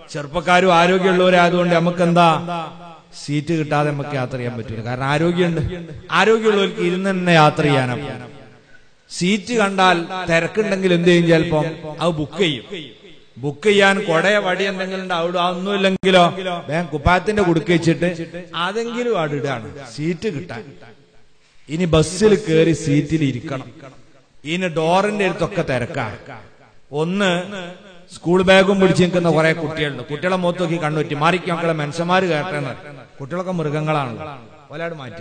ചെറുപ്പക്കാരും ആരോഗ്യമുള്ളവരായതുകൊണ്ട് നമുക്ക് എന്താ സീറ്റ് കിട്ടാതെ നമുക്ക് യാത്ര ചെയ്യാൻ പറ്റില്ല കാരണം ആരോഗ്യമുണ്ട് ആരോഗ്യമുള്ളവർക്ക് ഇരുന്ന് തന്നെ യാത്ര ചെയ്യാനാണ് സീറ്റ് കണ്ടാൽ തിരക്കുണ്ടെങ്കിൽ എന്ത് ചെയ്യും ചിലപ്പം അത് ബുക്ക് ചെയ്യും ബുക്ക് ചെയ്യാൻ കൊടയ വടി എന്തെങ്കിലും ഉണ്ട് അവിടെ അതൊന്നുമില്ലെങ്കിലോ വേഗം കുപ്പായത്തിന്റെ കുടുക്ക് വെച്ചിട്ട് അതെങ്കിലും അവിടെ ഇടാണ് സീറ്റ് കിട്ടാൻ ഇനി ബസ്സിൽ കയറി സീറ്റിൽ ഇരിക്കണം ഇനി ഡോറിന്റെ അടുത്തൊക്കെ തിരക്കാണ് ഒന്ന് സ്കൂൾ ബാഗും പിടിച്ച് നിൽക്കുന്ന കുറെ കുട്ടികളുണ്ട് കുട്ടികളെ മുഖത്ത് നോക്കി കണ്ണുറ്റി മാറിക്ക് മക്കളെ മനുഷ്യന്മാര് കേട്ടെന്ന് കുട്ടികളൊക്കെ മൃഗങ്ങളാണല്ലോ ഒരാട് മാറ്റി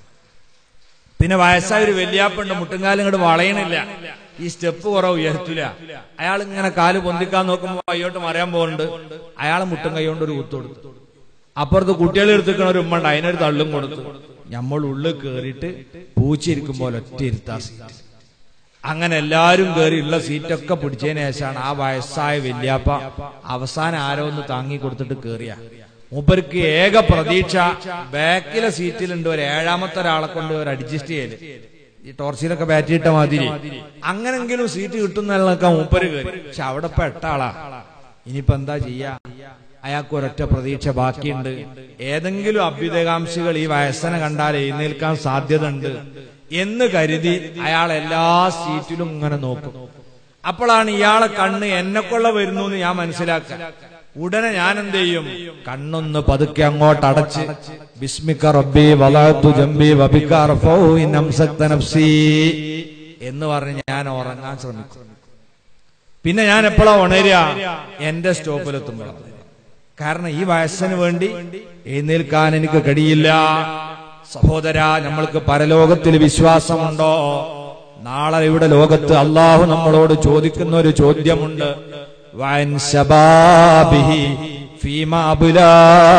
പിന്നെ വയസ്സായ ഒരു വലിയാപ്പുണ്ട് മുട്ടുംകാലം ഇങ്ങോട്ട് വളയണില്ല ഈ സ്റ്റെപ്പ് കുറെ ഉയർത്തില്ല അയാൾ ഇങ്ങനെ കാല് പൊന്തിക്കാൻ നോക്കുമ്പോ അയ്യോട്ട് മറിയാൻ പോകുന്നുണ്ട് അയാൾ മുട്ടും കൈ കൊണ്ട് ഒരു കുത്തു കൊടുത്തു അപ്പുറത്ത് കുട്ടികളെ എടുത്തിക്കണ ഒരു ഉമ്മ ഉണ്ട് അതിനൊരു തള്ളും കൊടുത്തു നമ്മൾ ഉള്ളിൽ കയറിയിട്ട് പൂച്ചിരിക്കുമ്പോൾ ഒറ്റ ഇരുത്താ സീറ്റ് അങ്ങനെ എല്ലാരും കയറി ഉള്ള സീറ്റൊക്കെ പിടിച്ചതിന് ശേഷമാണ് ആ വയസ്സായ വല്യാപ്പ അവസാനം ആരോ ഒന്ന് താങ്ങി കൊടുത്തിട്ട് കയറിയ മൂപ്പർക്ക് ഏക പ്രതീക്ഷ ബാക്കിലെ സീറ്റിലുണ്ട് ഒരു ഏഴാമത്തെ ഒരാളെ കൊണ്ട് ഒരു അഡ്ജസ്റ്റ് ചെയ്യല് ഈ ടോർച്ചിലൊക്കെ ബാറ്റിയിട്ട മാതിരി അങ്ങനെങ്കിലും സീറ്റ് കിട്ടുന്നതിനൊക്കെ മൂപ്പര് കയറി പക്ഷെ അവിടെ ഇപ്പൊ എട്ട ആളാ ഇനിയിപ്പോ എന്താ ചെയ്യാ അയാൾക്ക് ഒരൊറ്റ പ്രതീക്ഷ ബാക്കിയുണ്ട് ഏതെങ്കിലും അഭ്യുദയകാംക്ഷികൾ ഈ വയസ്സനെ കണ്ടാൽ എഴുന്നേൽക്കാൻ സാധ്യത ഉണ്ട് എന്ന് കരുതി അയാൾ എല്ലാ സീറ്റിലും ഇങ്ങനെ നോക്കും അപ്പോഴാണ് ഇയാളെ കണ്ണ് എന്നെക്കൊള്ള വരുന്നു എന്ന് ഞാൻ മനസ്സിലാക്കുക ഉടനെ ഞാൻ എന്ത് ചെയ്യും കണ്ണൊന്ന് പതുക്കെ അങ്ങോട്ട് അടച്ച് ബിസ്മിക്ക റബ്ബി വളർത്തു ജംബി വബിക്ക റഫൗ ഇൻ അംസക്ത നഫ്സി എന്ന് പറഞ്ഞ് ഞാൻ ഉറങ്ങാൻ ശ്രമിക്കും പിന്നെ ഞാൻ എപ്പോഴാ ഉണരുക എന്റെ സ്റ്റോപ്പിലെത്തുമ്പോഴാണ് കാരണം ഈ വയസ്സിന് വേണ്ടി എഴുന്നേൽക്കാൻ എനിക്ക് കഴിയില്ല സഹോദര നമ്മൾക്ക് പരലോകത്തിൽ വിശ്വാസമുണ്ടോ നാളെ ഇവിടെ ലോകത്ത് അള്ളാഹു നമ്മളോട് ചോദിക്കുന്ന ഒരു ചോദ്യമുണ്ട് വൻ ശബാബിഹി ഫീമ അബുലാ.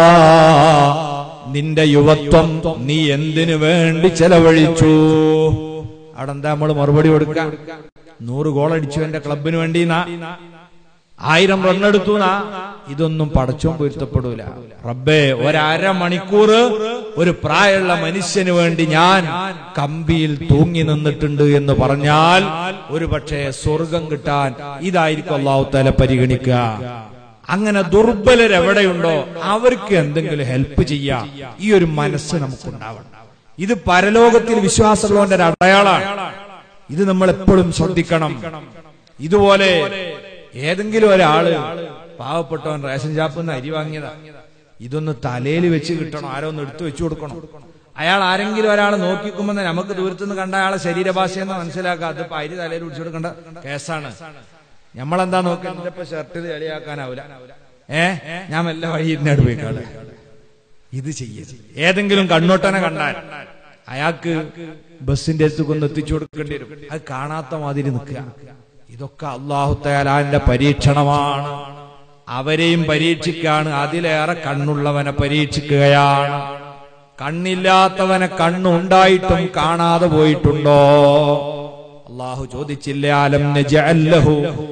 നിന്റെ യുവത്വം നീ എന്തിനു വേണ്ടി ചെലവഴിച്ചു അവിടെ എന്താ നമ്മൾ മറുപടി കൊടുക്കാം നൂറ് ഗോൾ അടിച്ചു എന്റെ ക്ലബിന് വേണ്ടി ആയിരം റണ്ണെടുത്തു നാ ഇതൊന്നും പടച്ചോൻ പൊരുത്തപ്പെടൂല റബ്ബേ ഒരര മണിക്കൂർ ഒരു പ്രായമുള്ള മനുഷ്യന് വേണ്ടി ഞാൻ കമ്പിയിൽ തൂങ്ങി നിന്നിട്ടുണ്ട് എന്ന് പറഞ്ഞാൽ ഒരു പക്ഷേ സ്വർഗം കിട്ടാൻ ഇതായിരിക്കും അള്ളാഹു തല പരിഗണിക്കുക അങ്ങനെ ദുർബലരെവിടെയുണ്ടോ അവർക്ക് എന്തെങ്കിലും ഹെൽപ്പ് ചെയ്യാം ഈ ഒരു മനസ്സ് നമുക്കുണ്ടാവണം ഇത് പരലോകത്തിൽ വിശ്വാസമുള്ളവന്റെ ഒരു അടയാളാണ് ഇത് നമ്മൾ എപ്പോഴും ശ്രദ്ധിക്കണം ഇതുപോലെ ഏതെങ്കിലും ഒരാള് പാവപ്പെട്ടവൻ റേഷൻ ഷാപ്പിൽ നിന്ന് അരി വാങ്ങിയതാ ഇതൊന്ന് തലയിൽ വെച്ച് കിട്ടണം ആരോ ഒന്ന് എടുത്തു വെച്ചു കൊടുക്കണം അയാൾ ആരെങ്കിലും ഒരാളെ നോക്കിക്കുമ്പോ നമുക്ക് ദൂരത്തുനിന്ന് കണ്ട അയാളെ ശരീരഭാഷയെന്ന് മനസ്സിലാക്കാം അതിപ്പോ അരി തലയിൽ പിടിച്ചു കൊടുക്കേണ്ട കേസാണ് നമ്മളെന്താ നോക്കുക എന്റെ ഇപ്പൊ ഷർട്ടിൽ ചെളിയാക്കാനാവൂല ഏ ഞാൻ വല്ല വഴി ഇരുന്നാട് പോയിക്കാളെ ഇത് ചെയ്യ ഏതെങ്കിലും കണ്ണോട്ടനെ കണ്ടാൽ അയാൾക്ക് ബസ്സിന്റെ അടുത്ത് കൊണ്ട് എത്തിച്ചു കൊടുക്കേണ്ടി വരും അത് കാണാത്ത മാതിരി നിൽക്കുക ഇതൊക്കെ അള്ളാഹു തയാലാന്റെ പരീക്ഷണമാണ് അവരെയും പരീക്ഷിക്കാണ് അതിലേറെ കണ്ണുള്ളവനെ പരീക്ഷിക്കുകയാണ് കണ്ണില്ലാത്തവനെ കണ്ണുണ്ടായിട്ടും കാണാതെ പോയിട്ടുണ്ടോ അള്ളാഹു ചോദിച്ചില്ല അലം നജഅല്ലഹു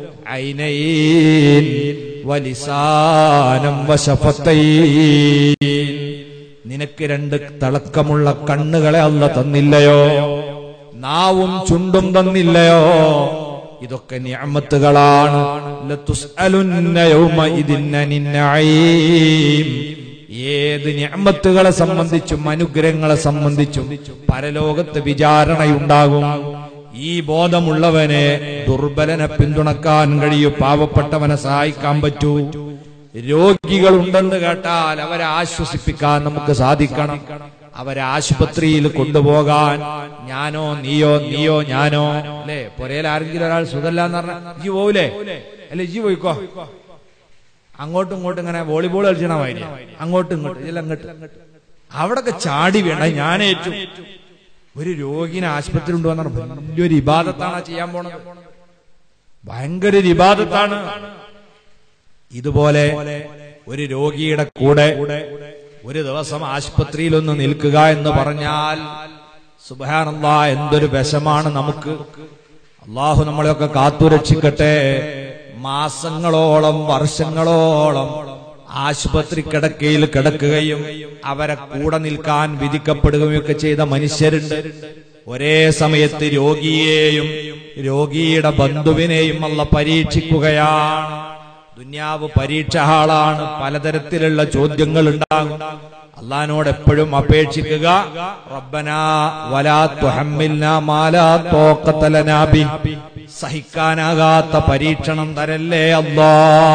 ഐനൈൻ വലിസാനം വശഫത്തൈൻ നിനക്ക് രണ്ട് തിളക്കമുള്ള കണ്ണുകളെ അല്ല തന്നില്ലയോ നാവും ചുണ്ടും തന്നില്ലയോ ഇതൊക്കെ നിഅമത്തുകളാണ് ലതുസ്അലുന്ന യൗമഇദിൻ അനിൻ നഈം ഏത് നിഅമത്തുകളെ സംബന്ധിച്ചും അനുഗ്രഹങ്ങളെ സംബന്ധിച്ചും പരലോകത്ത് വിചാരണയുണ്ടാകും ഈ ബോധമുള്ളവനെ ദുർബലനെ പിന്തുണക്കാൻ കഴിയൂ പാവപ്പെട്ടവനെ സഹായിക്കാൻ പറ്റൂ രോഗികൾ ഉണ്ടെന്ന് കേട്ടാൽ അവരെ ആശ്വസിപ്പിക്കാൻ നമുക്ക് സാധിക്കണം അവരെ ആശുപത്രിയിൽ കൊണ്ടുപോകാൻ ഞാനോ നീയോ നീയോ ഞാനോ അല്ലേ പുരയിൽ ആരെങ്കിലും ഒരാൾ സുഖല്ല എന്ന് പറഞ്ഞാൽ ഇജി പോവില്ലേ അല്ലെ ഇജി പോയിക്കോ അങ്ങോട്ടും ഇങ്ങോട്ടും ഇങ്ങനെ വോളിബോൾ കളിച്ചണമായിരി അങ്ങോട്ടും ഇങ്ങോട്ടും ഇതിൽ അങ്ങോട്ട് അവിടൊക്കെ ചാടി വേണ്ട ഞാനേറ്റു ഒരു രോഗിനെ ആശുപത്രി കൊണ്ടുവന്ന വലിയൊരു ഇബാദത്താണ് ആ ചെയ്യാൻ പോണത് ഭയങ്കര ഒരു ഇബാദത്താണ് ഇതുപോലെ ഒരു രോഗിയുടെ കൂടെ ഒരു ദിവസം ആശുപത്രിയിൽ ഒന്ന് നിൽക്കുക എന്ന് പറഞ്ഞാൽ സുബാനന്ദ എന്തൊരു വിഷമാണ് നമുക്ക് അള്ളാഹു നമ്മളെയൊക്കെ കാത്തുരക്ഷിക്കട്ടെ മാസങ്ങളോളം വർഷങ്ങളോളം ആശുപത്രി കിടക്കയിൽ കിടക്കുകയും അവരെ കൂടെ നിൽക്കാൻ വിധിക്കപ്പെടുകയും ഒക്കെ ചെയ്ത മനുഷ്യരുണ്ട് ഒരേ സമയത്ത് രോഗിയെയും രോഗിയുടെ ബന്ധുവിനെയും അല്ല പരീക്ഷിക്കുകയാണ് ദുന്യാവ് പരീക്ഷ ഹാളാണ് പലതരത്തിലുള്ള ചോദ്യങ്ങൾ ഉണ്ടാകും അള്ളഹാനോട് എപ്പോഴും അപേക്ഷിക്കുക റബ്ബനാ വലാ തുഹമ്മിൽനാ മാലാ തോഖത ലനാ ബിഹി. സഹിക്കാനാകാത്ത പരീക്ഷണം തരല്ലേ അല്ലാ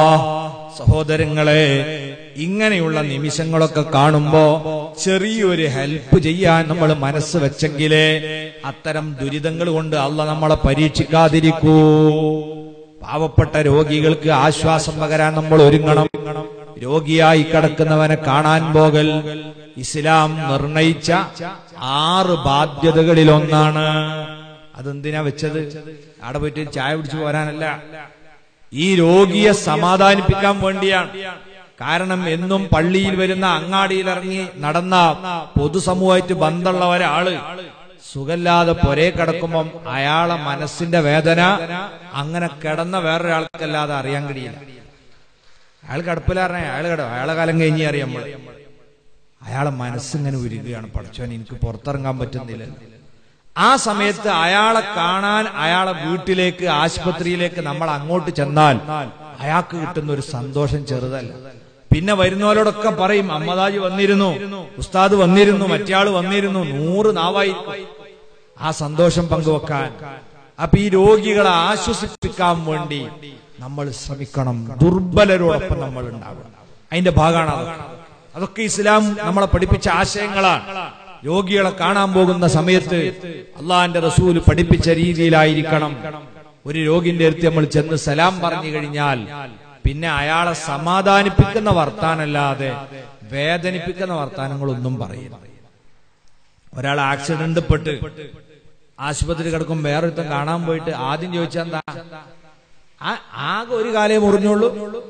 സഹോദരങ്ങളെ ഇങ്ങനെയുള്ള നിമിഷങ്ങളൊക്കെ കാണുമ്പോ ചെറിയൊരു ഹെൽപ്പ് ചെയ്യാൻ നമ്മൾ മനസ്സ് വെച്ചെങ്കിലേ അത്തരം ദുരിതങ്ങൾ കൊണ്ട് അല്ല നമ്മളെ പരീക്ഷിക്കാതിരിക്കൂ പാവപ്പെട്ട രോഗികൾക്ക് ആശ്വാസം പകരാൻ നമ്മൾ ഒരുങ്ങണം രോഗിയായി കിടക്കുന്നവനെ കാണാൻ പോകൽ ഇസ്ലാം നിർണയിച്ച ആറ് ബാധ്യതകളിലൊന്നാണ് അതെന്തിനാ വെച്ചത് അവിടെ പോയിട്ട് ചായ പിടിച്ചു പോരാനല്ല ഈ രോഗിയെ സമാധാനിപ്പിക്കാൻ വേണ്ടിയാണ് കാരണം എന്നും പള്ളിയിൽ വരുന്ന അങ്ങാടിയിൽ ഇറങ്ങി നടന്ന പൊതുസമൂഹമായിട്ട് ബന്ധമുള്ള ഒരാള് സുഖല്ലാതെ പൊരേ കിടക്കുമ്പം അയാളെ മനസ്സിന്റെ വേദന അങ്ങനെ കിടന്ന വേറൊരാൾക്കല്ലാതെ അറിയാൻ കഴിയില്ല അയാൾ കിടപ്പിലാറിനെ അയാൾ കിട അയാളെ കാലം കഴിഞ്ഞേ അറിയാം നമ്മള് അയാളെ മനസ്സിങ്ങനെ ഉരുകയാണ് പഠിച്ചവൻ എനിക്ക് പുറത്തിറങ്ങാൻ പറ്റുന്നില്ല ആ സമയത്ത് അയാളെ കാണാൻ അയാളെ വീട്ടിലേക്ക് ആശുപത്രിയിലേക്ക് നമ്മൾ അങ്ങോട്ട് ചെന്നാൽ അയാൾക്ക് കിട്ടുന്ന ഒരു സന്തോഷം ചെറുതല്ല പിന്നെ വരുന്നവരോടൊക്കെ പറയും അമ്മദാജി വന്നിരുന്നു ഉസ്താദ് വന്നിരുന്നു മറ്റേയാള് വന്നിരുന്നു നൂറ് നാവായിരിക്കും ആ സന്തോഷം പങ്കുവെക്കാൻ അപ്പൊ ഈ രോഗികളെ ആശ്വസിപ്പിക്കാൻ വേണ്ടി നമ്മൾ ശ്രമിക്കണം ദുർബലരോടൊപ്പം നമ്മൾ ഉണ്ടാകണം അതിന്റെ ഭാഗമാണ് അതൊക്കെ അതൊക്കെ ഇസ്ലാം നമ്മളെ പഠിപ്പിച്ച ആശയങ്ങളാണ് രോഗികളെ കാണാൻ പോകുന്ന സമയത്ത് അള്ളാഹിന്റെ റസൂല് പഠിപ്പിച്ച രീതിയിലായിരിക്കണം ഒരു രോഗിന്റെ അടുത്ത് നമ്മൾ ചെന്ന് സലാം പറഞ്ഞു കഴിഞ്ഞാൽ പിന്നെ അയാളെ സമാധാനിപ്പിക്കുന്ന വർത്താനല്ലാതെ വേദനിപ്പിക്കുന്ന വർത്താനങ്ങളൊന്നും പറയില്ല ഒരാൾ ആക്സിഡന്റ് പെട്ട് ആശുപത്രി കിടക്കും വേറൊരുത്തം കാണാൻ പോയിട്ട് ആദ്യം ചോദിച്ചാൽ എന്താ ആ- ആകെ ഒരു കാലേ മുറിഞ്ഞുള്ളൂ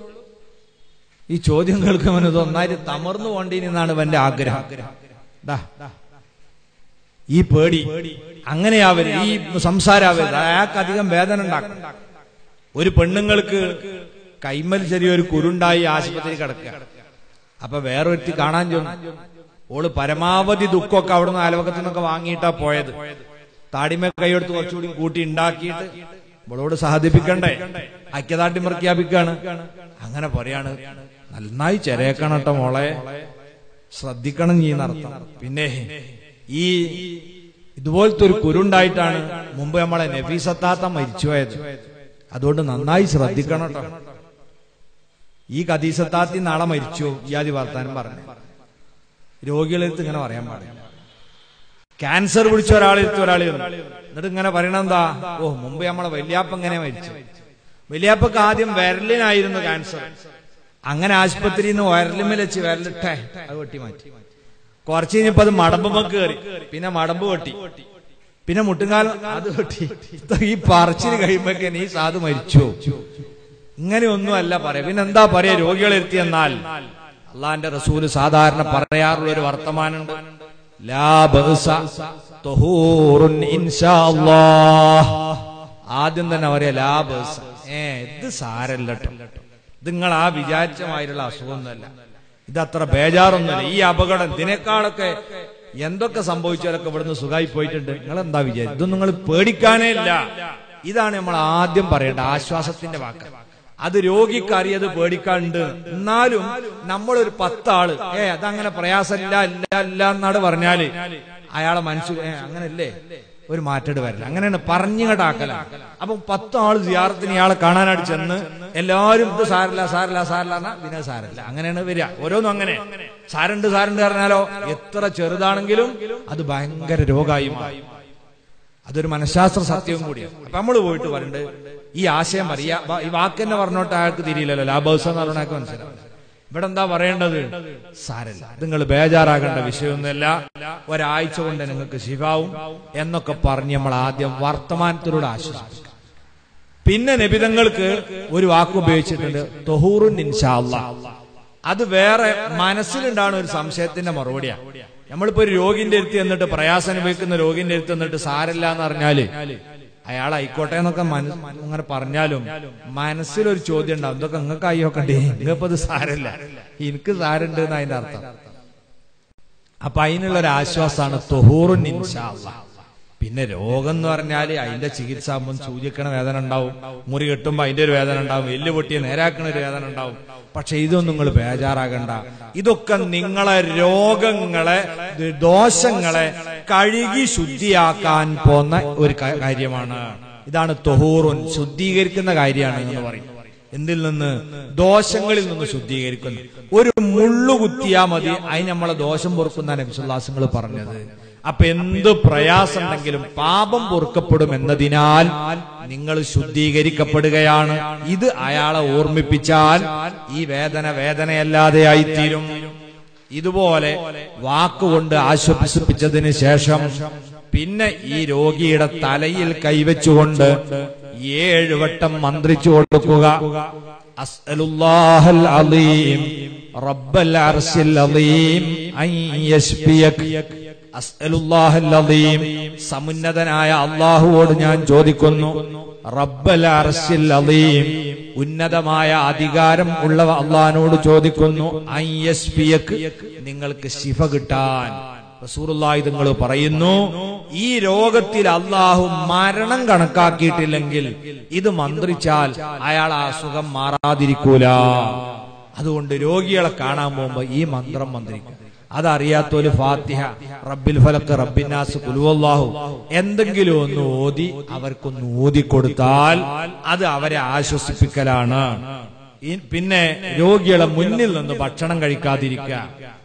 ഈ ചോദ്യം കേൾക്കുമ്പോൾ ഇത് ഒന്നായിട്ട് തമർന്നു പോണ്ടീനെന്നാണ് എന്റെ ആഗ്രഹം ദാ. ഈ പേടി അങ്ങനെയാവരുത് ഈ സംസാരാവരുത് അയാൾക്ക് അധികം വേദന ഉണ്ടാക്കും ഒരു പെണ്ണുങ്ങൾക്ക് കൈമൽ ചെറിയൊരു കുരുണ്ടായി ആശുപത്രി കിടക്കുക അപ്പൊ വേറൊരുത്തി കാണാൻ ചെന്നു ഓള് പരമാവധി ദുഃഖമൊക്കെ അവിടുന്ന് അയൽവക്കത്തു നിന്നൊക്കെ വാങ്ങിയിട്ടാ പോയത് താടിമ കൈയെടുത്ത് കുറച്ചുകൂടി കൂട്ടി ഉണ്ടാക്കിയിട്ട് ഇവളോട് സഹതിപ്പിക്കണ്ടേ ഐക്യദാർഢ്യം പ്രഖ്യാപിക്കാണ് അങ്ങനെ പറയാണ് നന്നായി ചെരേക്കണം കേട്ടോ മോളെ ശ്രദ്ധിക്കണം നീ നടത്തം പിന്നെ ഈ ഇതുപോലത്തെ ഒരു കുരുണ്ടായിട്ടാണ് മുമ്പ് നമ്മളെ നഫീസത്താത്ത മരിച്ചുപോയത് അതുകൊണ്ട് നന്നായി ശ്രദ്ധിക്കണം കേട്ടോ ഈ കദീസത്താത്തി നാളെ മരിച്ചു ഈ ആദ്യ വർത്താനം പറഞ്ഞു രോഗികളെടുത്ത് ഇങ്ങനെ പറയാൻ പാടില്ല ക്യാൻസർ പിടിച്ച ഒരാളെടുത്ത് ഒരാൾ എന്നിട്ട് ഇങ്ങനെ പറയണം എന്താ ഓ മുമ്പ് നമ്മളെ വല്യാപ്പ ഇങ്ങനെ മരിച്ചു വല്യാപ്പക്ക് ആദ്യം വിരലിനായിരുന്നു ക്യാൻസർ അങ്ങനെ ആശുപത്രിയിൽ നിന്ന് വരലുമ്മൽ വെച്ച് വിരലിട്ടേ അത് വെട്ടി മാറ്റി കുറച്ച് കഴിഞ്ഞപ്പോ അത് മടമ്പുമ്പോ കയറി പിന്നെ മടമ്പ് വെട്ടി പിന്നെ മുട്ടുകാലം അത് വെട്ടി ഈ പറച്ചിൽ കഴിയുമ്പോഴേക്കും ഈ സാധു മരിച്ചു ഇങ്ങനെയൊന്നും അല്ല പറയാ പിന്നെ എന്താ പറയാ രോഗികളെ എത്തിയെന്നാൽ അള്ളാന്റെ റസൂല് സാധാരണ പറയാറുള്ള ഒരു വർത്തമാനുണ്ട് ലാ ബഅസ തുഹൂറുൻ ഇൻഷാ അല്ലാഹ്. ആദ്യം തന്നെ പറയാ ലാ ബഅസ ഏ ഇത് സാരല്ല ട്ടോ. ഇത് നിങ്ങൾ ആ വിചാരിച്ചമായിട്ടുള്ള അസുഖമൊന്നുമല്ല ഇതത്ര ബേജാറൊന്നുമില്ല ഈ അപകടം ഇതിനേക്കാളൊക്കെ എന്തൊക്കെ സംഭവിച്ചാലൊക്കെ ഇവിടുന്ന് സുഖമായി പോയിട്ടുണ്ട് നിങ്ങൾ എന്താ വിചാരിച്ചു ഇതൊന്നും നിങ്ങൾ പേടിക്കാനേ ഇല്ല ഇതാണ് നമ്മൾ ആദ്യം പറയേണ്ട ആശ്വാസത്തിന്റെ വാക്ക് അത് രോഗിക്ക് അറിയത് പേടിക്കാണ്ട് എന്നാലും നമ്മളൊരു പത്താള് ഏ അതങ്ങനെ പ്രയാസമില്ല ഇല്ല ഇല്ല എന്നാണ് പറഞ്ഞാല് അയാളെ മനസ്സിൽ ഏ അങ്ങനല്ലേ ഒരു മാറ്റേട് വരില്ല അങ്ങനെയാണ് പറഞ്ഞിങ്ങട്ടാക്കല അപ്പൊ പത്ത് ആള് സിയാറത്തിന് ഇയാളെ കാണാനായിട്ട് ചെന്ന് എല്ലാവരും ഇത് സാരല്ല സാരല്ല സാരല്ല എന്നാ പിന്നെ സാരല്ല അങ്ങനെയാണ് വരിക ഓരോന്നും അങ്ങനെ സാരുണ്ട് സാരുണ്ട് പറഞ്ഞാലോ എത്ര ചെറുതാണെങ്കിലും അത് ഭയങ്കര രോഗമായി മാറും അതൊരു മനഃശാസ്ത്ര സത്യവും കൂടിയാണ് അപ്പൊ നമ്മൾ പോയിട്ട് പറയണ്ട് ഈ ആശയം അറിയാ ഈ വാക്ക് തന്നെ പറഞ്ഞോട്ട് അയാൾക്ക് തിരിയില്ലല്ലോ ലാഭവസം എന്ന് പറഞ്ഞ അയാൾക്ക് മനസ്സിലാവും ഇവിടെ എന്താ പറയേണ്ടത് സാരല്ല നിങ്ങൾ ബേജാറാകേണ്ട വിഷയമൊന്നുമല്ല ഒരാഴ്ച കൊണ്ട് നിങ്ങൾക്ക് ശിവാവും എന്നൊക്കെ പറഞ്ഞ് നമ്മൾ ആദ്യം വർത്തമാനത്തിലൂടെ ആശ്വസിപ്പിക്കും പിന്നെ നബിതങ്ങൾക്ക് ഒരു വാക്ക് ഉപയോഗിച്ചിട്ടുണ്ട് തൊഹൂറുൻ ഇൻഷാ അല്ലാ അത് വേറെ മനസ്സിലുണ്ടാകുന്ന ഒരു സംശയത്തിന്റെ മറുപടിയാണ് നമ്മളിപ്പോ ഒരു രോഗിന്റെ അടുത്ത് എന്നിട്ട് പ്രയാസം അനുഭവിക്കുന്ന രോഗിന്റെ അടുത്ത് എന്നിട്ട് സാരല്ല എന്ന് പറഞ്ഞാല് അയാൾ ആയിക്കോട്ടെ എന്നൊക്കെ മനസ്സ് അങ്ങനെ പറഞ്ഞാലും മനസ്സിലൊരു ചോദ്യം ഉണ്ടാവും ഇതൊക്കെ നിങ്ങൾക്ക് അയ്യോക്കണ്ടേ നിങ്ങൾപ്പോ ഇത് സാരല്ല എനിക്ക് സാരുണ്ട് എന്ന് അതിന്റെ അർത്ഥം അപ്പൊ അതിനുള്ള ഒരു ആശ്വാസമാണ് തൊഹൂറുൻ ഇൻഷാ അല്ലാ പിന്നെ രോഗം എന്ന് പറഞ്ഞാൽ അതിന്റെ ചികിത്സ ആകുമ്പോൾ സൂചിക്കണ വേദന ഉണ്ടാവും മുറി കെട്ടുമ്പോ അതിന്റെ ഒരു വേദന ഉണ്ടാവും എല്ല് പൊട്ടിയ നേരാക്കണ ഒരു വേദന ഉണ്ടാവും പക്ഷെ ഇതൊന്നും നിങ്ങൾ ബേജാറാകണ്ട ഇതൊക്കെ നിങ്ങളെ രോഗങ്ങളെ ദോഷങ്ങളെ കഴുകി ശുദ്ധിയാക്കാൻ പോന്ന ഒരു ക- കാര്യമാണ് ഇതാണ് തൊഹൂറുൻ ശുദ്ധീകരിക്കുന്ന കാര്യമാണ് എന്ന് പറയും എന്തിൽ നിന്ന് ദോഷങ്ങളിൽ നിന്ന് ശുദ്ധീകരിക്കുന്നു ഒരു മുള്ളു കുത്തിയാ മതി അതിന് നമ്മളെ ദോഷം പൊറുക്കുന്ന നബിസുല്ലാസങ്ങൾ പറഞ്ഞത് അപ്പൊ എന്ത് പ്രയാസമുണ്ടെങ്കിലും പാപം പൊറുക്കപ്പെടും എന്നതിനാൽ നിങ്ങൾ ശുദ്ധീകരിക്കപ്പെടുകയാണ് ഇത് അയാളെ ഓർമ്മിപ്പിച്ചാൽ ഈ വേദന വേദനയല്ലാതെ ആയിത്തീരും ഇതുപോലെ വാക്കുകൊണ്ട് ആശ്വസിപ്പിച്ചതിന് ശേഷം പിന്നെ ഈ രോഗിയുടെ തലയിൽ കൈവച്ചുകൊണ്ട് ഏഴ് വട്ടം മന്ത്രിച്ചു കൊടുക്കുക അസ്അലുല്ലാഹൽ അലീം റബ്ബൽ അർശിൽ അലീം അൻ യശ്ഫിയക് അസ്അലുല്ലാഹൽ അലീം സമുന്നതനായ അള്ളാഹുവോട് ഞാൻ ചോദിക്കുന്നു റബ്ബൽ അർശിൽ അലീം ഉന്നതമായ അധികാരം ഉള്ള അള്ളഹാനോട് ചോദിക്കുന്നു അൻ യശ്ഫിയക് നിങ്ങൾക്ക് ശിഫ കിട്ടാൻ റസൂറുള്ളാഹി നിങ്ങൾ പറയുന്നു ഈ രോഗത്തിൽ അള്ളാഹു മരണം കണക്കാക്കിയിട്ടില്ലെങ്കിൽ ഇത് മന്ത്രിച്ചാൽ അയാൾ ആ അസുഖം മാറാതിരിക്കൂല അതുകൊണ്ട് രോഗികളെ കാണാൻ പോകുമ്പോ ഈ മന്ത്രം മന്ത്രിക്കും അതറിയാത്തൊരു ഫാത്തിഹ റബ്ബിൽ ഫലക്ക് റബ്ബിനാസ് കുലുവല്ലാഹു എന്തെങ്കിലും ഒന്ന് ഓതി അവർക്കൊന്ന് ഓതി കൊടുത്താൽ അത് അവരെ ആശ്വസിപ്പിക്കലാണ് ഈ- പിന്നെ രോഗികളെ മുന്നിൽ നിന്ന് ഭക്ഷണം കഴിക്കാതിരിക്കുക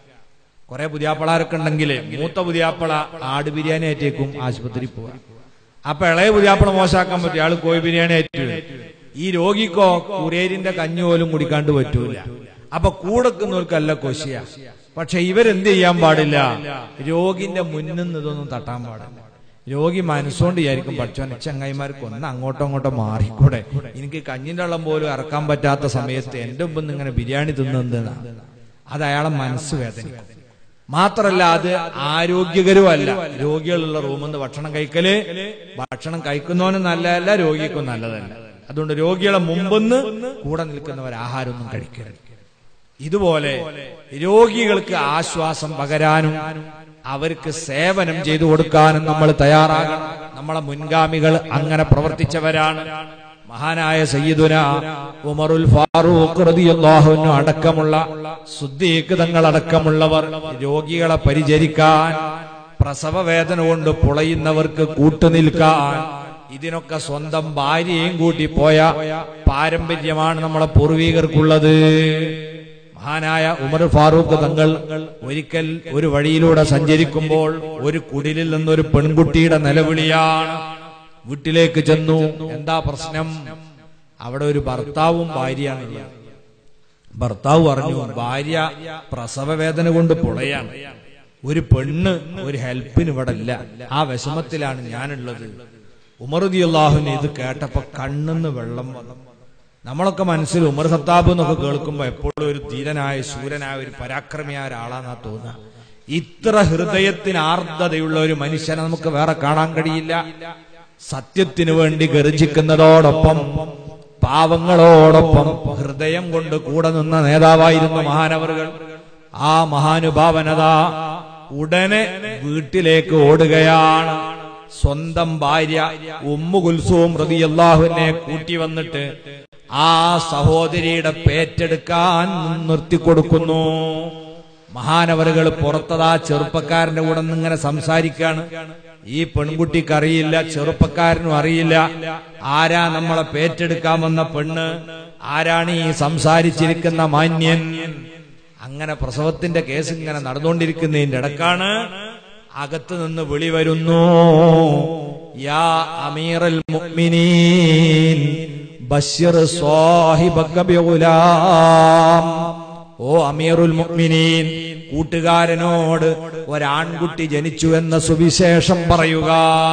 കുറെ പുതിയാപ്പളാരൊക്കെ ഉണ്ടെങ്കിൽ മൂത്ത പുതിയാപ്പള ആട് ബിരിയാണി ആയിട്ടേക്കും ആശുപത്രി പോവാ അപ്പൊ ഇളയ പുതിയാപ്പള മോശമാക്കാൻ പറ്റും ആള് കോഴി ബിരിയാണി ആയിട്ട് ഈ രോഗിക്കോ കുരേരിന്റെ കഞ്ഞി പോലും കുടിക്കാണ്ട് പറ്റൂല അപ്പൊ കൂടക്കുന്നവർക്കല്ല കൊശിയ പക്ഷെ ഇവരെന്ത് ചെയ്യാൻ പാടില്ല രോഗിന്റെ മുന്നിൽ നിന്ന് ഇതൊന്നും തട്ടാൻ പാടില്ല രോഗി മനസ്സുകൊണ്ട് വിചാരിക്കും പഠിച്ചോൻ ചങ്ങായിമാർക്ക് ഒന്ന് അങ്ങോട്ടോ അങ്ങോട്ടോ മാറിക്കൂടെ എനിക്ക് കഞ്ഞിന്റെ വെള്ളം പോലും ഇറക്കാൻ പറ്റാത്ത സമയത്ത് എന്റെ മുമ്പിൽ നിന്ന് ഇങ്ങനെ ബിരിയാണി തിന്നെന്താണ് അത് അയാളെ മനസ്സ് വേദനിക്കും മാത്രല്ല അത് ആരോഗ്യകരമല്ല രോഗികളുള്ള റൂമിൽ നിന്ന് ഭക്ഷണം കഴിക്കല് ഭക്ഷണം കഴിക്കുന്നവനും നല്ലതല്ല രോഗിക്കും നല്ലതല്ല അതുകൊണ്ട് രോഗികളെ മുമ്പെന്ന് കൂടെ നിൽക്കുന്നവർ ആഹാരമൊന്നും കഴിക്കരുത് ഇതുപോലെ രോഗികൾക്ക് ആശ്വാസം പകരാനും അവർക്ക് സേവനം ചെയ്തു കൊടുക്കാനും നമ്മൾ തയ്യാറാകണം നമ്മളെ മുൻഗാമികൾ അങ്ങനെ പ്രവർത്തിച്ചവരാണ് മഹാനായ സയ്യിദുന ഉമറുൽ ഫാറൂഖ് റളിയല്ലാഹു അൻഹു അടക്കമുള്ള സുദ്ദീഖ് തങ്ങൾ അടക്കമുള്ളവർ രോഗികളെ പരിചരിക്കാൻ പ്രസവ വേദന കൊണ്ട് പുളയുന്നവർക്ക് കൂട്ടുനിൽക്കാൻ ഇതിനൊക്കെ സ്വന്തം ഭാര്യയും കൂട്ടി പോയ പാരമ്പര്യമാണ് നമ്മളെ പൂർവീകർക്കുള്ളത് മഹാനായ ഉമർ ഫാറൂഖ് തങ്ങൾ ഒരിക്കൽ ഒരു വഴിയിലൂടെ സഞ്ചരിക്കുമ്പോൾ ഒരു കുടിലിൽ നിന്നൊരു പെൺകുട്ടിയുടെ നിലവിളിയാണ് വീട്ടിലേക്ക് ചെന്നു എന്താ പ്രശ്നം അവിടെ ഒരു ഭർത്താവും ഭാര്യയാണുള്ളത് ഭർത്താവ് പറഞ്ഞു ഭാര്യ പ്രസവ വേദന കൊണ്ട് പൊളയാണ് ഒരു പെണ്ണ് ഒരു ഹെൽപ്പിന് ഇവിടെ ഇല്ല ആ വിഷമത്തിലാണ് ഞാനുള്ളത് ഉമറുദി അള്ളാഹുവിന് ഇത് കേട്ടപ്പോ കണ്ണെന്ന് വെള്ളം വന്നു നമ്മളൊക്കെ മനസ്സിൽ ഉമർ ഖത്താബ് എന്നൊക്കെ കേൾക്കുമ്പോ എപ്പോഴും ഒരു ധീരനായ ശൂരനായ ഒരു പരാക്രമിയായ ഒരാളാന്നാ തോന്നുക ഇത്ര ഹൃദയത്തിന് ആർദ്രതയുള്ള ഒരു മനുഷ്യനെ നമുക്ക് വേറെ കാണാൻ കഴിയില്ല സത്യത്തിനു വേണ്ടി ഗർജിക്കുന്നതോടൊപ്പം പാവങ്ങളോടൊപ്പം ഹൃദയം കൊണ്ട് കൂടെ നിന്ന നേതാവായിരുന്നു മഹാനവറുകൾ ആ മഹാനുഭാവനത ഉടനെ വീട്ടിലേക്ക് ഓടുകയാണ് സ്വന്തം ഭാര്യ ഉമ്മു കുൽസൂം റതിയല്ലാഹുവിനെ കൂട്ടി വന്നിട്ട് ആ സഹോദരിയുടെ പേറ്റെടുക്കാൻ നിർത്തിക്കൊടുക്കുന്നു മഹാനവറുകൾ പുറത്തതാ ചെറുപ്പക്കാരന്റെ കൂടെ നിന്ന് ഇങ്ങനെ സംസാരിക്കാണ് ഈ പെൺകുട്ടിക്ക് അറിയില്ല ചെറുപ്പക്കാരനും അറിയില്ല ആരാ നമ്മളെ പേറ്റെടുക്കാൻ വന്ന പെണ്ണ് ആരാണ് ഈ സംസാരിച്ചിരിക്കുന്ന മാന്യൻ അങ്ങനെ പ്രസവത്തിന്റെ കേസ് ഇങ്ങനെ നടന്നുകൊണ്ടിരിക്കുന്നതിന്റെ ഇടക്കാണ് അകത്ത് നിന്ന് വിളി വരുന്നു യാ അമീറൽ മുഅ്മിനീൻ ബശ്ശിർ സ്വാഹിബക ബിഗുലാം ഓ അമീറുൽ മുഅ്മിനീൻ കൂട്ടുകാരനോട് ഒരാൺകുട്ടി ജനിച്ചു എന്ന സുവിശേഷം പറയുക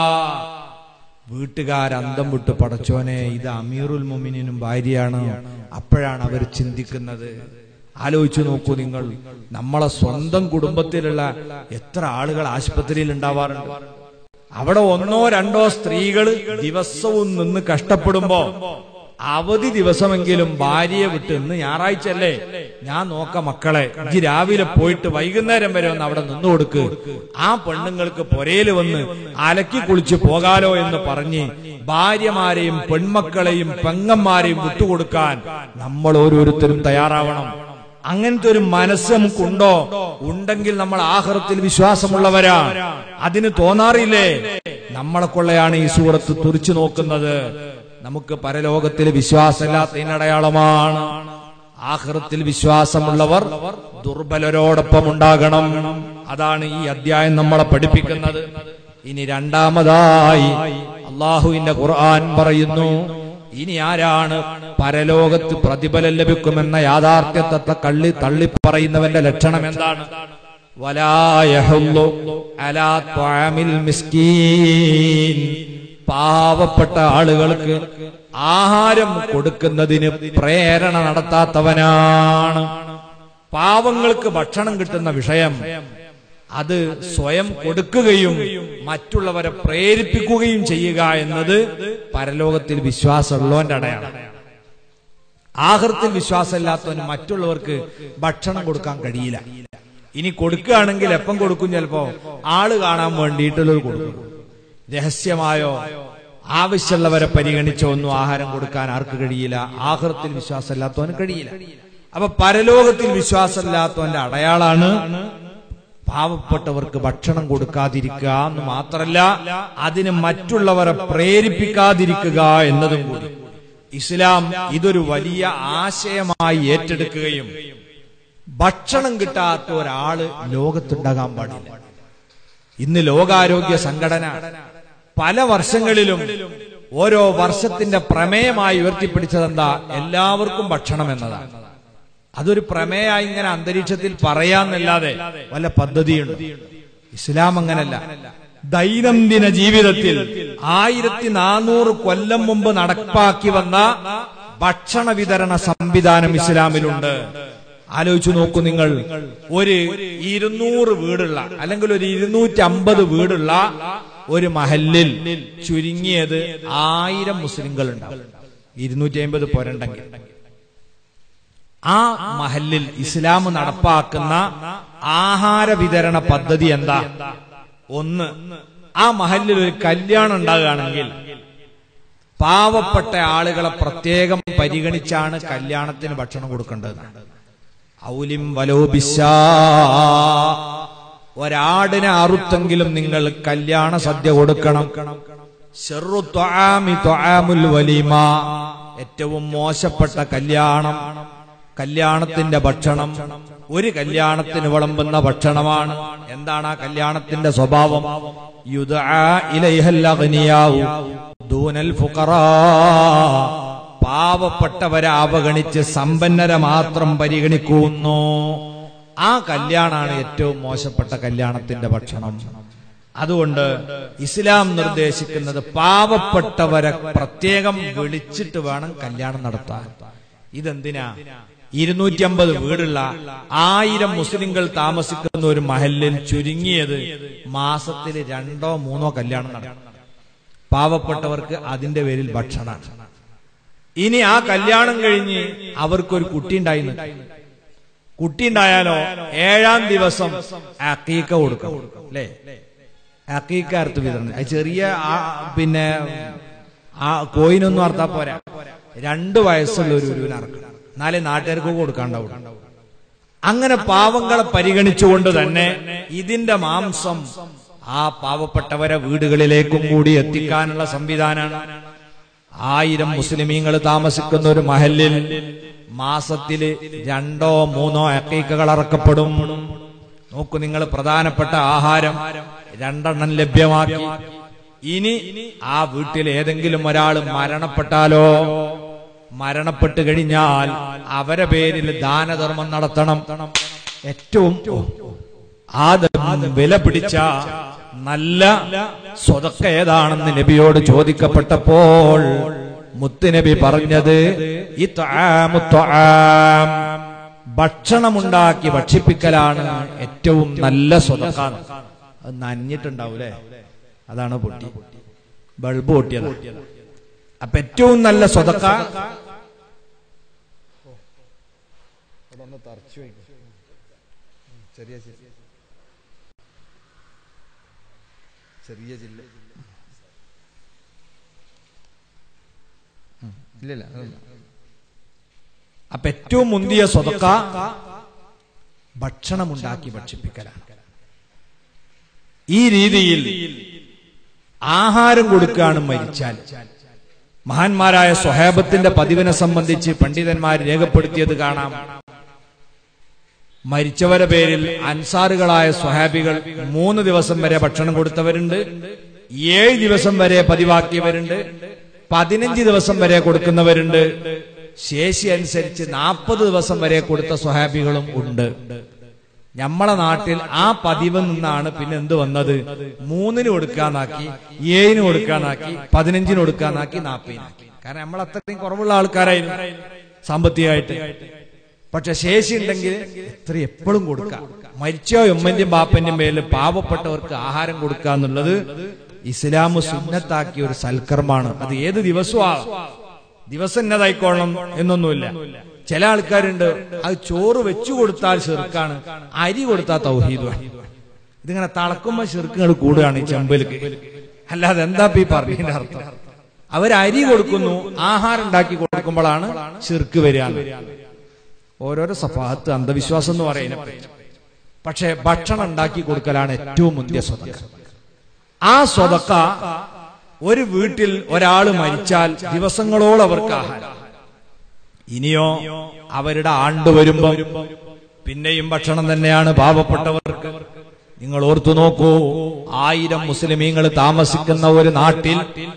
വീട്ടുകാരന്തം വിട്ട് പടച്ചോനെ ഇത് അമീറുൽ മുഅ്മിനീനും ഭാര്യയാണ് അപ്പോഴാണ് അവർ ചിന്തിക്കുന്നത് ആലോചിച്ചു നോക്കൂ നിങ്ങൾ നമ്മളെ സ്വന്തം കുടുംബത്തിലുള്ള എത്ര ആളുകൾ ആശുപത്രിയിൽ ഉണ്ടാവാറുണ്ട് അവിടെ ഒന്നോ രണ്ടോ സ്ത്രീകൾ ദിവസവും നിന്ന് കഷ്ടപ്പെടുമ്പോ അവധി ദിവസമെങ്കിലും ഭാര്യയെ വിട്ട് ഇന്ന് ഞായറാഴ്ച അല്ലേ ഞാൻ നോക്ക മക്കളെ ഇജ്ജ് രാവിലെ പോയിട്ട് വൈകുന്നേരം വരെ ഒന്ന് അവിടെ നിന്നു കൊടുക്ക് ആ പെണ്ണുങ്ങൾക്ക് പൊരയില് വന്ന് അലക്കി കുളിച്ച് പോകാലോ എന്ന് പറഞ്ഞ് ഭാര്യമാരെയും പെൺമക്കളെയും പെങ്ങന്മാരെയും വിട്ടുകൊടുക്കാൻ നമ്മൾ ഓരോരുത്തരും തയ്യാറാവണം അങ്ങനത്തെ ഒരു മനസ്സ് നമുക്കുണ്ടോ ഉണ്ടെങ്കിൽ നമ്മൾ ആഹ്റത്തിൽ വിശ്വാസമുള്ളവരാ അതിന് തോന്നാറില്ലേ നമ്മളെ കൊള്ളയാണ് ഈ സൂറത്ത് തുറിച്ചു നോക്കുന്നത് നമുക്ക് പരലോകത്തിൽ വിശ്വാസമില്ലാത്തതിന് അടയാളമാണ് ആഹ്റത്തിൽ വിശ്വാസമുള്ളവർ ദുർബലരോടൊപ്പം ഉണ്ടാകണം അതാണ് ഈ അധ്യായം നമ്മളെ പഠിപ്പിക്കുന്നത് ഇനി രണ്ടാമതായി അള്ളാഹുവിന്റെ ഖുർആൻ പറയുന്നു ഇനി ആരാണ് പരലോകത്ത് പ്രതിഫലം ലഭിക്കുമെന്ന യാഥാർത്ഥ്യത്തെ കള്ളി തള്ളി പറയുന്നവന്റെ ലക്ഷണം എന്താണ് വലായഹുല്ലു അലാ ത്വഅമിൽ മിസ്കീൻ പാവപ്പെട്ട ആളുകൾക്ക് ആഹാരം കൊടുക്കുന്നതിന് പ്രേരണ നടത്താത്തവനാണ് പാവങ്ങൾക്ക് ഭക്ഷണം കിട്ടുന്ന വിഷയം അത് സ്വയം കൊടുക്കുകയും മറ്റുള്ളവരെ പ്രേരിപ്പിക്കുകയും ചെയ്യുക എന്നത് പരലോകത്തിൽ വിശ്വാസമുള്ളവന്റെ അടയാളം ആഹൃത്തിൽ വിശ്വാസമില്ലാത്തവന് മറ്റുള്ളവർക്ക് ഭക്ഷണം കൊടുക്കാൻ കഴിയില്ല ഇനി കൊടുക്കുകയാണെങ്കിൽ എപ്പം കൊടുക്കും ചിലപ്പോ ആള് കാണാൻ വേണ്ടിയിട്ടുള്ളത് കൊടുക്കും രഹസ്യമായോ ആവശ്യമുള്ളവരെ പരിഗണിച്ചോ ഒന്നും ആഹാരം കൊടുക്കാൻ ആർക്ക് കഴിയില്ല ആഹൃത്തിൽ വിശ്വാസമില്ലാത്തവന് കഴിയില്ല അപ്പൊ പരലോകത്തിൽ വിശ്വാസമില്ലാത്തവന്റെ അടയാളാണ് പാവപ്പെട്ടവർക്ക് ഭക്ഷണം കൊടുക്കാതിരിക്കുക എന്ന് മാത്രല്ല അതിന് മറ്റുള്ളവരെ പ്രേരിപ്പിക്കാതിരിക്കുക എന്നതും കൂടി ഇസ്ലാം ഇതൊരു വലിയ ആശയമായി ഏറ്റെടുക്കുകയും ഭക്ഷണം കിട്ടാത്ത ഒരാള് ലോകത്തുണ്ടാകാൻ പാടില്ല ഇന്ന് ലോകാരോഗ്യ സംഘടന പല വർഷങ്ങളിലും ഓരോ വർഷത്തിന്റെ പ്രമേയമായി ഉയർത്തിപ്പിടിച്ചതെന്താ എല്ലാവർക്കും ഭക്ഷണം എന്നതാണ് അതൊരു പ്രമേയമായി ഇങ്ങനെ അന്തരീക്ഷത്തിൽ പറയാന്നല്ലാതെ വല്ല പദ്ധതിയുണ്ട് ഇസ്ലാം അങ്ങനല്ല ദൈനംദിന ജീവിതത്തിൽ ആയിരത്തി നാനൂറ് കൊല്ലം മുമ്പ് നടപ്പാക്കി വന്ന ഭക്ഷണ വിതരണ സംവിധാനം ഇസ്ലാമിലുണ്ട് ആലോചിച്ചു നോക്കൂ നിങ്ങൾ ഒരു ഇരുന്നൂറ് വീടുള്ള അല്ലെങ്കിൽ ഒരു ഇരുന്നൂറ്റി അമ്പത് വീടുള്ള ഒരു മഹല്ലിൽ ചുരുങ്ങിയത് ആയിരം മുസ്ലിങ്ങൾ ഉണ്ടാവും ഇരുന്നൂറ്റി അമ്പത് പോരണ്ടെങ്കിൽ ആ മഹല്ലിൽ ഇസ്ലാം നടപ്പാക്കുന്ന ആഹാര വിതരണ പദ്ധതി എന്താ ഒന്ന് ആ മഹല്ലിൽ ഒരു കല്യാണം ഉണ്ടാകുകയാണെങ്കിൽ പാവപ്പെട്ട ആളുകളെ പ്രത്യേകം പരിഗണിച്ചാണ് കല്യാണത്തിന് ഭക്ഷണം കൊടുക്കേണ്ടത് ഔലിം വലോബിശ ഒരാടിനെ അറുത്തെങ്കിലും നിങ്ങൾ കല്യാണ സദ്യ കൊടുക്കണം ഷെറു ത്വആമി ത്വആമുൽ വലീമ ഏറ്റവും മോശപ്പെട്ട കല്യാണം കല്യാണത്തിന്റെ ഭക്ഷണം ഒരു കല്യാണത്തിന് വിളമ്പുന്ന ഭക്ഷണമാണ് എന്താണ് ആ കല്യാണത്തിന്റെ സ്വഭാവം യുദ്ആ ഇലൈഹൽ അഗ്നിയാഉ ദൂനൽ ഫുഖറാ പാവപ്പെട്ടവരെ അവഗണിച്ച് സമ്പന്നരെ മാത്രം പരിഗണിക്കുന്നു ആ കല്യാണാണ് ഏറ്റവും മോശപ്പെട്ട കല്യാണത്തിന്റെ ഭക്ഷണം അതുകൊണ്ട് ഇസ്ലാം നിർദ്ദേശിക്കുന്നത് പാവപ്പെട്ടവരെ പ്രത്യേകം വിളിച്ചിട്ട് വേണം കല്യാണം നടത്താൻ ഇതെന്തിനാ ഇരുന്നൂറ്റി അമ്പത് വീടുള്ള ആയിരം മുസ്ലിങ്ങൾ താമസിക്കുന്ന ഒരു മഹലിൽ ചുരുങ്ങിയത് മാസത്തിൽ രണ്ടോ മൂന്നോ കല്യാണം നടക്കും പാവപ്പെട്ടവർക്ക് അതിന്റെ പേരിൽ ഭക്ഷണമാണ് ഇനി ആ കല്യാണം കഴിഞ്ഞ് അവർക്കൊരു കുട്ടി ഉണ്ടായി കുട്ടി ഉണ്ടായാലോ ഏഴാം ദിവസം അക്കീക്ക കൊടുക്കണം അല്ലേ അക്കീക്ക അറുത്ത് വിതരണം അത് ചെറിയ ആ പിന്നെ ആ കോയിനൊന്നും അറുത്താ പോരാ രണ്ടു വയസ്സുള്ള ഒരു ഉരുവിനെ അറക്കണം എന്നാലേ നാട്ടുകാർക്ക് കൊടുക്കാണ്ടാവും അങ്ങനെ പാവങ്ങളെ പരിഗണിച്ചുകൊണ്ട് തന്നെ ഇതിന്റെ മാംസം ആ പാവപ്പെട്ടവരെ വീടുകളിലേക്കും കൂടി എത്തിക്കാനുള്ള സംവിധാനമാണ് ആയിരം മുസ്ലിമീങ്ങൾ താമസിക്കുന്ന ഒരു മഹലിൽ മാസത്തില് രണ്ടോ മൂന്നോ അക്കൈക്കകൾ ഇറക്കപ്പെടും നോക്കൂ നിങ്ങൾ പ്രധാനപ്പെട്ട ആഹാരം രണ്ടെണ്ണം ലഭ്യമാക്കി ഇനി ആ വീട്ടിൽ ഏതെങ്കിലും ഒരാൾ മരണപ്പെട്ടാലോ മരണപ്പെട്ട് കഴിഞ്ഞാൽ അവരെ പേരിൽ ദാനധർമ്മം നടത്തണം ഏറ്റവും ആദം വില പിടിച്ച നല്ല സ്വതക്ക ഏതാണെന്ന് നബിയോട് ചോദിക്കപ്പെട്ടപ്പോൾ മുത്തുനബി പറഞ്ഞത് ഈ ത്വആമു ത്വആം. ഭക്ഷണമുണ്ടാക്കി ഭക്ഷിപ്പിക്കലാണ് ഏറ്റവും നല്ല സ്വതക്ക അത് നനഞ്ഞിട്ടുണ്ടാവൂലേ അതാണ് പൊട്ടി ബൾബ് പൊട്ടിയത് അപ്പൊ ഏറ്റവും നല്ല സ്വതക്ക ചെറിയ ചെറിയ ജില്ല ഇല്ലല്ല അപ്പൊ ഏറ്റവും മുന്തിയ സ്വതക്ക ഭക്ഷണമുണ്ടാക്കി ഭക്ഷിപ്പിക്കലാണ് ഈ രീതിയിൽ ആഹാരം കൊടുക്കുകയാണ് മരിച്ചാൽ മഹാന്മാരായ സ്വഹേബത്തിന്റെ പതിവിനെ സംബന്ധിച്ച് പണ്ഡിതന്മാർ രേഖപ്പെടുത്തിയത് കാണാം മരിച്ചവരെ പേരിൽ അൻസാറുകളായ സ്വഹാബികൾ മൂന്ന് ദിവസം വരെ ഭക്ഷണം കൊടുത്തവരുണ്ട് ഏഴ് ദിവസം വരെ പതിവാക്കിയവരുണ്ട് പതിനഞ്ച് ദിവസം വരെ കൊടുക്കുന്നവരുണ്ട് ശേഷി അനുസരിച്ച് നാൽപ്പത് ദിവസം വരെ കൊടുത്ത സ്വഹാബികളും ഉണ്ട് നമ്മളെ നാട്ടിൽ ആ പതിവ് നിന്നാണ് പിന്നെ എന്ത് വന്നത് മൂന്നിന് കൊടുക്കാന്നാക്കി ഏഴിന് കൊടുക്കാന്നാക്കി പതിനഞ്ചിന് കൊടുക്കാന്നാക്കി നാൽപ്പതിനാക്കി കാരണം നമ്മൾ അത്രയും കുറവുള്ള ആൾക്കാരായിരുന്നു സാമ്പത്തികമായിട്ട് പക്ഷെ ശേഷി ഉണ്ടെങ്കിൽ ഇത്ര എപ്പോഴും കൊടുക്കാം മരിച്ചോ ഉമ്മന്റെയും ബാപ്പന്റെയും പേരിൽ പാവപ്പെട്ടവർക്ക് ആഹാരം കൊടുക്കുക എന്നുള്ളത് ഇസ്ലാം സുന്നത്താക്കിയ ഒരു സൽക്കർമാണ് അത് ഏത് ദിവസവും ആവാം. ദിവസം എന്നതായിക്കോളണം എന്നൊന്നുമില്ല ചില ആൾക്കാരുണ്ട് അത് ചോറ് വെച്ചു കൊടുത്താൽ ചെറുക്കാണ് അരി കൊടുത്താൽ തൗഹീദുമാണ് ഇതിങ്ങനെ തളക്കുമ്പോ ചെറുക്കുകൾ കൂടുകയാണ് ഈ ചെമ്പലിക്ക് അല്ലാതെ എന്താ ഇപ്പൊ ഈ പറഞ്ഞതിന്റെ അർത്ഥം അവർ അരി കൊടുക്കുന്നു ആഹാരം ഉണ്ടാക്കി കൊടുക്കുമ്പോഴാണ് ചെറുക്ക് വരികയാണ് ഓരോരോ സഫാഹത്ത് അന്ധവിശ്വാസം എന്ന് പറയുന്നത് പക്ഷെ ഭക്ഷണം ഉണ്ടാക്കി കൊടുക്കലാണ് ഏറ്റവും മുന്തിയ സ്വതക്ക ആ സ്വതക്ക ഒരു വീട്ടിൽ ഒരാൾ മരിച്ചാൽ ദിവസങ്ങളോളം അവർക്ക് ആഹാരം ഇനിയോ അവരുടെ ആണ്ട് വരുമ്പോ പിന്നെയും ഭക്ഷണം തന്നെയാണ് പാവപ്പെട്ടവർക്ക് നിങ്ങൾ ഓർത്തു നോക്കൂ ആയിരം മുസ്ലിമീങ്ങൾ താമസിക്കുന്ന ഒരു നാട്ടിൽ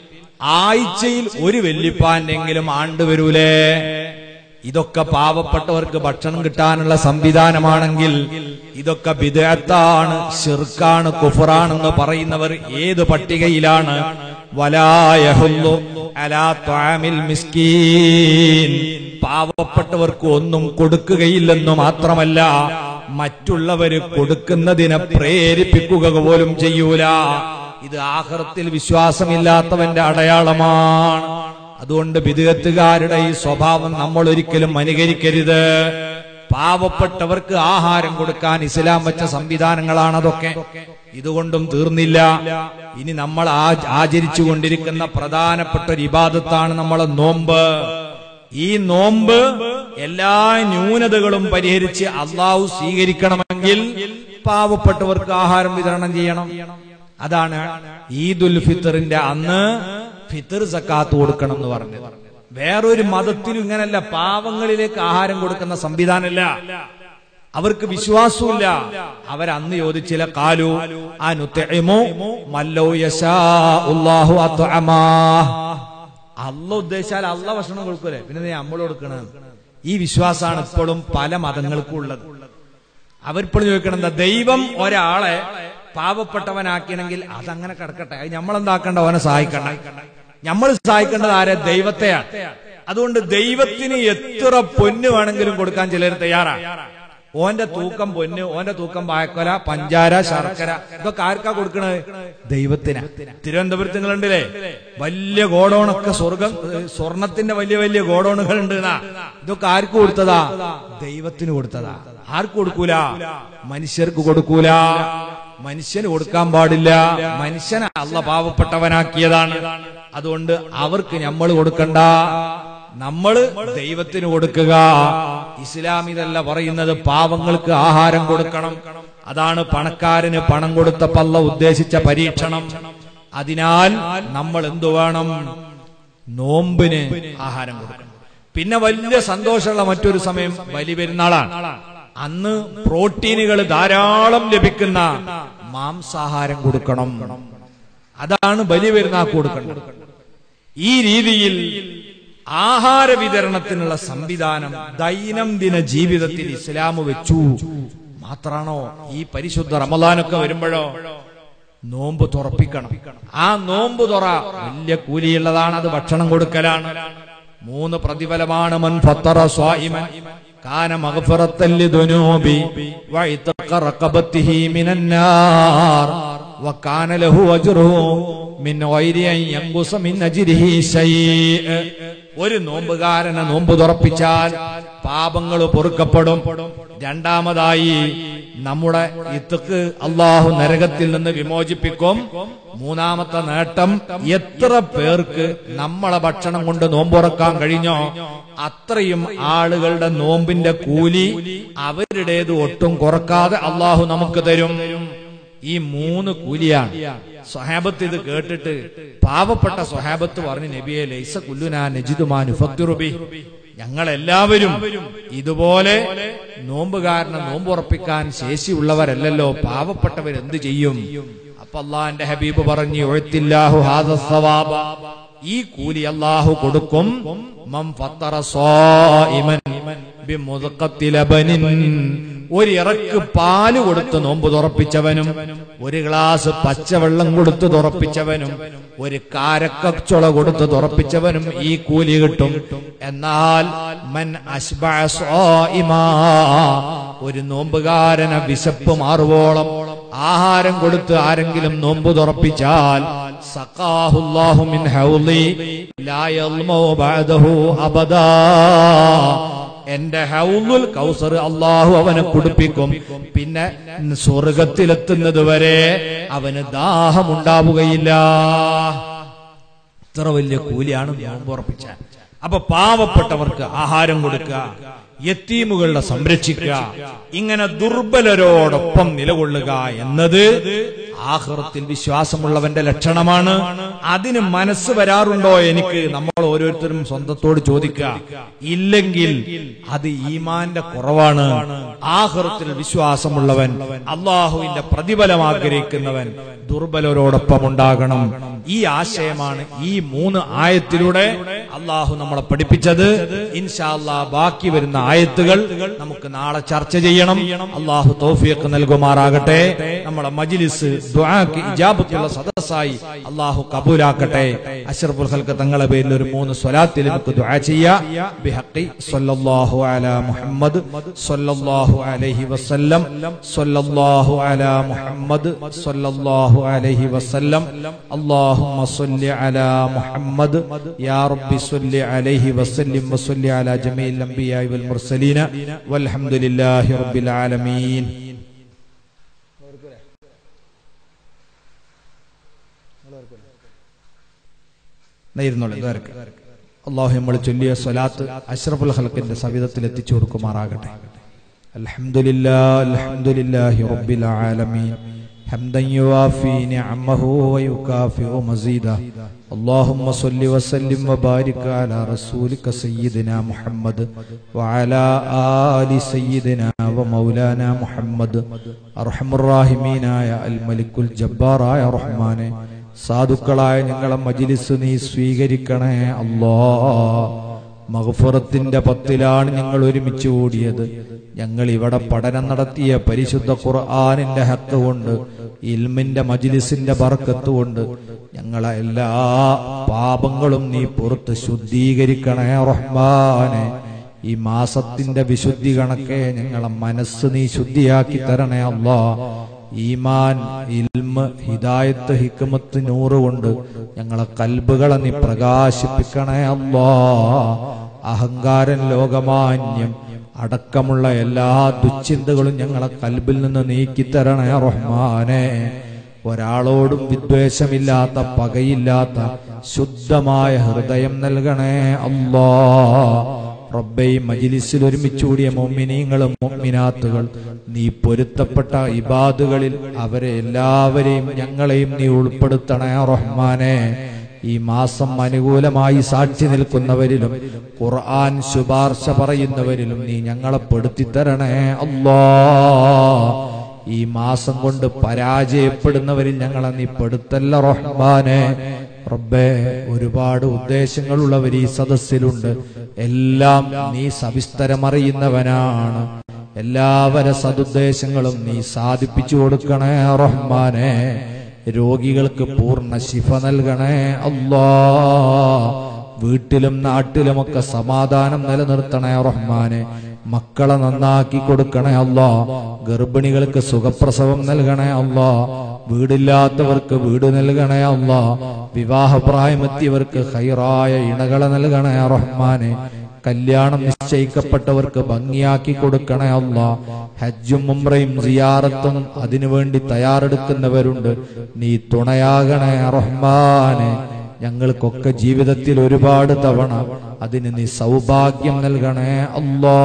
ആഴ്ചയിൽ ഒരു വെല്ലിപ്പാനെങ്കിലും ആണ്ട് വരൂലേ ഇതൊക്കെ പാവപ്പെട്ടവർക്ക് ഭക്ഷണം കിട്ടാനുള്ള സംവിധാനമാണെങ്കിൽ ഇതൊക്കെ വിദഗ്ധാണ് ഷിർക്കാണ് കുഫറാണെന്ന് പറയുന്നവർ ഏത് പട്ടികയിലാണ് വലായഹുല്ലു അലാ ത്വാമിൽ മിസ്കീൻ പാവപ്പെട്ടവർക്ക് ഒന്നും കൊടുക്കുകയില്ലെന്നു മാത്രമല്ല മറ്റുള്ളവര് കൊടുക്കുന്നതിനെ പ്രേരിപ്പിക്കുക പോലും ചെയ്യൂല ഇത് ആഹ്റത്തിൽ വിശ്വാസമില്ലാത്തവന്റെ അടയാളമാണ് അതുകൊണ്ട് വിദഗത്തുകാരുടെ ഈ സ്വഭാവം നമ്മൾ ഒരിക്കലും അനുകരിക്കരുത് പാവപ്പെട്ടവർക്ക് ആഹാരം കൊടുക്കാൻ ഇസ്ലാം വെച്ച സംവിധാനങ്ങളാണ് അതൊക്കെ ഇതുകൊണ്ടും തീർന്നില്ല ഇനി നമ്മൾ ആ- ആചരിച്ചു കൊണ്ടിരിക്കുന്ന പ്രധാനപ്പെട്ട ഒരു ഇബാദത്താണ് നമ്മളെ നോമ്പ് ഈ നോമ്പ് എല്ലാ ന്യൂനതകളും പരിഹരിച്ച് അള്ളാഹു സ്വീകരിക്കണമെങ്കിൽ പാവപ്പെട്ടവർക്ക് ആഹാരം വിതരണം ചെയ്യണം അതാണ് ഈദുൽ ഫിത്തറിന്റെ അന്ന് ഫിത്തർ സക്കാത്ത് കൊടുക്കണം എന്ന് പറഞ്ഞത് വേറൊരു മതത്തിലും ഇങ്ങനല്ല പാവങ്ങളിലേക്ക് ആഹാരം കൊടുക്കുന്ന സംവിധാനമല്ല അവർക്ക് വിശ്വാസമില്ല അവരന്ന് ചോദിച്ചില്ല കാലു അനുത്തമോ മല്ലോ യശാ ഉള്ളാഹു അത്അമാ അല്ല ഉദ്ദേശിച്ചാൽ അല്ല ഭക്ഷണം കൊടുക്കൂലേ പിന്നെ നീ നമ്മൾ കൊടുക്കണ ഈ വിശ്വാസമാണ് ഇപ്പോഴും പല മതങ്ങൾക്കും ഉള്ളത് അവരിപ്പോഴും ചോദിക്കണം എന്താ ദൈവം ഒരാളെ പാവപ്പെട്ടവനാക്കണമെങ്കിൽ അതങ്ങനെ കിടക്കട്ടെ അത് നമ്മളെന്താക്കണ്ട അവനെ സഹായിക്കണ്ട നമ്മൾ സഹായിക്കേണ്ടത് ആരെ ദൈവത്തെയാണ് അതുകൊണ്ട് ദൈവത്തിന് എത്ര പൊന്ന് വേണമെങ്കിലും കൊടുക്കാൻ ചിലർ തയ്യാറാണ് ഓന്റെ തൂക്കം പൊന്ന് ഓന്റെ തൂക്കം വായക്കൊല പഞ്ചാര ശർക്കര ഇതൊക്കെ ആർക്കാ കൊടുക്കണത് ദൈവത്തിന് തിരുവനന്തപുരത്ത് നിങ്ങളുണ്ടല്ലേ വലിയ ഗോഡൌണൊക്കെ സ്വർഗം സ്വർണത്തിന്റെ വലിയ വലിയ ഗോഡൌണുകൾ ഉണ്ട് എന്നാ. ഇതൊക്കെ ആർക്ക് കൊടുത്തതാ ദൈവത്തിന് കൊടുത്തതാ ആർക്ക് കൊടുക്കൂല മനുഷ്യർക്ക് കൊടുക്കൂല മനുഷ്യന് കൊടുക്കാൻ പാടില്ല മനുഷ്യനെ അല്ല പാവപ്പെട്ടവനാക്കിയതാണ് അതുകൊണ്ട് അവർക്ക് നമ്മൾ കൊടുക്കണ്ട നമ്മള് ദൈവത്തിന് കൊടുക്കുക ഇസ്ലാം ഇതല്ല പറയുന്നത് പാവങ്ങൾക്ക് ആഹാരം കൊടുക്കണം അതാണ് പണക്കാരന് പണം കൊടുത്തപ്പോ അല്ല ഉദ്ദേശിച്ച പരീക്ഷണം അതിനാൽ നമ്മൾ എന്തു വേണം നോമ്പിന് ആഹാരം കൊടുക്കണം പിന്നെ വലിയ സന്തോഷമുള്ള മറ്റൊരു സമയം ബലി പെരുന്നാളാണ് അന്ന് പ്രോട്ടീനുകൾ ധാരാളം ലഭിക്കുന്ന മാംസാഹാരം കൊടുക്കണം അതാണ് ബലി പെരുന്നാൾ കൊടുക്കണം ഈ രീതിയിൽ ആഹാര വിതരണത്തിനുള്ള സംവിധാനം ദൈനംദിന ജീവിതത്തിൽ ഇസ്ലാം വെച്ചു മാത്രാണോ ഈ പരിശുദ്ധ റമദാനൊക്കെ വരുമ്പോഴോ നോമ്പ് തുറപ്പിക്കണം ആ നോമ്പ് തുറ വലിയ കൂലിയുള്ളതാണ് അത് ഭക്ഷണം കൊടുക്കലാണ് മൂന്ന് പ്രതിഫലമാണ് മൻ ഫത്തറ സ്വായിമൻ കാന മഗ്ഫിറത്തൻ ലിദുനൂബി വഇതഖ റഖബത്തിഹി മിനന്നാർ വക്കാന ലഹു അജ്റുഹു മിൻ ഗൈരി അൻ യൻഖുസ മിൻ അജ്രിഹി ശൈഅ ഒരു നോമ്പുകാരനെ നോമ്പ് തുറപ്പിച്ചാൽ പാപങ്ങൾ പൊറുക്കപ്പെടും രണ്ടാമതായി നമ്മുടെ ഇത്തക്ക് അള്ളാഹു നരകത്തിൽ നിന്ന് വിമോചിപ്പിക്കും മൂന്നാമത്തെ നേട്ടം എത്ര പേർക്ക് നമ്മളെ ഭക്ഷണം കൊണ്ട് നോമ്പുറക്കാൻ കഴിഞ്ഞോ അത്രയും ആളുകളുടെ നോമ്പിന്റെ കൂലി അവരുടേത് ഒട്ടും കുറക്കാതെ അള്ളാഹു നമുക്ക് തരും ഈ മൂന്ന് കൂലിയാണ് സ്വഹാബത്ത് ഇത് കേട്ടിട്ട് പാവപ്പെട്ട സ്വഹാബത്ത് പറഞ്ഞു നബിയെ ലൈസ കുല്ലുനാ നജിദുമാൻ ഫക്തുറുബി ഞങ്ങൾ എല്ലാവരും ഇതുപോലെ നോമ്പുകാരനെ നോമ്പുറപ്പിക്കാൻ ശേഷിയുള്ളവരല്ലല്ലോ പാവപ്പെട്ടവർ എന്ത് ചെയ്യും അപ്പൊ അള്ളാന്റെ ഹബീബ് പറഞ്ഞു "ഉഅ്തില്ലാഹു ഹാദ സവാബ." ഈ കൂലി അള്ളാഹു കൊടുക്കും മം ഫത്തറ സ്വാഇമൻ ബിമുദ്ഖത്തി ലബനിൻ. ഒരു ഇറക്ക് പാല് കൊടുത്ത് നോമ്പ് തുറപ്പിച്ചവനും ഒരു ഗ്ലാസ് പച്ചവെള്ളം കൊടുത്ത് തുറപ്പിച്ചവനും ഒരു കാരക്കച്ചുള കൊടുത്ത് തുറപ്പിച്ചവനും ഈ കൂലി കിട്ടും എന്നാൽ മൻ അശ്ബഅ സ്വാഇമാ. ഒരു നോമ്പുകാരനെ വിശപ്പ് മാറുവോളം ആഹാരം കൊടുത്ത് ആരെങ്കിലും നോമ്പ് തുറപ്പിച്ചാൽ സഖാഹുല്ലാഹു മിൻ ഹൗളി ലാ യൽമു ബഅദഹു അബദാ എന്റെ ഹൗലുൽ കൗസർ അള്ളാഹു അവനെ കുടിപ്പിക്കും പിന്നെ സ്വർഗത്തിലെത്തുന്നത് വരെ അവന് ദാഹമുണ്ടാവുകയില്ല ഇത്ര വലിയ കൂലിയാണ് നോമ്പ് ഉറപ്പിച്ച അപ്പൊ പാവപ്പെട്ടവർക്ക് ആഹാരം കൊടുക്കുക യത്തീമുകളുടെ സംരക്ഷിക്കുക ഇങ്ങനെ ദുർബലരോടൊപ്പം നിലകൊള്ളുക എന്നത് ആഹൃത്തിൽ വിശ്വാസമുള്ളവന്റെ ലക്ഷണമാണ് അതിന് മനസ്സ് വരാറുണ്ടോ എനിക്ക് നമ്മൾ ഓരോരുത്തരും സ്വന്തത്തോട് ചോദിക്കുക ഇല്ലെങ്കിൽ അത് ഈമാന്റെ കുറവാണ് ആഹൃത്തിൽ വിശ്വാസമുള്ളവൻ അള്ളാഹുവിന്റെ പ്രതിഫലം ആഗ്രഹിക്കുന്നവൻ ദുർബലരോടൊപ്പം ഉണ്ടാകണം ഈ ആശയമാണ് ഈ മൂന്ന് ആയത്തിലൂടെ അള്ളാഹു നമ്മളെ പഠിപ്പിച്ചത് ഇൻഷാല്ലാ ബാക്കി വരുന്ന ആയത്തുകൾ നമുക്ക് നാളെ ചർച്ച ചെയ്യണം അള്ളാഹു തൗഫീഖ് നൽകുമാറാകട്ടെ നമ്മളെ മജിലിസ് ദുആക്ക് ഇജാബത്തുള്ള സദസ്സായി അള്ളാഹു കബൂലാക്കട്ടെ അഷ്റഫുൽ ഖൽക്ക് തങ്ങളെ പേരിൽ ഒരു മൂന്ന് സ്വലാത്തിൽ നമുക്ക് ദുആ ചെയ്യാം ബിഹഖി സ്വല്ലല്ലാഹു അലാ മുഹമ്മദ് സ്വല്ലല്ലാഹു അലൈഹി വസല്ലം സ്വല്ലല്ലാഹു അലാ മുഹമ്മദ് സ്വല്ലല്ലാഹു അലൈഹി വസല്ലം اللهم صل على محمد يا رب صل عليه وسلم وصل على جميع الأنبياء والمرسلين والحمد لله رب العالمين അള്ളാഹു നമ്മൾ ചൊല്ലിയ സ്വലാത്ത് അഷ്റഫുൽ ഹൽക്കിന്റെ സവിധത്തിൽ എത്തിച്ചു കൊടുക്കുമാറാകട്ടെ അൽഹംദുലില്ലാ അൽഹംദുലില്ലാഹി റബ്ബിൽ ആലമീൻ حمدا يوافي نعمه ويكافئ مزيدا اللهم صل وسلم وبارك على رسولك سيدنا محمد وعلى آل سيدنا ومولانا محمد أرحم الراحمين يا الملك الجبار يا رحمن സാധുക്കളായ ഞങ്ങളെ മജിലിസ് നീ സ്വീകരിക്കണേ അല്ലാ മഹഫുറത്തിന്റെ പത്തിലാണ് ഞങ്ങൾ ഒരുമിച്ച് കൂടിയത് ഞങ്ങൾ ഇവിടെ പഠനം നടത്തിയ പരിശുദ്ധ ഖുർആാനിന്റെ ഹക്ക് കൊണ്ട് ഇൽമിന്റെ മജിലിസിന്റെ ബർക്കത്ത് കൊണ്ട് ഞങ്ങളെ എല്ലാ പാപങ്ങളും നീ പുറത്ത് ശുദ്ധീകരിക്കണേ റഹ്മാനെ ഈ മാസത്തിന്റെ വിശുദ്ധി കണക്കെ ഞങ്ങളെ മനസ്സ് നീ ശുദ്ധിയാക്കി തരണേ അല്ലാ ഈമാൻ ഇൽമ ഹിദായത്ത് ഹിക്മത്ത് നൂറ് കൊണ്ട് ഞങ്ങളെ കൽബുകളെ നീ പ്രകാശിപ്പിക്കണേ അല്ലാ അഹങ്കാരൻ ലോകമാന്യം അടക്കമുള്ള എല്ലാ ദുശ്ചിന്തകളും ഞങ്ങളെ കൽബിൽ നിന്ന് നീക്കിത്തരണേ റഹ്മാനെ ഒരാളോടും വിദ്വേഷമില്ലാത്ത പകയില്ലാത്ത ശുദ്ധമായ ഹൃദയം നൽകണേ അല്ലാ റബ്ബെ ഈ മജിലിസിൽ ഒരുമിച്ചുകൂടിയ മൊമ്മിനീങ്ങളും മൊമ്മിനാത്തുകൾ നീ പൊരുത്തപ്പെട്ട ഇബാദുകളിൽ അവരെ എല്ലാവരെയും ഞങ്ങളെയും നീ ഉൾപ്പെടുത്തണേ റഹ്മാനെ ഈ മാസം അനുകൂലമായി സാക്ഷി നിൽക്കുന്നവരിലും ഖുർആൻ ശുപാർശ പറയുന്നവരിലും നീ ഞങ്ങളെ പെടുത്തിത്തരണേ അല്ലാ ഈ മാസം കൊണ്ട് പരാജയപ്പെടുന്നവരിൽ ഞങ്ങളെ നീ പെടുത്തല്ല റഹ്മാനെ റബ്ബേ ഒരുപാട് ഉദ്ദേശങ്ങളുള്ളവർ ഈ സദസ്സിലുണ്ട് എല്ലാം നീ സവിസ്തരമറിയുന്നവനാണ് എല്ലാവര സതുദ്ദേശങ്ങളും നീ സാധിപ്പിച്ചു കൊടുക്കണേ റഹ്മാനെ രോഗികൾക്ക് പൂർണ്ണ ശിഫ നൽകണേ അല്ലാ വീട്ടിലും നാട്ടിലുമൊക്കെ സമാധാനം നിലനിർത്തണേ റഹ്മാനെ മക്കളെ നന്നാക്കി കൊടുക്കണേ അല്ലാ ഗർഭിണികൾക്ക് സുഖപ്രസവം നൽകണേ അല്ലാ വീടില്ലാത്തവർക്ക് വീട് നൽകണേ അല്ല വിവാഹപ്രായമെത്തിയവർക്ക് ഹൈറായ ഇണകളെ നൽകണേ റഹ്മാനെ കല്യാണം നിശ്ചയിക്കപ്പെട്ടവർക്ക് ഭംഗിയാക്കി കൊടുക്കണേ അല്ല ഹജ്ജും ഉംറയും സിയാറത്തും അതിനുവേണ്ടി തയ്യാറെടുക്കുന്നവരുണ്ട് നീ തുണയാകണേ റഹ്മാനെ ഞങ്ങൾക്കൊക്കെ ജീവിതത്തിൽ ഒരുപാട് തവണ അതിന് നീ സൗഭാഗ്യം നൽകണേ അല്ലാ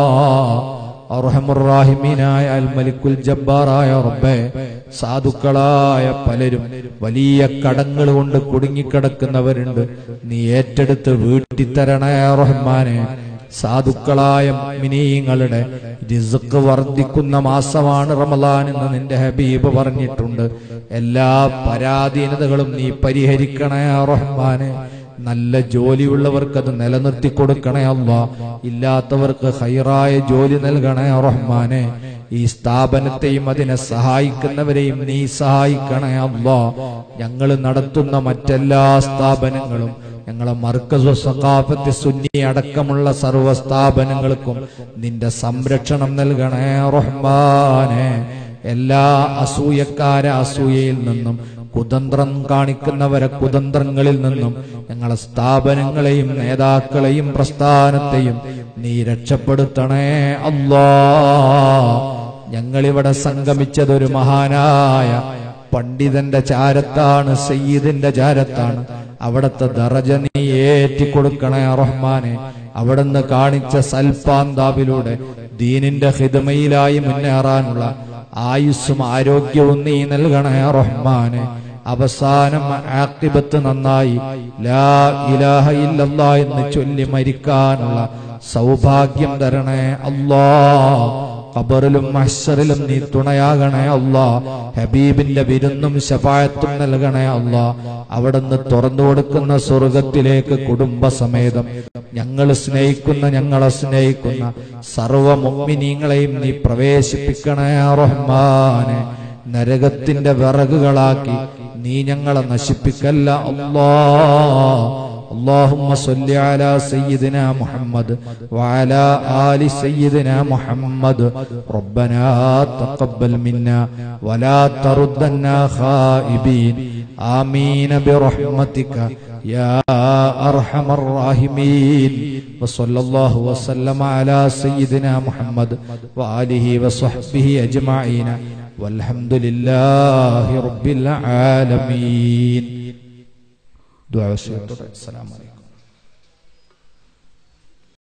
അർഹമുറാഹിമീനായ അൽ മലിക്കുൽ ജബ്ബാറായ റബ്ബേ സാധുക്കളായ പലരും വലിയ കടങ്ങൾ കൊണ്ട് കുടുങ്ങിക്കിടക്കുന്നവരുണ്ട് നീ ഏറ്റെടുത്ത് വീട്ടിത്തരണേ റഹ്മാനെ സാധുക്കളായ മിനീങ്ങളുടെ റിസ്ക് വർദ്ധിക്കുന്ന മാസമാണ് റമലാൻ എന്ന് നിന്റെ ഹബീബ് പറഞ്ഞിട്ടുണ്ട് എല്ലാ പരാധീനതകളും നീ പരിഹരിക്കണേ റഹ്മാനെ നല്ല ജോലിയുള്ളവർക്ക് അത് നിലനിർത്തി കൊടുക്കണേ അല്ല ഇല്ലാത്തവർക്ക് ഹൈറായ ജോലി നൽകണേ റഹ്മാനെ ഈ സ്ഥാപനത്തെയും അതിനെ സഹായിക്കുന്നവരെയും നീ സഹായിക്കണേ അല്ല ഞങ്ങൾ നടത്തുന്ന മറ്റെല്ലാ സ്ഥാപനങ്ങളും ഞങ്ങളെ മർക്കസു സഖാഫത്ത് സുന്നി അടക്കമുള്ള സർവ്വ സ്ഥാപനങ്ങൾക്കും നിന്റെ സംരക്ഷണം നൽകണേ റഹ്മാനെ എല്ലാ അസൂയക്കാരെ അസൂയയിൽ നിന്നും കുതന്ത്രം കാണിക്കുന്നവരെ കുതന്ത്രങ്ങളിൽ നിന്നും ഞങ്ങളെ സ്ഥാപനങ്ങളെയും നേതാക്കളെയും പ്രസ്ഥാനത്തെയും നീ രക്ഷപ്പെടുത്തണേ അല്ലാ ഞങ്ങളിവിടെ സംഗമിച്ചതൊരു മഹാനായ പണ്ഡിതന്റെ ചാരത്താണ് സയ്യിദിന്റെ ചാരത്താണ് അവിടത്തെ ദറജ നീ ഏറ്റിക്കൊടുക്കണേ റഹ്മാനെ അവിടുന്ന് കാണിച്ച സൽപാന്താവിലൂടെ ദീനിന്റെ ഹിതമയിലായി മുന്നേറാനുള്ള ആയുസ്സും ആരോഗ്യവും നീ നൽകണേ റഹ്മാനെ അവസാനം ആക്തിബത്ത് നന്നായി ലാ ഇലാഹ ഇല്ലല്ലാ എന്ന് ചൊല്ലി മരിക്കാനുള്ള സൗഭാഗ്യം തരണേ അല്ലാ ഖബറിലും മഹ്ശറിലും നീ തുണയാകണേ അല്ലാ ഹബീബിന്റെ വിരുന്നും ശഫായത്തും നൽകണേ അല്ലാ അവിടുന്ന് തുറന്നു കൊടുക്കുന്ന സ്വർഗത്തിലേക്ക് കുടുംബസമേതം ഞങ്ങൾ സ്നേഹിക്കുന്ന ഞങ്ങളെ സ്നേഹിക്കുന്ന സർവ മുഗ്മിനീങ്ങളെയും നീ പ്രവേശിപ്പിക്കണേ റഹ്മാനെ നരകത്തിന്റെ വിറകുകളാക്കി നീ ഞങ്ങളെ നശിപ്പിക്കല്ല അല്ലാ اللهم صل على سيدنا محمد وعلى آل سيدنا محمد ربنا تقبل منا ولا تردنا خائبين آمين برحمتك يا أرحم الراحمين وصلى الله وسلم على سيدنا محمد وآله وصحبه أجمعين والحمد لله رب العالمين دعاء السلام عليكم